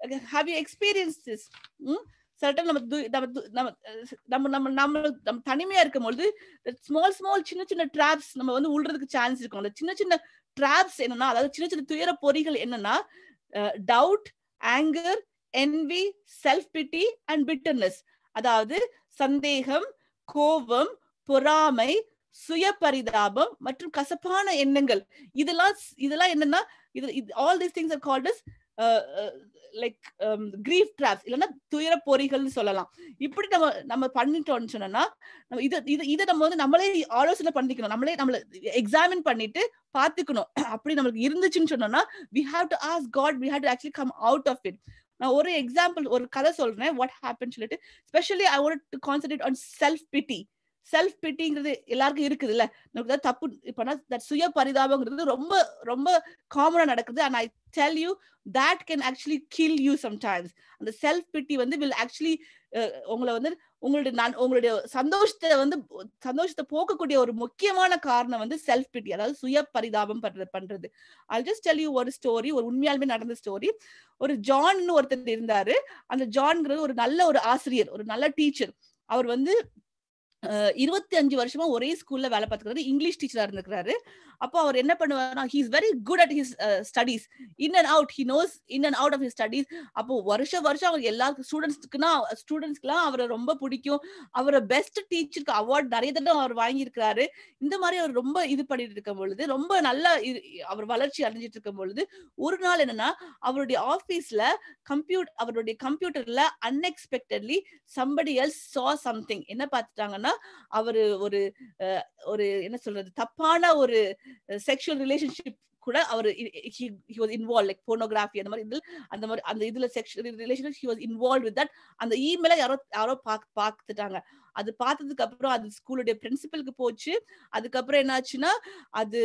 ஹாவ் யூ எக்ஸ்பீரியன்ஸ் திஸ் சட்டம் நம்ம து- நம்ம து- நம்ம அஹ், நம்ம நம்ம நம்ம நம்ம தனிமையா இருக்கும்பொழுது ஸ்மால் ஸ்மால் சின்ன சின்ன ட்ராப்ஸ் நம்ம வந்து உள்றதுக்கு சான்ஸ் இருக்கும் அந்த சின்ன சின்ன ட்ராப்ஸ் என்னன்னா அதாவது சின்ன சின்ன துயர பொறிகள் என்னன்னா doubt anger envy self pity and bitterness அதாவது சந்தேகம் கோபம் பொறாமை சுய பரிதாபம் மற்றும் கசப்பான எண்ணங்கள் இதெல்லாம் இதெல்லாம் என்னன்னா இது all these things are called as like grief traps இல்லைன்னா துயர பொறிகள்னு சொல்லலாம் இப்படி நம்ம நம்ம பண்ணிட்டோம்னு சொன்னோம்னா நம்ம இது இது இதை நம்ம வந்து நம்மளே ஆலோசனை பண்ணிக்கணும் நம்மளே நம்மள எக்ஸாமின் பண்ணிட்டு பாத்துக்கணும் அப்படி நம்மளுக்கு இருந்துச்சுன்னு சொன்னோம்னா we have to ask God we have to actually come out of it நான் ஒரு எக்ஸாம்பிள் ஒரு கதை சொல்றேன் வாட் ஹேப்பன் சொல்லிட்டு specially I want to concentrate on self pity self பிட்டிங்கிறது எல்லாருக்கும் இருக்குது இல்ல நமக்கு தான் தப்பு இப்ப தட் சுய பரிதாபங்கிறது ரொம்ப ரொம்ப காமனா நடக்குது and I tell you that can actually kill you sometimes அந்த செல்ஃப் பிட்டி வந்து வில் ஆக்சுவலி உங்களை வந்து உங்களுடைய நான் உங்களுடைய சந்தோஷத்தை வந்து சந்தோஷத்தை போக்கக்கூடிய ஒரு முக்கியமான காரணம் வந்து செல்ஃப் பிட்டி அதாவது சுய பரிதாபம் பண்றது பண்றது ஐ ஜஸ்ட் டெல் யூ ஒரு ஸ்டோரி ஒரு உண்மையாலுமே நடந்த ஸ்டோரி ஒரு ஜான்னு ஒருத்தர் இருந்தாரு அந்த ஜான்ங்கிறது ஒரு நல்ல ஒரு ஆசிரியர் ஒரு நல்ல டீச்சர் அவர் வந்து இருபத்தி அஞ்சு வருஷமா ஒரே ஸ்கூல்ல வேலை பார்த்துக்கிறாரு இங்கிலீஷ் டீச்சரா இருந்திருக்கிறாரு அப்போ அவர் என்ன பண்ணுவாருன்னா he's very good at his studies in and out he knows in and out of his studies அப்போ வருஷ வருஷம் அவர் எல்லா ஸ்டூடெண்ட்ஸ்க்குனா ஸ்டூடெண்ட்ஸ்க்குலாம் அவரை ரொம்ப பிடிக்கும் அவரை பெஸ்ட் டீச்சருக்கு அவார்ட் நிறைய தடவை அவர் வாங்கியிருக்கிறாரு இந்த மாதிரி அவர் ரொம்ப இது பண்ணிட்டு இருக்கும் பொழுது ரொம்ப நல்லா அவர் வளர்ச்சி அடைஞ்சிட்டு இருக்கும் பொழுது ஒரு நாள் என்னன்னா அவருடைய ஆபீஸ்ல கம்ப்யூட் அவருடைய கம்ப்யூட்டர்ல unexpectedly somebody else saw something என்ன பார்த்துட்டாங்கன்னா அவரு ஒரு ஒரு என்ன சொல்றது தப்பான ஒரு செக்ஷுவல் ரிலேஷன்ஷிப் கூட அவர் he was involve like pornography அந்த மாதிரி இதில் அந்த மாதிரி அந்த இதுல sexual relationship he was involve with that அந்த இமெயில யாரோ யாரோ பாக் பார்த்துட்டாங்க அது பார்த்ததுக்கு அப்புறம் அது ஸ்கூலுடைய பிரின்சிபலுக்கு போச்சு அதுக்கப்புறம் என்னாச்சுன்னா அது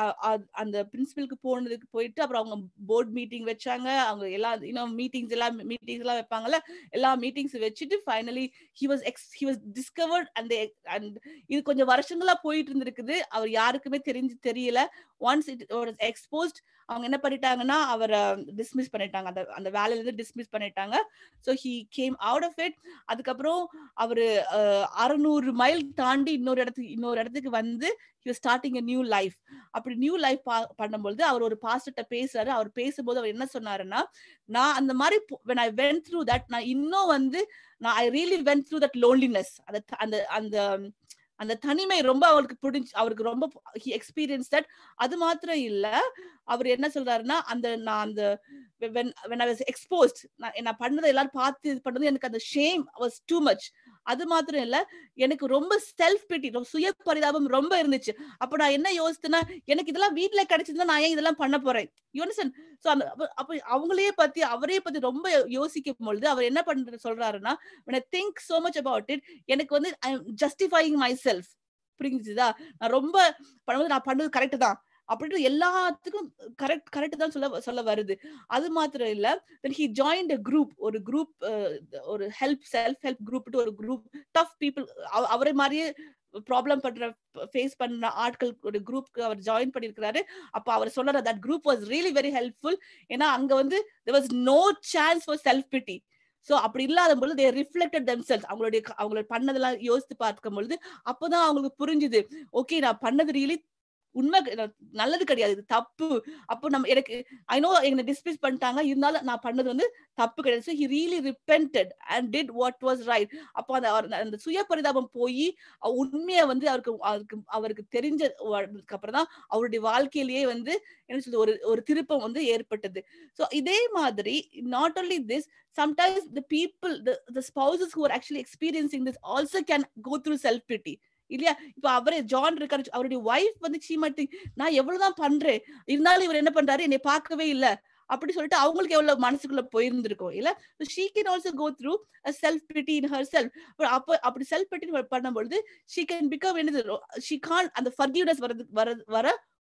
அந்த பிரின்சிபலுக்கு போனதுக்கு போயிட்டு அப்புறம் அவங்க போர்ட் மீட்டிங் வச்சாங்க அவங்க எல்லா இன்னும் மீட்டிங்ஸ் எல்லாம் மீட்டிங்ஸ் எல்லாம் வைப்பாங்கல்ல எல்லா மீட்டிங்ஸ் வச்சுட்டு finally he was ex he was discovered அந்த அண்ட் இது கொஞ்சம் வருஷங்களா போயிட்டு இருந்திருக்குது அவர் யாருக்குமே தெரிஞ்சு தெரியல ஒன்ஸ் இட் எக்ஸ்போஸ்ட் அவங்க என்ன பண்ணிட்டாங்கன்னா அவரை டிஸ்மிஸ் பண்ணிட்டாங்க அந்த அந்த வேலையில இருந்து டிஸ்மிஸ் பண்ணிட்டாங்க so he came out of it அதுக்கப்புறம் அவரு அறுநூறு மைல் தாண்டி இன்னொரு இடத்துக்கு இன்னொரு இடத்துக்கு வந்து he starting a new life அப்படி நியூ லைஃப் பண்ணும்பொழுது அவர் ஒரு பாஸ்டர்ட்ட பேசுறாரு அவர் பேசும்போது அவர் என்ன சொன்னாருன்னா நான் அந்த மாதிரி when I went through that நான் இன்னும் வந்து நான் I really went through that loneliness அந்த அந்த அந்த அந்த தனிமை ரொம்ப அவருக்கு பிடிச்சு அவருக்கு ரொம்ப எக்ஸ்பீரியன்ஸ் தட் அது மாத்திரம் இல்ல அவர் என்ன சொல்றாருன்னா அந்த நான் அந்த வென் ஐ வாஸ் எக்ஸ்போஸ்ட் நான் நான் பண்ணதை எல்லாரும் பார்த்து இது பண்ணது எனக்கு அந்த ஷேம் வாஸ் டூ மச் அது மாத்திரம் இல்ல எனக்கு ரொம்ப செல்ஃப் பிட்டி சுய பரிதாபம் ரொம்ப இருந்துச்சு அப்ப நான் என்ன யோசித்தேன்னா எனக்கு இதெல்லாம் வீட்டுல கிடைச்சதுன்னா நான் ஏன் இதெல்லாம் பண்ண போறேன் யூனிசன் சோ அந்த அப்ப அவங்களே பத்தி அவரே பத்தி ரொம்ப யோசிக்கும் பொழுது அவர் என்ன பண்ற சொல்றாருன்னா when I think so much about it எனக்கு வந்து ஐ ஜஸ்டிஃபைங் மை செல்ஃப் புரிஞ்சுதா நான் ரொம்ப பண்ணும்போது நான் பண்ணது கரெக்ட் தான் அப்படின்ட்டு எல்லாத்துக்கும் கரெக்ட் கரெக்ட் தான் சொல்ல சொல்ல வருது அது மாத்திரம் இல்ல then he joined a group ஒரு குரூப் ஒரு ஹெல்ப் செல்ஃப் ஹெல்ப் குரூப் ஒரு குரூப் டஃப் பீப்புள் அவரை மாதிரியே ப்ராப்ளம் பண்ற ஃபேஸ் பண்ண ஆட்கள் ஒரு குரூப்க்கு அவர் ஜாயின் பண்ணிருக்கிறாரு அப்ப அவர் சொல்ற that group was really very helpful ஏன்னா அங்க வந்து there was no chance for self pity so அப்படி இல்லாத பொழுது தே ரிஃப்ளெக்டட் தெம்செல்ஸ் அவங்களுடைய அவங்களோட பண்ணதெல்லாம் யோசித்து பார்க்கும் பொழுது அப்பதான் அவங்களுக்கு புரிஞ்சுது ஓகே நான் பண்ணது ரியலி உண்மை நல்லது கிடையாது இது தப்பு அப்போ நம்ம எனக்கு ஐ நோ எங்களை டிஸ்மிஸ் பண்ணிட்டாங்க இருந்தாலும் நான் பண்ணது வந்து தப்பு கிடையாது so he really repented and did what was right அப்போ அந்த அந்த சுய பரிதாபம் போய் உண்மையை வந்து அவருக்கு அவருக்கு அவருக்கு தெரிஞ்சதுக்கு அப்புறம் தான் அவருடைய வாழ்க்கையிலேயே வந்து என்ன சொல்றது ஒரு ஒரு திருப்பம் வந்து ஏற்பட்டது ஸோ இதே மாதிரி not only this sometimes the people the spouses who are actually experiencing this also can go through self pity இல்லையா இப்ப அவரே ஜான் இருக்காரு அவருடைய ஒய்ஃப் வந்து சீமாட்டி நான் எவ்வளவுதான் பண்றேன் இருந்தாலும் இவர் என்ன பண்றாரு என்னை பார்க்கவே இல்ல அப்படி சொல்லிட்டு அவங்களுக்கு எவ்வளவு மனசுக்குள்ள போயிருந்திருக்கும் இல்ல she can also go through self pity in herself அப்ப அப்படி செல்ஃப் பிட்டி பண்ணும்பொழுது ஷீ கேன் பிகம் என்னது ஷீ கான் அந்த ஃபர்கிவ்னஸ் வரது வர வர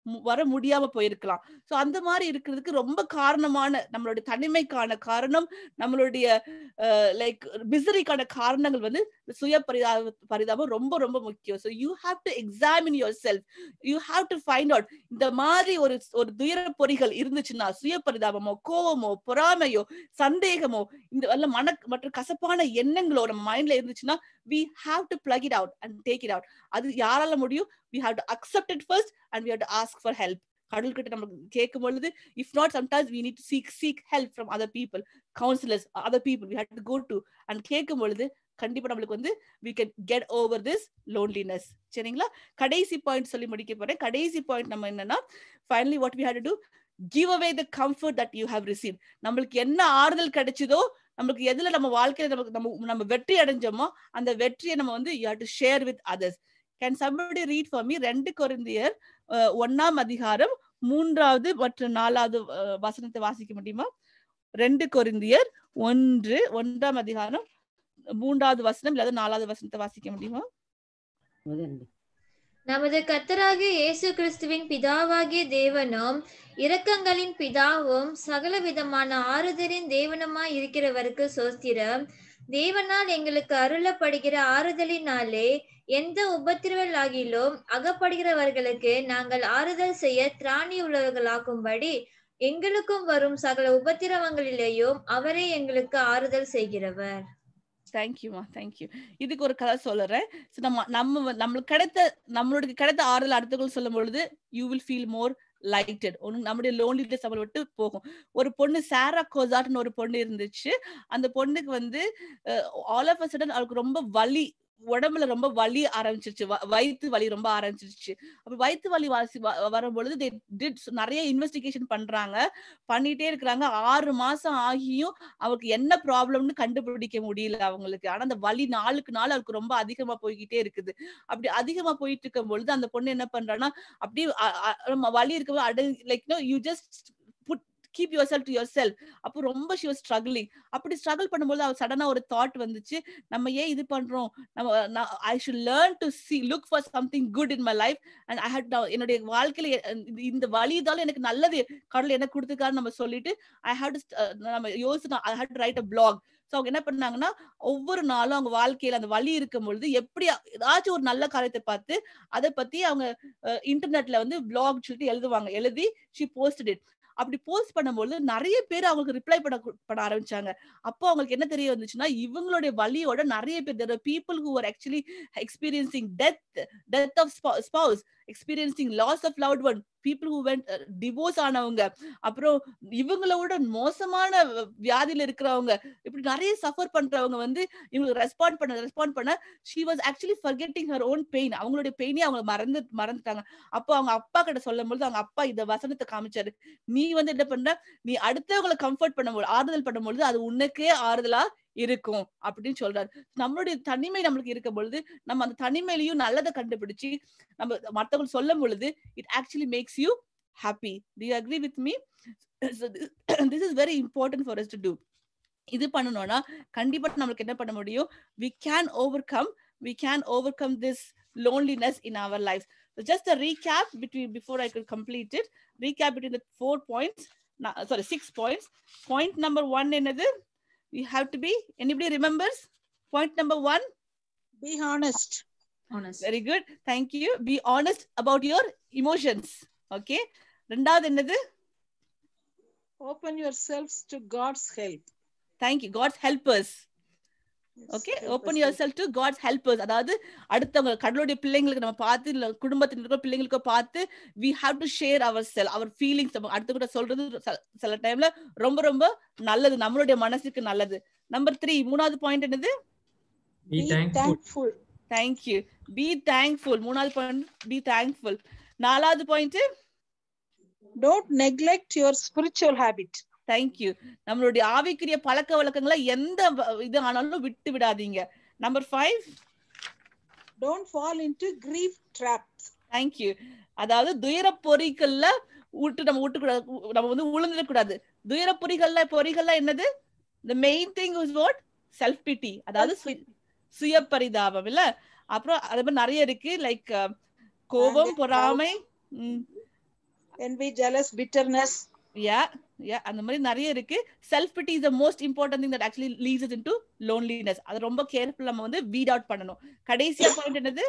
மு- வர முடியாம போயிருக்கலாம் சோ அந்த மாதிரி இருக்கிறதுக்கு ரொம்ப காரணமான நம்மளுடைய தனிமைக்கான காரணம் நம்மளுடைய லைக் மிசரிக்கான காரணங்கள் வந்து சுய பரிதாப பரிதாபம் ரொம்ப ரொம்ப முக்கியம் so you have to examine yourself you have to find out இந்த மாதிரி ஒரு ஒரு துயர பொறிகள் இருந்துச்சுன்னா சுய பரிதாபமோ கோவமோ பொறாமையோ சந்தேகமோ இந்த வல்ல மன மற்ற கசப்பான எண்ணங்களோ நம்ம மைண்ட்ல இருந்துச்சுன்னா we have to pluck it out and take it out அது யாரால முடியும் we have to accept it first and we have to ask for help கடவுள்கிட்ட நம்ம கேட்கும் பொழுது if not sometimes we need seek seek help from other people counsellors other people we had to go to and கேட்கும் பொழுது கண்டிப்பா நம்மளுக்கு வந்து we can get over this loneliness சரிங்களா கடைசி பாயிண்ட் சொல்லி முடிக்க போறேன் கடைசி பாயிண்ட் நம்ம என்னன்னா finally what we had to do give away the comfort that you have receive நம்மளுக்கு என்ன ஆறுதல் கிடைச்சதோ நம்மளுக்கு எதுல நம்ம வாழ்க்கையில நமக்கு நம்ம நம்ம வெற்றி அடைஞ்சோமோ அந்த வெற்றியை நம்ம வந்து you have to share with others can somebody read for me ரெண்டு கொரிந்தியர் அஹ், ஒண்ணாம் அதிகாரம் மூன்றாவது மற்றும் நாலாவது அஹ், வசனத்தை வாசிக்க முடியுமா ரெண்டு கொரிந்தியர் ஒன்று ஒன்றாம் அதிகாரம் மூன்றாவது வசனம் இல்லாத நாலாவது வசனத்தை வாசிக்க முடியுமா நமது கர்த்தராகிய இயேசு கிறிஸ்துவின் பிதாவாகிய தேவனும் இரக்கங்களின் பிதாவும் சகல விதமான ஆறுதலின் தேவனுமாய் இருக்கிறவருக்கு சோஸ்திரம் தேவனால் எங்களுக்கு அருளப்படுகிற ஆறுதலினாலே எந்த உபத்திரவலாகிலும் அகப்படுகிறவர்களுக்கு நாங்கள் ஆறுதல் செய்ய திராணி உள்ளவர்களாக்கும்படி எங்களுக்கும் வரும் சகல உபத்திரவங்களிலேயும் அவரே எங்களுக்கு ஆறுதல் செய்கிறவர் தேங்க்யூமா தேங்க்யூ இதுக்கு ஒரு கதை சொல்லுறேன் So, நம்ம நம்ம வ- நம்மளுக்கு கிடைத்த நம்மளுக்கு கிடைத்த ஆறுதல் அடுத்தவர்கள் சொல்லும் பொழுது you will feel more lighted ஒன்று நம்முடைய லோன்லினஸ் நம்மளை விட்டு போகும் ஒரு பொண்ணு சாரா கோசாட்னு ஒரு பொண்ணு இருந்துச்சு அந்த பொண்ணுக்கு வந்து ஆல் ஆஃப் அ சடன் அவளுக்கு ரொம்ப வலி உடம்புல ரொம்ப வலி ஆரம்பிச்சிருச்சு வ- வயித்து வலி ரொம்ப ஆரம்பிச்சிருச்சு அப்ப வயித்து வலி வாசி வ- வரும்பொழுது they did நிறைய இன்வெஸ்டிகேஷன் பண்றாங்க பண்ணிட்டே இருக்கிறாங்க ஆறு மாசம் ஆகியும் அவருக்கு என்ன ப்ராப்ளம்னு கண்டுபிடிக்க முடியல அவங்களுக்கு ஆனா அந்த வலி நாளுக்கு நாள் அவருக்கு ரொம்ப அதிகமா போய்கிட்டே இருக்குது அப்படி அதிகமா போயிட்டு இருக்கும் பொழுது அந்த பொண்ணு என்ன பண்றான்னா அப்படியே அ- அ- நம்ம வலி இருக்கவே அட like you just put keep yourself to yourself அப்போ ரொம்ப ஷி வாஸ் ஸ்ட்ரகிளிங் அப்படி ஸ்ட்ரகிள் பண்ணும்போது அவர் சடனா ஒரு தாட் வந்துச்சு நம்ம ஏன் இது பண்றோம் நம்ம I should learn to see look for something good in my life and I had என்னுடைய வாழ்க்கையில எ- இந்த- இந்த வழிதால எனக்கு நல்லது கடவுள் எனக்கு கொடுத்துருக்காருன்னு நம்ம சொல்லிட்டு ஐ ஹேட் நம்ம யோசிச்சு I had write a blog so அவங்க என்ன பண்ணாங்கன்னா ஒவ்வொரு நாளும் அவங்க வாழ்க்கையில அந்த வலி இருக்கும் பொழுது எப்படி ஏதாச்சும் ஒரு நல்ல காரியத்தை பார்த்து அதை பத்தி அவங்க இன்டர்நெட்ல வந்து பிளாக் சொல்லிட்டு எழுதுவாங்க எழுதி ஷி போஸ்டட் இட் அப்படி போஸ்ட் பண்ணும்போது நிறைய பேர் அவங்களுக்கு ரிப்ளை பண்ண கு- பண்ண ஆரம்பிச்சாங்க அப்போ அவங்களுக்கு என்ன தெரிய வந்துச்சுன்னா இவங்களுடைய வலியோட நிறைய பேர் there are people who are actually experiencing death death of spou- spouse experiencing loss of loved one people who went uh, divorce ஆனவங்க அப்புறம் இவங்களோட மோசமான வியாதியில இருக்கிறவங்க இப்படி நிறைய சஃபர் பண்றவங்க வந்து இவங்களுக்கு ரெஸ்பாண்ட் பண்ண ரெஸ்பாண்ட் பண்ண she was actually forgetting her own pain அவங்களுடைய பெயினே அவங்க மறந்து மறந்துட்டாங்க அப்போ அவங்க அப்பா கிட்ட சொல்லும் பொழுது அவங்க அப்பா இந்த வசனத்தை காமிச்சாரு நீ வந்து என்ன பண்ற நீ அடுத்தவங்களை கம்ஃபர்ட் பண்ணும்போது ஆறுதல் பண்ணும்பொழுது அது உனக்கே ஆறுதலா இருக்கும் அப்படின்னு சொல்றாரு நம்மளுடைய தனிமை நம்மளுக்கு இருக்கும் பொழுது நம்ம அந்த தனிமையிலையும் நல்லதை கண்டுபிடிச்சு நம்ம மத்தவங்க சொல்லும் பொழுது it actually makes you happy to you agree with me this is very important for us to do இது பண்ணணும்னா கண்டிப்பா நம்மளுக்கு என்ன பண்ண முடியும் we can overcome we can overcome this loneliness in our lives so just a recap between before i could complete it recap between the four points na- sorry six points point number one என்னது we have to be anybody remembers point number one Be honest. Honest. very good thank you be honest about your emotions okay ரெண்டாவது என்னது Open yourselves to God's help. thank you god's helpers Yes, okay help open us your to- self to God's helpers அதாவது அடுத்தவங்க கடவுளுடைய பிள்ளைங்களுக்கு நம்ம பார்த்து இல்ல குடும்பத்தில் இருக்கிற பிள்ளைங்களுக்கு பார்த்து we have to share our self our feelings நம்ம அடுத்த கூட சொல்றது சில- சில டைம்ல ரொம்ப ரொம்ப நல்லது நம்மளுடைய மனசுக்கு நல்லது நம்பர் த்ரீ மூணாவது பாயிண்ட் என்னது Be Be thankful. thankful. Thank you be thankful மூணாவது பாயிண்ட் பி தேங்க்ஃபுல் நாலாவது point Don't neglect your spiritual habit. Thank you நம்மளுடைய ஆவிக்குரிய பழக்க வழக்கங்களை எந்த வ- இது ஆனாலும் விட்டு விடாதீங்க number five Don't fall into grief traps. Thank you அதாவது துயர பொறிகள்ல விட்டு நம்ம விட்டுக்கூடாது உ- நம்ம வந்து உளுந்துடக்கூடாது துயர பொறிகள்ல பொறிகள்ல என்னது the main thing is what self pity அதாவது சு- சுய பரிதாபம் இல்ல அப்புறம் அதே மாதிரி நிறைய இருக்கு லைக் கோபம் Anger, பொறாமை envy, jealous, bitterness. யா யா அந்த மாதிரி நிறைய இருக்கு self pity is the most important thing that actually leads is into loneliness அது ரொம்ப கேர்ஃபுல் நம்ம வந்து வீட் அவுட் பண்ணணும் கடைசியா பாயிண்ட் என்னது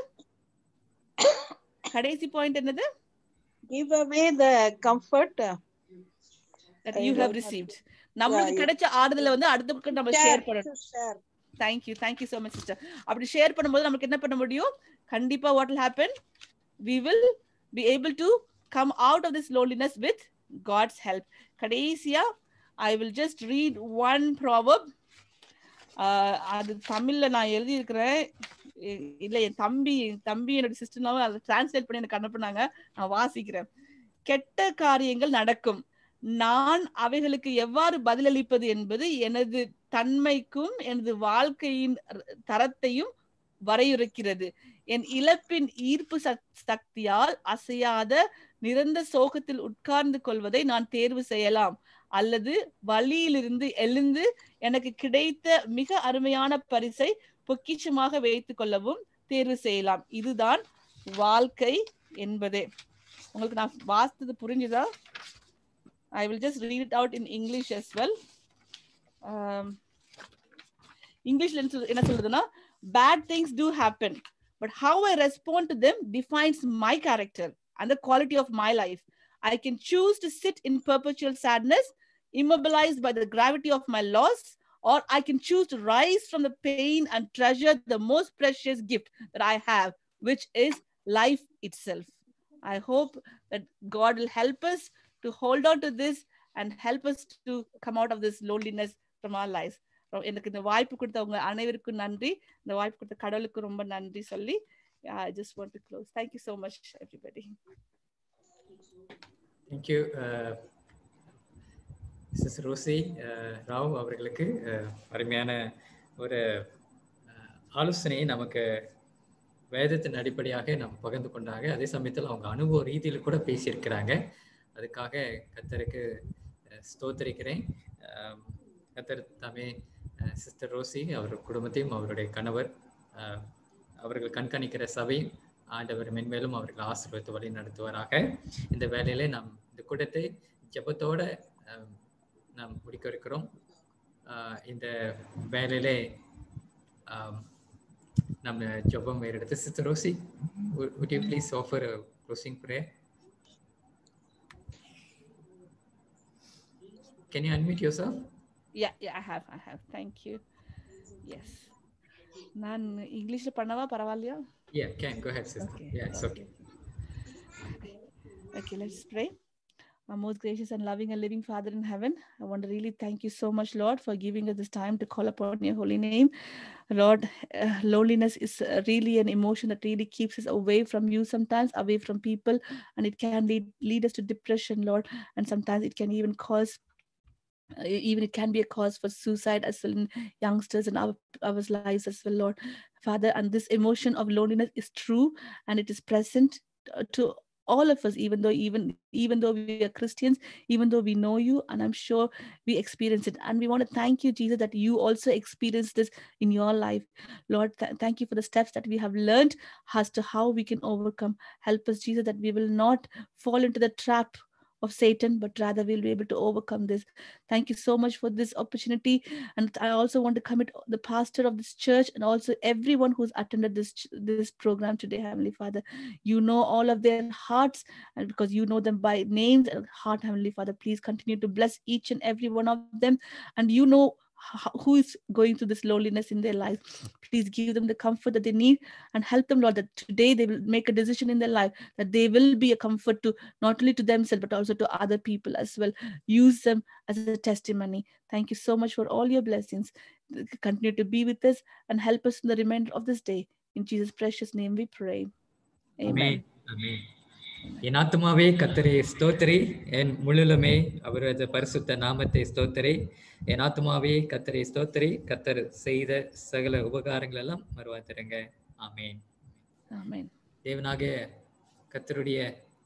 கடைசி பாயிண்ட் என்னது Give away the comfort. uh, that I you have don't have received to- நம்மளுக்கு yeah. கிடைச்ச ஆறுதலை வந்து அடுத்த நம்ம Share, ஷேர் பண்ணணும் to share. Thank you thank you so much sister அப்படி ஷேர் பண்ணும்போது நமக்கு என்ன பண்ண முடியும் கண்டிப்பா what will happen we will be able to come out of this loneliness with god's help கடைசியா i will just read one proverb ah அது தமிழ்ல நான் எழுதி இருக்கிறேன் இல்ல என் தம்பி என் தம்பி என்னோட சிஸ்டர்னாவும் அதை டிரான்ஸ்லேட் பண்ணி எனக்கு அனுப்புனாங்க நான் வாசிக்கிறேன் கெட்ட காரியங்கள் நடக்கும் நான் அவைகளுக்கு எவ்வாறு பதிலளிப்பது என்பது எனது தன்மைக்கும் எனது வாழ்க்கையின் தரத்தையும் வரையுறுக்கிறது என் இழப்பின் ஈர்ப்பு சக்- சக்தியால் அசையாத நிரந்த சோகத்தில் உட்கார்ந்து கொள்வதை நான் தேர்வு செய்யலாம் அல்லது வழியிலிருந்து எழுந்து எனக்கு கிடைத்த மிக அருமையான பரிசை பொக்கிஷமாக வைத்துக் கொள்ளவும் தேர்வு செய்யலாம் இதுதான் வாழ்க்கை என்பதே உங்களுக்கு நான் வாசித்தது புரிஞ்சுதா I will just read it out in English as well um, இங்கிலீஷ்ல என்ன சொல்லுது- என்ன சொல்லுதுன்னா bad things do happen but how I respond to them defines my character and the quality of my life. I can choose to sit in perpetual sadness, immobilized by the gravity of my loss, or I can choose to rise from the pain and treasure the most precious gift that I have, which is life itself. I hope that God will help us to hold on to this and help us to come out of this loneliness from our lives. எனக்கு இந்த வாய்ப்பு கொடுத்தவங்க அனைவருக்கும் நன்றி இந்த வாய்ப்பு கொடுத்த கடவுளுக்கு ரொம்ப நன்றி சொல்லி I just want to close thank you so much everybody thank you Mrs Rosie Rao அவர்களுக்கு அஹ், அருமையான ஒரு அஹ், ஆலோசனையை நமக்கு வேதத்தின் அடிப்படையாக நாம் பகிர்ந்து கொண்டாங்க அதே சமயத்தில் அவங்க அனுபவ ரீதியில் கூட பேசியிருக்கிறாங்க அதுக்காக கத்தருக்கு அஹ், ஸ்தோத்திரிக்கிறேன் அஹ், கத்தர் தாமே சிஸ்டர் ரோசி அவர் குடும்பத்தையும் அவருடைய கணவர் அஹ், அவர்கள் கண்காணிக்கிற சபை ஆண்டவர் மென்மேலும் அவர்கள் ஆசீர்வதித்து வழி நடத்துவாராக இந்த வேலையிலே நாம் இந்த கூட்டத்தை ஜெபத்தோட அஹ், நாம் முடிக்க இருக்கிறோம் அஹ், இந்த வேலையிலே ஆம், நம்ம ஜெபம் எடுத்து sister Rosie would you please offer a closing prayer can you unmute yourself Yeah, yeah, I have, I have. Thank you. Yes. நான் இங்கிலீஷ்ல பண்ணவா பரவாயில்லையா yeah can go ahead sister Okay, yeah it's okay Okay, let's pray. Our most gracious and loving and living Father in heaven, I want to really thank you so much, Lord, for giving us this time to call upon your holy name. Lord, uh, loneliness is uh, really an emotion that really keeps us away from you sometimes, away from people, and it can lead, lead us to depression, Lord, and sometimes it can even cause uh, even it can be a cause for suicide as well in youngsters and our, our lives as well, Lord. Father, and this emotion of loneliness is true and it is present uh, to all of us even though even even though we are christians even though we know you and i'm sure we experience it and we want to thank you jesus that you also experienced this in your life lord th- thank you for the steps that we have learned as to how we can overcome help us jesus that we will not fall into the trap of Satan, but rather we'll be able to overcome this. Thank you so much for this opportunity. And I also want to commit the pastor of this church and also everyone who's attended this ch- this program today, Heavenly Father. You know all of their hearts, and because you know them by names and heart, Heavenly Father, please continue to bless each and every one of them. And you know ho- who is going through this loneliness in their life. Please give them the comfort that they need and help them, Lord, that today they will make a decision in their life that they will be a comfort to not only to themselves but also to other people as well. Use them as a testimony. Thank you so much for all your blessings. Continue to be with us and help us in the remainder of this day. In Jesus' precious name we pray. Amen. ஆமென் ஆமென் என் ஆத்துமாவே கத்தரை ஸ்தோத்திரி என் முழுலுமே அவரது பரிசுத்த நாமத்தை ஸ்தோத்திரி என் ஆத்துமாவே கத்தரை ஸ்தோத்திரி கத்தர் செய்த சகல உபகாரங்கள் எல்லாம் மறுவாத்திருங்க ஆமென் Amen. தேவனாக கத்தருடைய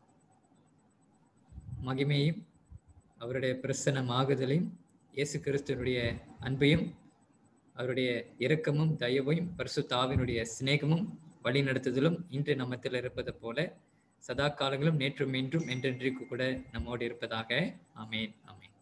மகிமையும் அவருடைய பிரசன்னமாகுதலையும் இயேசு கிறிஸ்துவனுடைய அன்பையும் அவருடைய இரக்கமும் தயவையும் பரிசுத்த ஆவியினுடைய சிநேகமும் வழிநடத்துதலும் இன்று நம்மத்தில் இருப்பது போல சதா காலங்களும் நேற்றும் இன்றும் என்றென்றைக்கு கூட நம்மோடு இருப்பதாக ஆமேன் ஆமேன்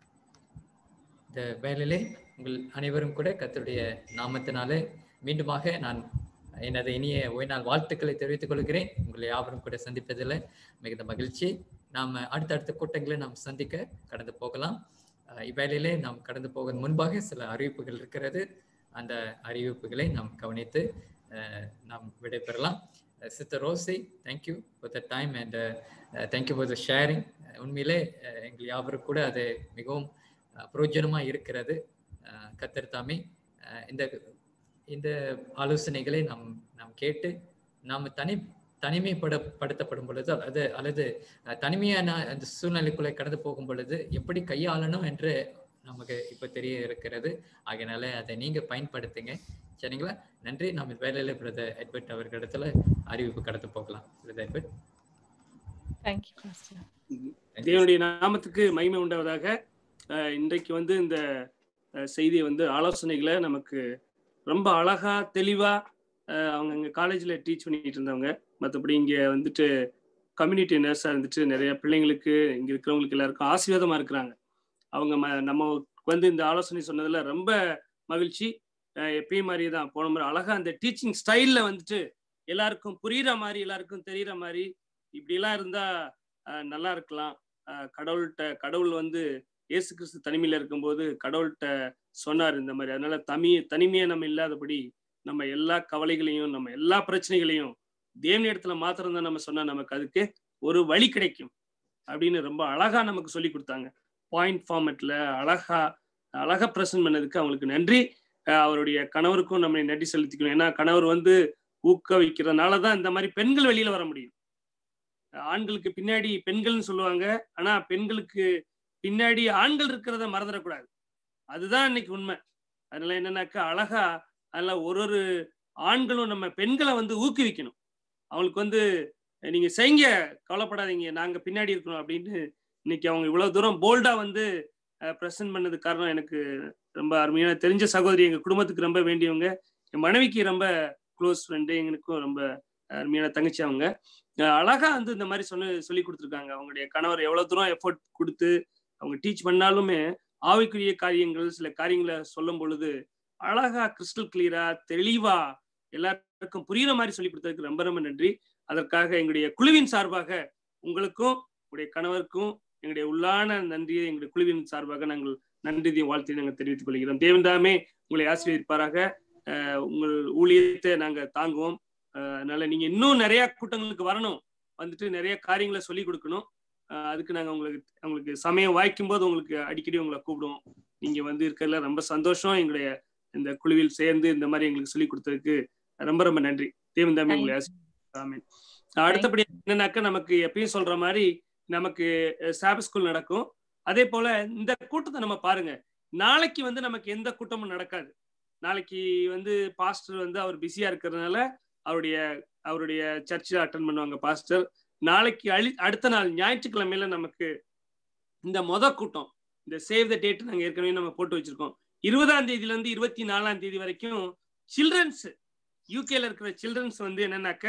இந்த வேலையிலே உங்கள் அனைவரும் கூட கர்த்தருடைய நாமத்தினாலே மீண்டுமாக நான் எனது இனிய ஓய்நாள் வாழ்த்துக்களை தெரிவித்துக் கொள்கிறேன் உங்களை யாவரும் கூட சந்திப்பதில் மிகுந்த மகிழ்ச்சி நாம் அடுத்தடுத்த கூட்டங்களை நாம் சந்திக்க கடந்து போகலாம் அஹ் இவ்வேளையிலே நாம் கடந்து போக முன்பாக சில அறிவிப்புகள் இருக்கிறது அந்த அறிவிப்புகளை நாம் கவனித்து அஹ், நாம் விடைபெறலாம் sister Rosie thank you for the time and thank you for the sharing உண்மையிலே அஹ், எங்கள் யாவரும் கூட அது மிகவும் பிரயோஜனமாக இருக்கிறது அஹ், கர்த்தர் தாமே அஹ், இந்த இந்த ஆலோசனைகளை நாம் நாம் கேட்டு நாம் தனி தனிமைப்பட படுத்தப்படும் பொழுது அல்லது அல்லது அஹ், தனிமையான அந்த சூழ்நிலைக்குள்ளே கடந்து போகும் பொழுது எப்படி கையாளணும் என்று நமக்கு இப்போ தெரிய இருக்கிறது ஆகையினால அதை நீங்க பயன்படுத்துங்க சரிங்களா நன்றி நம்ம வேலையில பிரதர் எட்வர்ட் அவர்களிடத்துல அறிவிப்பு கடந்து போகலாம் பிரதர் எட்வர்ட் தேங்க்யூ பாஸ்டர் தேவனுடைய நாமத்துக்கு மகிமை உண்டாவதாக அஹ், இன்றைக்கு வந்து இந்த அஹ், செய்தியை வந்து ஆலோசனைகளை நமக்கு ரொம்ப அழகா தெளிவா அஹ், அவங்க இங்க காலேஜ்ல டீச் பண்ணிட்டு இருந்தவங்க மற்றபடி இங்க வந்துட்டு கம்யூனிட்டி நர்ஸா இருந்துட்டு நிறைய பிள்ளைங்களுக்கு இங்க இருக்கிறவங்களுக்கு எல்லாருக்கும் ஆசீர்வாதமா இருக்கிறாங்க அவங்க ம- நம்ம வந்து இந்த ஆலோசனை சொன்னதுல ரொம்ப மகிழ்ச்சி அஹ், எப்பயும் மாதிரியே தான் போன முறை அழகா அந்த டீச்சிங் ஸ்டைல்ல வந்துட்டு எல்லாருக்கும் புரியுற மாதிரி எல்லாருக்கும் தெரியுற மாதிரி இப்படிலாம் இருந்தா அஹ், நல்லா இருக்கலாம் அஹ், கடவுள்கிட்ட கடவுள் வந்து இயேசு கிறிஸ்து தனிமையில இருக்கும்போது கடவுள்கிட்ட சொன்னார் இந்த மாதிரி அதனால தனி தனிமையை நம்ம இல்லாதபடி நம்ம எல்லா கவலைகளையும் நம்ம எல்லா பிரச்சனைகளையும் தேவன் இடத்துல மாத்திரம் தான் நம்ம சொன்னா நமக்கு அதுக்கு ஒரு வழி கிடைக்கும் அப்படின்னு ரொம்ப அழகா நமக்கு சொல்லி கொடுத்தாங்க பாயிண்ட் ஃபார்மேட்ல அழகா அழகா ப்ரெசென்ட் பண்ணதுக்கு அவங்களுக்கு நன்றி அஹ் அவருடைய கணவருக்கும் நம்ம நன்றி செலுத்திக்கணும் ஏன்னா கணவர் வந்து ஊக்குவிக்கிறதுனால தான் இந்த மாதிரி பெண்கள் வெளியில வர முடியும் ஆண்களுக்கு பின்னாடி பெண்கள்னு சொல்லுவாங்க ஆனா பெண்களுக்கு பின்னாடி ஆண்கள் இருக்கிறத மறந்துடக்கூடாது அதுதான் இன்னைக்கு உண்மை அதனால என்னன்னாக்கா அழகா அதுல ஒரு ஒரு ஆண்களும் நம்ம பெண்களை வந்து ஊக்குவிக்கணும் அவங்களுக்கு வந்து நீங்க செய்யுங்க கவலைப்படாதீங்க நாங்க பின்னாடி இருக்கணும் அப்படின்னு இன்னைக்கு அவங்க இவ்வளவு தூரம் போல்டா வந்து ப்ரெசென்ட் பண்ணது காரணம் எனக்கு ரொம்ப அருமையான தெரிஞ்ச சகோதரி எங்க குடும்பத்துக்கு ரொம்ப வேண்டியவங்க என் மனைவிக்கு ரொம்ப க்ளோஸ் ஃப்ரெண்டு எங்களுக்கும் ரொம்ப அருமையான தங்கச்சி அவங்க அஹ் அழகா வந்து இந்த மாதிரி சொல்லி சொல்லி கொடுத்துருக்காங்க அவங்களுடைய கணவர் எவ்வளவு தூரம் எஃபோர்ட் கொடுத்து அவங்க டீச் பண்ணாலுமே ஆவிக்குரிய காரியங்கள் சில காரியங்களை சொல்லும் பொழுது அழகா கிறிஸ்டல் கிளியரா தெளிவா எல்லாருக்கும் புரியுற மாதிரி சொல்லி கொடுத்ததுக்கு ரொம்ப ரொம்ப நன்றி அதற்காக எங்களுடைய குழுவின் சார்பாக உங்களுக்கும் உங்களுடைய கணவருக்கும் எங்களுடைய உள்ளான நன்றியை எங்களுடைய குழுவின் சார்பாக நாங்கள் நன்றியையும் வாழ்த்தையும் நாங்கள் தெரிவித்துக் கொள்கிறோம் தேவன் தாமே உங்களை ஆசீர்வதிப்பாராக அஹ் உங்கள் ஊழியத்தை நாங்க தாங்குவோம் அஹ் அதனால நீங்க இன்னும் நிறைய கூட்டங்களுக்கு வரணும் வந்துட்டு நிறைய காரியங்களை சொல்லி கொடுக்கணும் அஹ் அதுக்கு நாங்க உங்களுக்கு உங்களுக்கு சமயம் வாய்க்கும் போது உங்களுக்கு அடிக்கடி உங்களை கூப்பிடுவோம் நீங்க வந்து இருக்கிறதுல ரொம்ப சந்தோஷம் எங்களுடைய இந்த குழுவில் சேர்ந்து இந்த மாதிரி எங்களுக்கு சொல்லி கொடுத்ததுக்கு ரொம்ப ரொம்ப நன்றி தேவன் தாமே உங்களை ஆசீர்வதிப்பாராக. ஆமென். அடுத்தபடி என்னன்னாக்கா நமக்கு எப்பயும் சொல்ற மாதிரி நமக்கு சாப ஸ்கூல் நடக்கும் அதே போல இந்த கூட்டத்தை நம்ம பாருங்க நாளைக்கு வந்து நமக்கு எந்த கூட்டமும் நடக்காது நாளைக்கு வந்து பாஸ்டர் வந்து அவர் பிஸியா இருக்கிறதுனால அவருடைய அவருடைய சர்ச்சில் அட்டன் பண்ணுவாங்க பாஸ்டர் நாளைக்கு அழி அடுத்த நாள் ஞாயிற்றுக்கிழமையில நமக்கு இந்த மொத கூட்டம் இந்த சேவ் த டேட் நாங்க ஏற்கனவே நம்ம போட்டு வச்சிருக்கோம் இருபதாம் தேதியில இருந்து இருபத்தி நாலாம் தேதி வரைக்கும் சில்ட்ரன்ஸ் யூகேல இருக்கிற சில்ட்ரன்ஸ் வந்து என்னன்னாக்க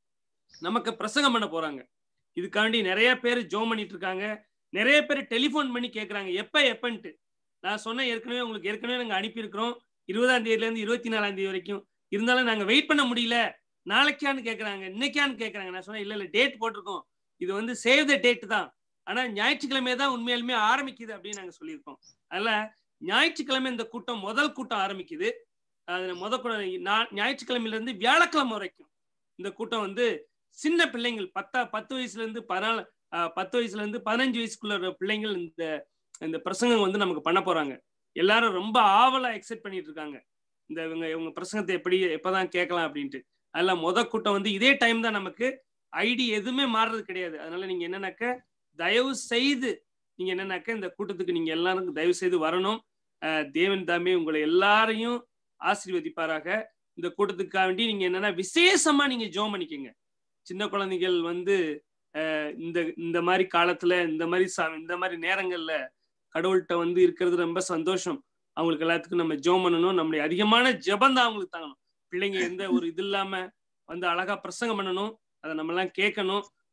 நமக்கு பிரசங்கம் பண்ண போறாங்க இதுக்காண்டி நிறைய பேர் ஜோம் பண்ணிட்டு இருக்காங்க நிறைய பேர் டெலிஃபோன் பண்ணி கேட்கறாங்க எப்ப எப்பன்ட்டு நான் சொன்ன ஏற்கனவே உங்களுக்கு ஏற்கனவே நாங்க அனுப்பியிருக்கிறோம் இருபதாம் தேதியில இருந்து இருபத்தி நாலாம் தேதி வரைக்கும் இருந்தாலும் நாங்க வெயிட் பண்ண முடியல நாளைக்கான்னு கேட்கறாங்க இன்னைக்கான்னு கேட்கறாங்க நான் சொன்னேன் இல்ல இல்ல டேட் போட்டிருக்கோம் இது வந்து சேவ் த டேட் தான் ஆனா ஞாயிற்றுக்கிழமை தான் உண்மையாலுமே ஆரம்பிக்குது அப்படின்னு நாங்க சொல்லியிருக்கோம் அதனால ஞாயிற்றுக்கிழமை இந்த கூட்டம் முதல் கூட்டம் ஆரம்பிக்குது அதுல முத கூட்டம் நா- ஞாயிற்றுக்கிழமையில இருந்து வியாழக்கிழமை வரைக்கும் இந்த கூட்டம் வந்து சின்ன பிள்ளைங்கள் பத்தா பத்து வயசுல இருந்து பதினாலு ஆஹ் பத்து வயசுல இருந்து பதினஞ்சு வயசுக்குள்ள இருக்கிற பிள்ளைங்கள் இந்த இந்த பிரசங்கம் வந்து நமக்கு பண்ண போறாங்க எல்லாரும் ரொம்ப ஆவலா எக்ஸைட் பண்ணிட்டு இருக்காங்க இந்த இவங்க இவங்க பிரசங்கத்தை எப்படி எப்பதான் கேட்கலாம் அப்படின்ட்டு அதனால முத கூட்டம் வந்து இதே டைம் தான் நமக்கு ஐடி எதுவுமே மாறுறது கிடையாது அதனால நீங்க என்னன்னாக்க தயவு செய்து நீங்க என்னன்னாக்க இந்த கூட்டத்துக்கு நீங்க எல்லாரும் தயவு செய்து வரணும் ஆஹ் தேவன் தாமே உங்களை எல்லாரையும் ஆசீர்வதிப்பாராக இந்த கூட்டத்துக்காக வேண்டி நீங்க என்னன்னா விசேஷமா நீங்க ஜோம் பண்ணிக்கங்க சின்ன குழந்தைகள் வந்து ஆஹ் இந்த இந்த மாதிரி காலத்துல இந்த மாதிரி ச- இந்த மாதிரி நேரங்கள்ல கடவுள்கிட்ட வந்து இருக்கிறது ரொம்ப சந்தோஷம் அவங்களுக்கு எல்லாத்துக்கும் நம்ம ஜெபம் பண்ணணும் நம்மளுடைய அதிகமான ஜெபம் தான் அவங்களுக்கு தாங்கணும் பிள்ளைங்க எந்த ஒரு இது இல்லாம வந்து அழகா பிரசங்கம் பண்ணணும் அதை நம்ம எல்லாம் கேட்கணும்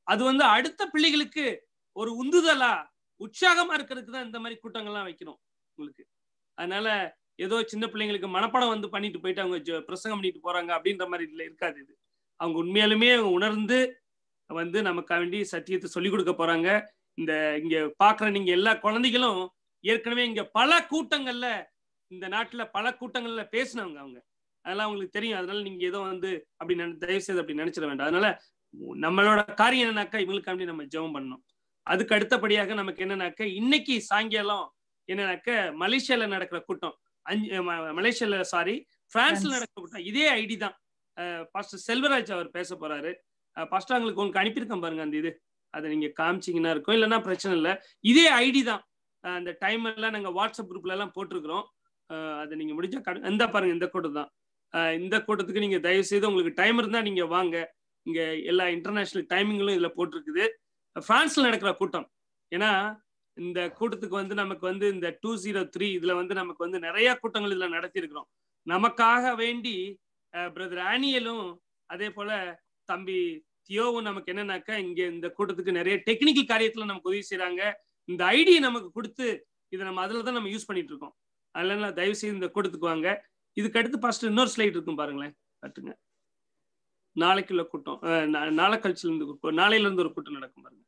அது வந்து அடுத்த பிள்ளைகளுக்கு ஒரு உந்துதலா உற்சாகமா இருக்கிறதுக்கு தான் இந்த மாதிரி கூட்டங்கள்லாம் வைக்கிறோம் உங்களுக்கு அதனால ஏதோ சின்ன பிள்ளைங்களுக்கு மனப்படம் வந்து பண்ணிட்டு போயிட்டு அவங்க ஜ- பிரசங்கம் பண்ணிட்டு போறாங்க அப்படின்ற மாதிரி இதுல இருக்காது இது அவங்க உண்மையாலுமே உணர்ந்து வந்து நமக்கு வேண்டி சத்தியத்தை சொல்லிக் கொடுக்க போறாங்க இந்த இங்க பாக்குற நீங்க எல்லா குழந்தைகளும் ஏற்கனவே இங்க பல கூட்டங்கள்ல இந்த நாட்டுல பல கூட்டங்கள்ல பேசினவங்க அவங்க அதெல்லாம் உங்களுக்கு தெரியும் அதனால நீங்க ஏதோ வந்து அப்படி நினை- தயவு செய்து அப்படி நினைச்சிட வேண்டாம் அதனால நம்மளோட காரியம் என்னன்னாக்கா இவங்களுக்காண்டி நம்ம ஜெபம் பண்ணணும் அதுக்கு அடுத்தபடியாக நமக்கு என்னன்னாக்க இன்னைக்கு சாயங்காலம் என்னன்னாக்க மலேசியால நடக்கிற கூட்டம் அஞ்சு ம- மலேசியால சாரி பிரான்ஸ்ல நடக்கிற கூட்டம் இதே ஐடி தான் பாஸ்டர் செல்வராஜ் அவர் பேச போறாரு பாஸ்டர் உங்களுக்கு உங்களுக்கு அனுப்பியிருக்கேன் பாருங்க அந்த இது அதை நீங்க காமிச்சீங்கன்னா இருக்கும் இல்லைன்னா பிரச்சனை இல்லை இதே ஐடி தான் அஹ் அந்த டைம் எல்லாம் நாங்க வாட்ஸ்அப் குரூப்ல எல்லாம் போட்டிருக்கிறோம் அஹ் அதை நீங்க முடிஞ்சா கடு- இந்த பாருங்க இந்த கூட்டம் தான் அஹ் இந்த கூட்டத்துக்கு நீங்க தயவு செய்து உங்களுக்கு டைம் இருந்தா நீங்க வாங்க இங்க எல்லா இன்டர்நேஷனல் டைமிங்களும் இதுல போட்டிருக்குது பிரான்ஸ்ல நடக்கிற கூட்டம் ஏன்னா இந்த கூட்டத்துக்கு வந்து நமக்கு வந்து இந்த டூ ஜீரோ த்ரீ இதுல வந்து நமக்கு வந்து நிறைய கூட்டங்கள் இதுல நடத்தி இருக்கிறோம் நமக்காக வேண்டி பிரதர் ஆனியலும் அதே போல தம்பி தியோவும் நமக்கு என்னன்னாக்கா இங்க இந்த கூட்டத்துக்கு நிறைய டெக்னிக்கல் காரியத்துல நமக்கு உதவி செய்றாங்க இந்த ஐடியை நமக்கு கொடுத்து இதை நம்ம அதுல தான் நம்ம யூஸ் பண்ணிட்டு இருக்கோம் அதனால தயவு செய்து இந்த கூட்டத்துக்கு வாங்க இதுக்கு அடுத்து ஃபர்ஸ்ட் இன்னொரு ஸ்லைட் இருக்கும் பாருங்களேன் கட்டுங்க நாளைக்குள்ள கூட்டம் அஹ் நா- நாளை கழிச்சுல இருந்து ஒரு கூ- நாளையில இருந்து ஒரு கூட்டம் நடக்கும் பாருங்க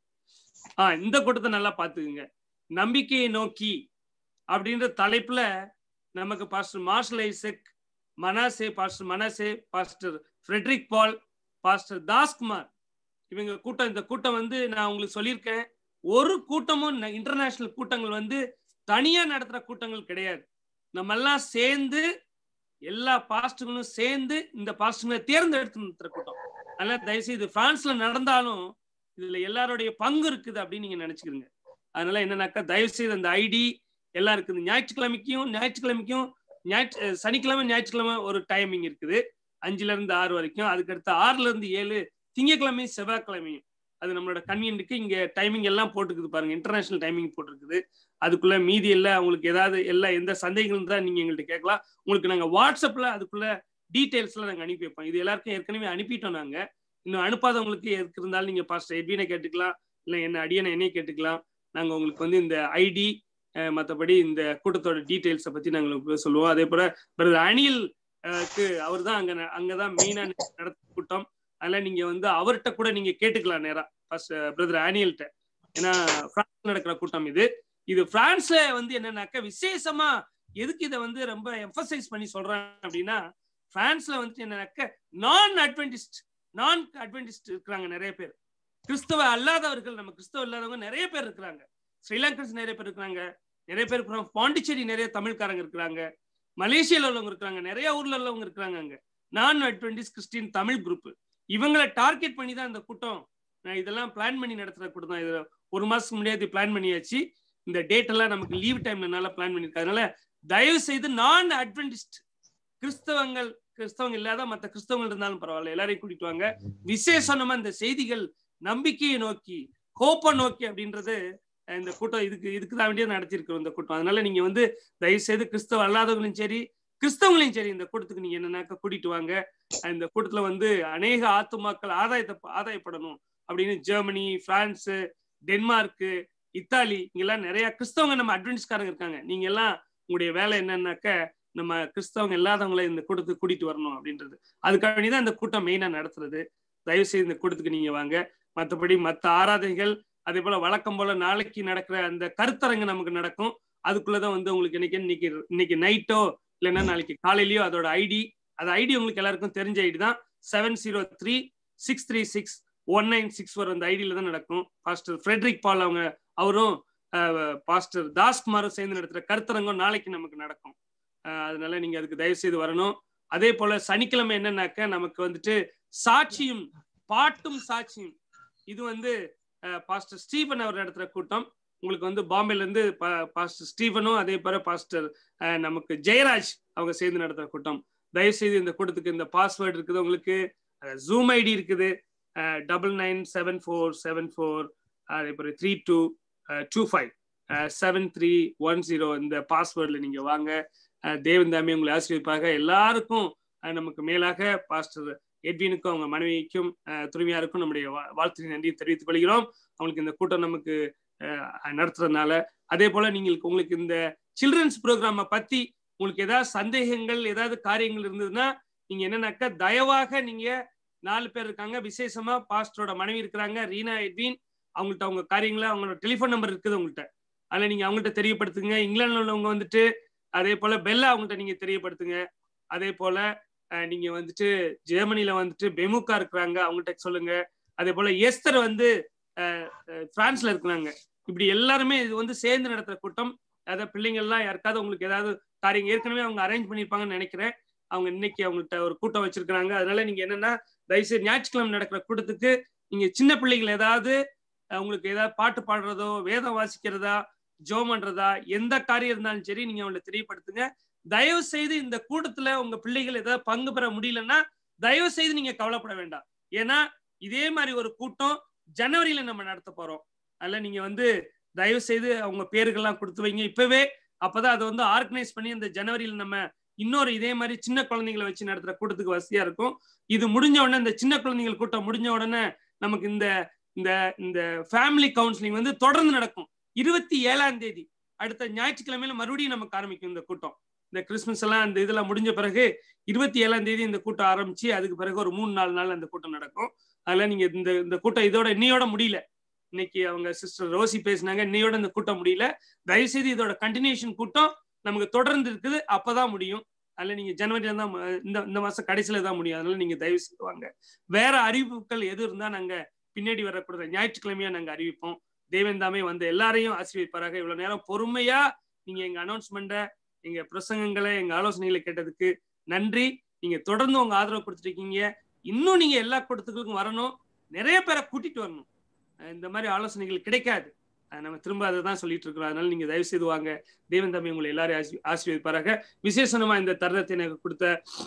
ஆ இந்த கூட்டத்தை நல்லா பார்த்துக்குங்க நம்பிக்கையை நோக்கி அப்படின்ற தலைப்புல நமக்கு pastor Marshall Isaac Manasseh pastor Manasseh pastor Frederick Paul pastor Daskumar இவங்க கூட்டம் இந்த கூட்டம் வந்து நான் உங்களுக்கு சொல்லியிருக்கேன் ஒரு கூட்டமும் இன்டர்நேஷனல் கூட்டங்கள் வந்து தனியா நடத்துற கூட்டங்கள் கிடையாது நம்ம எல்லாம் சேர்ந்து எல்லா பாஸ்டுகளும் சேர்ந்து இந்த பாஸ்டுகளை தேர்ந்தெடுத்து நடத்துற கூட்டம் அதனால தயவுசெய்து பிரான்ஸ்ல நடந்தாலும் இதுல எல்லாருடைய பங்கு இருக்குது அப்படின்னு நீங்க நினைச்சுக்கிறீங்க அதனால என்னன்னாக்கா தயவு செய்து அந்த ஐடி எல்லாம் இருக்குது ஞாயிற்றுக்கிழமைக்கும் ஞாயிற்றுக்கிழமைக்கும் ஞாயிற்று அஹ் சனிக்கிழமை ஞாயிற்றுக்கிழமை ஒரு டைமிங் இருக்குது அஞ்சுல இருந்து ஆறு வரைக்கும் அதுக்கடுத்து ஆறுல இருந்து ஏழு திங்கட்கிழமையும் செவ்வாய்க்கிழமையும் அது நம்மளோட கன்வீனியன்ட்டுக்கு இங்க டைமிங் எல்லாம் போட்டுருக்குது பாருங்க இன்டர்நேஷனல் டைமிங் போட்டிருக்குது அதுக்குள்ள மீதி எல்லாம் உங்களுக்கு ஏதாவது எல்லா எந்த சந்தேகங்களும் தான் நீங்க எங்கள்கிட்ட கேட்கலாம் உங்களுக்கு நாங்க வாட்ஸ்அப்ல அதுக்குள்ள டீடைல்ஸ்லாம் நாங்க அனுப்பி வைப்போம் இது எல்லாருக்கும் ஏற்கனவே அனுப்பிட்டோம் நாங்க இன்னும் அனுப்பாதவங்களுக்கு எதுக்கு இருந்தாலும் நீங்க பாஸ்டர் எட்வினை கேட்டுக்கலாம் இல்லை என்ன அடியனை என்னைய கேட்டுக்கலாம் நாங்க உங்களுக்கு வந்து இந்த ஐடி மற்றபடி இந்த கூட்டத்தோட டீடைல்ஸை பத்தி நாங்கள் உங்களுக்கு சொல்லுவோம் அதே போல பிரதர் அனில் க்கு அவர் தான் அங்க ந- அங்கதான் மெயினா நடத்த கூட்டம் அதனால நீங்க வந்து அவர்கிட்ட கூட நீங்க கேட்டுக்கலாம் நேரா ஃபர்ஸ்ட் பிரதர் ஆனியல்கிட்ட ஏன்னா பிரான்ஸ்ல நடக்கிற கூட்டம் இது இது பிரான்ஸ்ல வந்து என்னன்னாக்க விசேஷமா எதுக்கு இதை வந்து ரொம்ப எம்பசைஸ் பண்ணி சொல்றேன் அப்படின்னா பிரான்ஸ்ல வந்து என்னன்னாக்க நான் அட்வென்டிஸ்ட் நான் அட்வென்டிஸ்ட் இருக்கிறாங்க நிறைய பேர் கிறிஸ்தவ அல்லாதவர்கள் நம்ம கிறிஸ்தவ இல்லாதவங்க நிறைய பேர் இருக்கிறாங்க ஸ்ரீலங்கன்ஸ் நிறைய பேர் இருக்கிறாங்க நிறைய பேர் இருக்கிறாங்க பாண்டிச்சேரி நிறைய தமிழ்காரங்க இருக்கிறாங்க மலேசியால உள்ளவங்க இருக்கிறாங்க நிறைய ஊர்ல உள்ளவங்க இருக்கிறாங்க அங்க நான் அட்வென்டிஸ் கிறிஸ்டின் தமிழ் குரூப் இவங்களை டார்கெட் பண்ணி தான் இந்த கூட்டம் நான் இதெல்லாம் பிளான் பண்ணி நடத்துற கூட்டம் தான் இதுல ஒரு மாசத்துக்கு முன்னாடி பிளான் பண்ணியாச்சு இந்த டேட் எல்லாம் நமக்கு லீவ் டைம்னால பிளான் பண்ணிருக்காங்க அதனால தயவு செய்து நான் அட்வென்டிஸ்ட் கிறிஸ்தவங்கள் கிறிஸ்தவங்க இல்லாத மற்ற கிறிஸ்தவங்கள் இருந்தாலும் பரவாயில்ல எல்லாரையும் கூட்டிட்டு வாங்க விசேஷமா இந்த செய்திகள் நம்பிக்கையை நோக்கி கோப்பை நோக்கி அப்படின்றது அஹ், இந்த கூட்டம் இதுக்கு இதுக்கு தான் வேண்டிய நடத்தியிருக்கிறோம் இந்த கூட்டம் அதனால நீங்க வந்து தயவு செய்து கிறிஸ்தவ அல்லாதவங்களும் சரி கிறிஸ்தவங்களையும் சரி இந்த கூட்டத்துக்கு நீங்க என்னன்னாக்க கூட்டிட்டு வாங்க அஹ், இந்த கூட்டத்துல வந்து அநேக ஆத்துமாக்கள் ஆதாயத்தை ஆதாயப்படணும் அப்படின்னு ஜெர்மனி பிரான்ஸ் டென்மார்க்கு இத்தாலி இங்கெல்லாம் நிறைய கிறிஸ்தவங்க நம்ம அட்வென்டிஸ்காரங்க இருக்காங்க நீங்க எல்லாம் உங்களுடைய வேலை என்னன்னாக்க நம்ம கிறிஸ்தவங்க இல்லாதவங்களை இந்த கூட்டத்துக்கு கூட்டிட்டு வரணும் அப்படின்றது அதுக்காக வேண்டி தான் இந்த கூட்டம் மெயினா நடத்துறது தயவு செய்து இந்த கூட்டத்துக்கு நீங்க வாங்க மற்றபடி மற்ற ஆராதனைகள் அதே போல வழக்கம் போல நாளைக்கு நடக்கிற அந்த கருத்தரங்கு நமக்கு நடக்கும் அதுக்குள்ளதான் வந்து உங்களுக்கு இன்னைக்கு இன்னைக்கு இன்னைக்கு நைட்டோ இல்லைன்னா நாளைக்கு காலையிலயோ அதோட ஐடி அது ஐடி உங்களுக்கு எல்லாருக்கும் தெரிஞ்ச ஐடி தான் seven zero three six three six one nine six four அந்த ஐடியில தான் நடக்கும் பாஸ்டர் ஃப்ரெட்ரிக் பால் அவங்க அவரும் அஹ், பாஸ்டர் தாஸ்குமாரும் சேர்ந்து நடத்துற கருத்தரங்கம் நாளைக்கு நமக்கு நடக்கும் அஹ், அதனால நீங்க அதுக்கு தயவு செய்து வரணும் அதே போல சனிக்கிழமை என்னன்னாக்க நமக்கு வந்துட்டு சாட்சியும் பாட்டும் சாட்சியும் இது வந்து அஹ், பாஸ்டர் ஸ்டீபன் அவர் நடத்துற கூட்டம் உங்களுக்கு வந்து பாம்பேல இருந்து பா- பாஸ்டர் ஸ்டீபனும் அதே போல பாஸ்டர் அஹ், நமக்கு ஜெயராஜ் அவங்க சேர்ந்து நடத்துற கூட்டம் தயவு செய்து இந்த கூட்டத்துக்கு இந்த பாஸ்வேர்டு இருக்குது உங்களுக்கு ஜூம் ஐடி இருக்குது double nine seven four seven four அதே போல three two two five seven three one zero இந்த பாஸ்வேர்டில் நீங்கள் வாங்க அஹ், தேவன் தாமே உங்களை ஆசீர்வதிப்பாக எல்லாருக்கும் அஹ், நமக்கு மேலாக பாஸ்டர் எட்வினுக்கும் அவங்க மனைவிக்கும் அஹ், துணைவியாருக்கும் நம்முடைய வா- வாழ்த்து நன்றி தெரிவித்துக் கொள்கிறோம் அவங்களுக்கு இந்த கூட்டம் நமக்கு அஹ், நடத்துறதுனால அதே போல நீங்கள் உங்களுக்கு இந்த சில்ட்ரன்ஸ் ப்ரோக்ராமை பத்தி உங்களுக்கு ஏதாவது சந்தேகங்கள் ஏதாவது காரியங்கள் இருந்ததுன்னா நீங்க என்னன்னாக்கா தயவாக நீங்க நாலு பேர் இருக்காங்க விசேஷமா பாஸ்டரோட மனைவி இருக்கிறாங்க ரீனா எட்வின் அவங்கள்ட்ட அவங்க காரியங்களை அவங்களோட டெலிஃபோன் நம்பர் இருக்குது உங்கள்கிட்ட அதில் நீங்க அவங்கள்ட்ட தெரியப்படுத்துங்க இங்கிலாந்துல உள்ளவங்க வந்துட்டு அதே போல பெல்லா அவங்கள்ட்ட நீங்க தெரியப்படுத்துங்க அதே போல அஹ், நீங்க வந்துட்டு ஜெர்மனில வந்துட்டு பெமுக்கா இருக்கிறாங்க அவங்கள்ட்ட சொல்லுங்க அதே போல எஸ்தர் வந்து அஹ், அஹ், பிரான்ஸ்ல இருக்கிறாங்க இப்படி எல்லாருமே இது வந்து சேர்ந்து நடத்துற கூட்டம் அதாவது பிள்ளைங்க எல்லாம் யாருக்காவது உங்களுக்கு ஏதாவது காரியம் ஏற்கனவே அவங்க அரேஞ்ச் பண்ணியிருப்பாங்கன்னு நினைக்கிறேன் அவங்க இன்னைக்கு அவங்கள்ட்ட ஒரு கூட்டம் வச்சிருக்கிறாங்க அதனால நீங்க என்னன்னா தயவுசெய்து ஞாயிற்றுக்கிழமை நடக்கிற கூட்டத்துக்கு நீங்க சின்ன பிள்ளைகள் ஏதாவது அஹ், உங்களுக்கு ஏதாவது பாட்டு பாடுறதோ வேதம் வாசிக்கிறதா ஜோம் பண்றதா எந்த காரியம் இருந்தாலும் சரி நீங்க அவங்களை தெரியப்படுத்துங்க தயவு செய்து இந்த கூட்டத்துல உங்க பிள்ளைகள் ஏதாவது பங்கு பெற முடியலன்னா தயவு செய்து நீங்க கவலைப்பட வேண்டாம் ஏன்னா இதே மாதிரி ஒரு கூட்டம் ஜனவரியில நம்ம நடத்த போறோம் அதில் நீங்க வந்து தயவு செய்து அவங்க பேருக்கெல்லாம் கொடுத்து வைங்க இப்பவே அப்பதான் அதை வந்து ஆர்கனைஸ் பண்ணி இந்த ஜனவரியில் நம்ம இன்னொரு இதே மாதிரி சின்ன குழந்தைங்களை வச்சு நடத்துற கூட்டத்துக்கு வசதியா இருக்கும் இது முடிஞ்ச உடனே இந்த சின்ன குழந்தைகள் கூட்டம் முடிஞ்ச உடனே நமக்கு இந்த இந்த இந்த ஃபேமிலி கவுன்சிலிங் வந்து தொடர்ந்து நடக்கும் இருபத்தி ஏழாம் தேதி அடுத்த ஞாயிற்றுக்கிழமையில மறுபடியும் நமக்கு ஆரம்பிக்கும் இந்த கூட்டம் இந்த கிறிஸ்மஸ் எல்லாம் அந்த இதெல்லாம் முடிஞ்ச பிறகு இருபத்தி ஏழாம் தேதி இந்த கூட்டம் ஆரம்பிச்சு அதுக்கு பிறகு ஒரு மூணு நாலு நாள் அந்த கூட்டம் நடக்கும் அதுல நீங்க இந்த இந்த கூட்டம் இதோட இன்னையோட முடியல இன்னைக்கு அவங்க சிஸ்டர் ரோசி பேசினாங்க இன்னையோட இந்த கூட்டம் முடியல தயவுசெய்து இதோட கண்டினியூஷன் கூட்டம் நமக்கு தொடர்ந்து இருக்குது அப்பதான் முடியும் அதுல நீங்க ஜனவரியில தான் ம- இந்த இந்த மாசம் கடைசியில தான் முடியும் அதனால நீங்க தயவு செய்து வாங்க வேற அறிவிப்புகள் எது இருந்தா நாங்க பின்னாடி வரக்கூடிய ஞாயிற்றுக்கிழமையா நாங்க அறிவிப்போம் தேவன் தாமே வந்து எல்லாரையும் ஆசீர்வதிப்பாராக இவ்வளவு நேரம் பொறுமையா நீங்க எங்க அனௌன்ஸ்மெண்ட்டை எங்க பிரசங்கங்களை எங்க ஆலோசனைகளை கேட்டதுக்கு நன்றி நீங்க தொடர்ந்து உங்க ஆதரவு கொடுத்துருக்கீங்க இன்னும் நீங்க எல்லா கூட்டத்துக்கும் வரணும் நிறைய பேரை கூட்டிட்டு வரணும் அஹ் இந்த மாதிரி ஆலோசனைகள் கிடைக்காது அஹ் நம்ம திரும்ப அதை தான் சொல்லிட்டு இருக்கிறோம் அதனால நீங்க தயவு செய்து வாங்க தேவன் தம்பி உங்களை எல்லாரையும் ஆசி ஆசீர்வதிப்பாராக விசேஷமா இந்த தருணத்தை எனக்கு கொடுத்த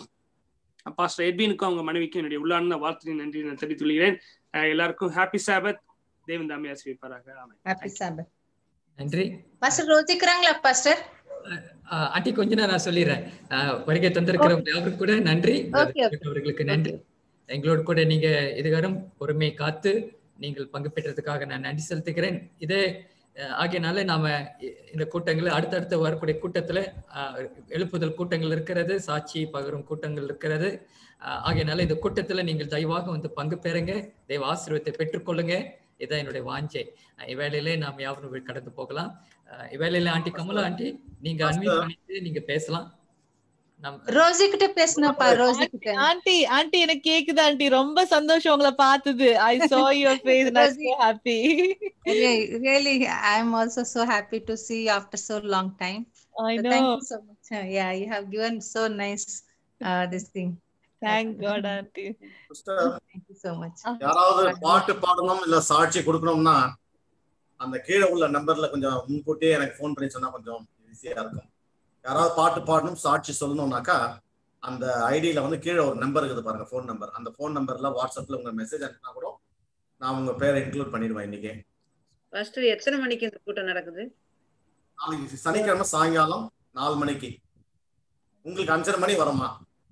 பாஸ்டர் எட்வினுக்கும் அவங்க மனைவிக்கும் என்னுடைய உள்ளார்ந்த வாழ்த்து நன்றி நான் தெரிவித்துக் கொள்கிறேன் அஹ் எல்லாருக்கும் ஹாப்பி சாபத் தேவன் தாமி ஆசீர்வதிப்பாராக ஆமென். ஹாப்பி சாபத் நன்றி பாஸ்டர் ரோசிக்கிறாங்களா பாஸ்டர் ஆஹ் ஆண்டி கொஞ்ச நேரம் நான் சொல்லிடுறேன் ஆஹ் வருகை தந்திருக்கிற யாருக்கு கூட நன்றி Okay, okay. அவர்களுக்கு நன்றி எங்களோட கூட நீங்க இதுகாரம் பொறுமை காத்து நீங்கள் பங்கு பெற்றதுக்காக நான் நன்றி செலுத்துகிறேன் இதே அஹ், ஆகையினால நாம இ- இந்த கூட்டங்கள் அடுத்தடுத்து வரக்கூடிய கூட்டத்துல ஆஹ், எழுப்புதல் கூட்டங்கள் இருக்கிறது சாட்சி பகரும் கூட்டங்கள் இருக்கிறது ஆஹ், ஆகையினால இந்த கூட்டத்துல நீங்கள் தயவாக வந்து பங்கு பெறுங்க தெய்வ ஆசீர்வாதத்தை பெற்றுக்கொள்ளுங்க இதான் என்னுடைய வாஞ்சை அஹ், இவ்வேளையிலே நாம் யாவரும் கடந்து போகலாம் அஹ், இவ்வேளையில ஆண்டி கமலா ஆண்டி நீங்க அன்மியூட் பண்ணிட்டு நீங்க பேசலாம் நம் ரோசி கிட்ட பேசினப்பா ரோசி கிட்ட ஆண்டி ஆண்டி எனக்கு கேக்குது ஆண்டி ரொம்ப சந்தோஷம் உங்களை பார்த்தது ஐ saw your face and I'm so happy Re- really i'm also so happy to see you after so long time I So thank know. you so much Uh, yeah you have given so nice uh, this thing thank god auntie thank you so much யாராவது பாட்டு பாடணும் இல்ல சாட்சி கொடுக்கணும்னா அந்த கீழே உள்ள நம்பர்ல கொஞ்சம் முன்கூட்டியே எனக்கு ஃபோன் பண்ணி சொன்னா கொஞ்சம் ஈஸியா இருக்கும் யாராவது பாட்டு பாடணும் சாட்சி சொல்லணும்னாக்கா அந்த ஐடியில வந்து கீழே ஒரு நம்பர் இருக்குது பாருங்க ஃபோன் நம்பர் அந்த ஃபோன் நம்பர்ல வாட்ஸ்அப்ல உங்க மெசேஜ் அனுப்பினா கூட நான் உங்க பேரை இன்க்ளூட் பண்ணிடுவேன் இன்னைக்கு ஃபர்ஸ்ட் எத்தனை மணிக்கு இந்த கூட்டம் நடக்குது நாளைக்கு சனிக்கிழமை சாயங்காலம் நாலு மணிக்கு உங்களுக்கு அஞ்சரை மணி வருமா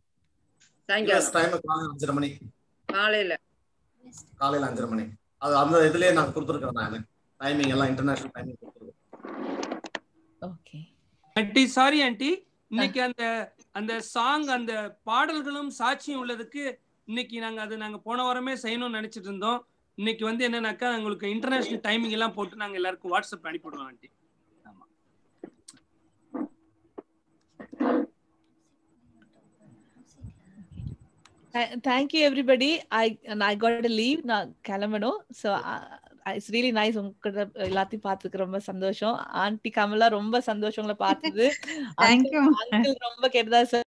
சாயங்காலம் டைம் காலையில் அஞ்சரை மணி காலையில காலையில அஞ்சரை மணி அது அந்த இதுலயே நான் கொடுத்துருக்கேன் நான் டைமிங் எல்லாம் இன்டர்நேஷனல் டைமிங் கொடுத்துருக்கேன் ஆண்டி சாரி ஆண்டி இன்னைக்கு அந்த அந்த சாங் அந்த பாடல்களும் சாட்சியும் உள்ளதுக்கு இன்னைக்கு நாங்க அது நாங்க போன வாரமே செய்யணும்னு நினைச்சிட்டு இருந்தோம் இன்னைக்கு வந்து என்னன்னாக்கா உங்களுக்கு இன்டர்நேஷனல் டைமிங் எல்லாம் போட்டு நாங்க எல்லாருக்கும் வாட்ஸ்அப் அனுப்பிவிடுவோம் aunty Th- thank you everybody i and i got to leave நான் கிளம்பணும் so uh, it's really nice உங்ககிட்ட எல்லாத்தையும் பார்த்துக்க ரொம்ப சந்தோஷம் ஆண்டி கமலா ரொம்ப சந்தோஷம் உங்களை பார்த்தது Thank you. அங்கிள் ரொம்ப கேட்டதா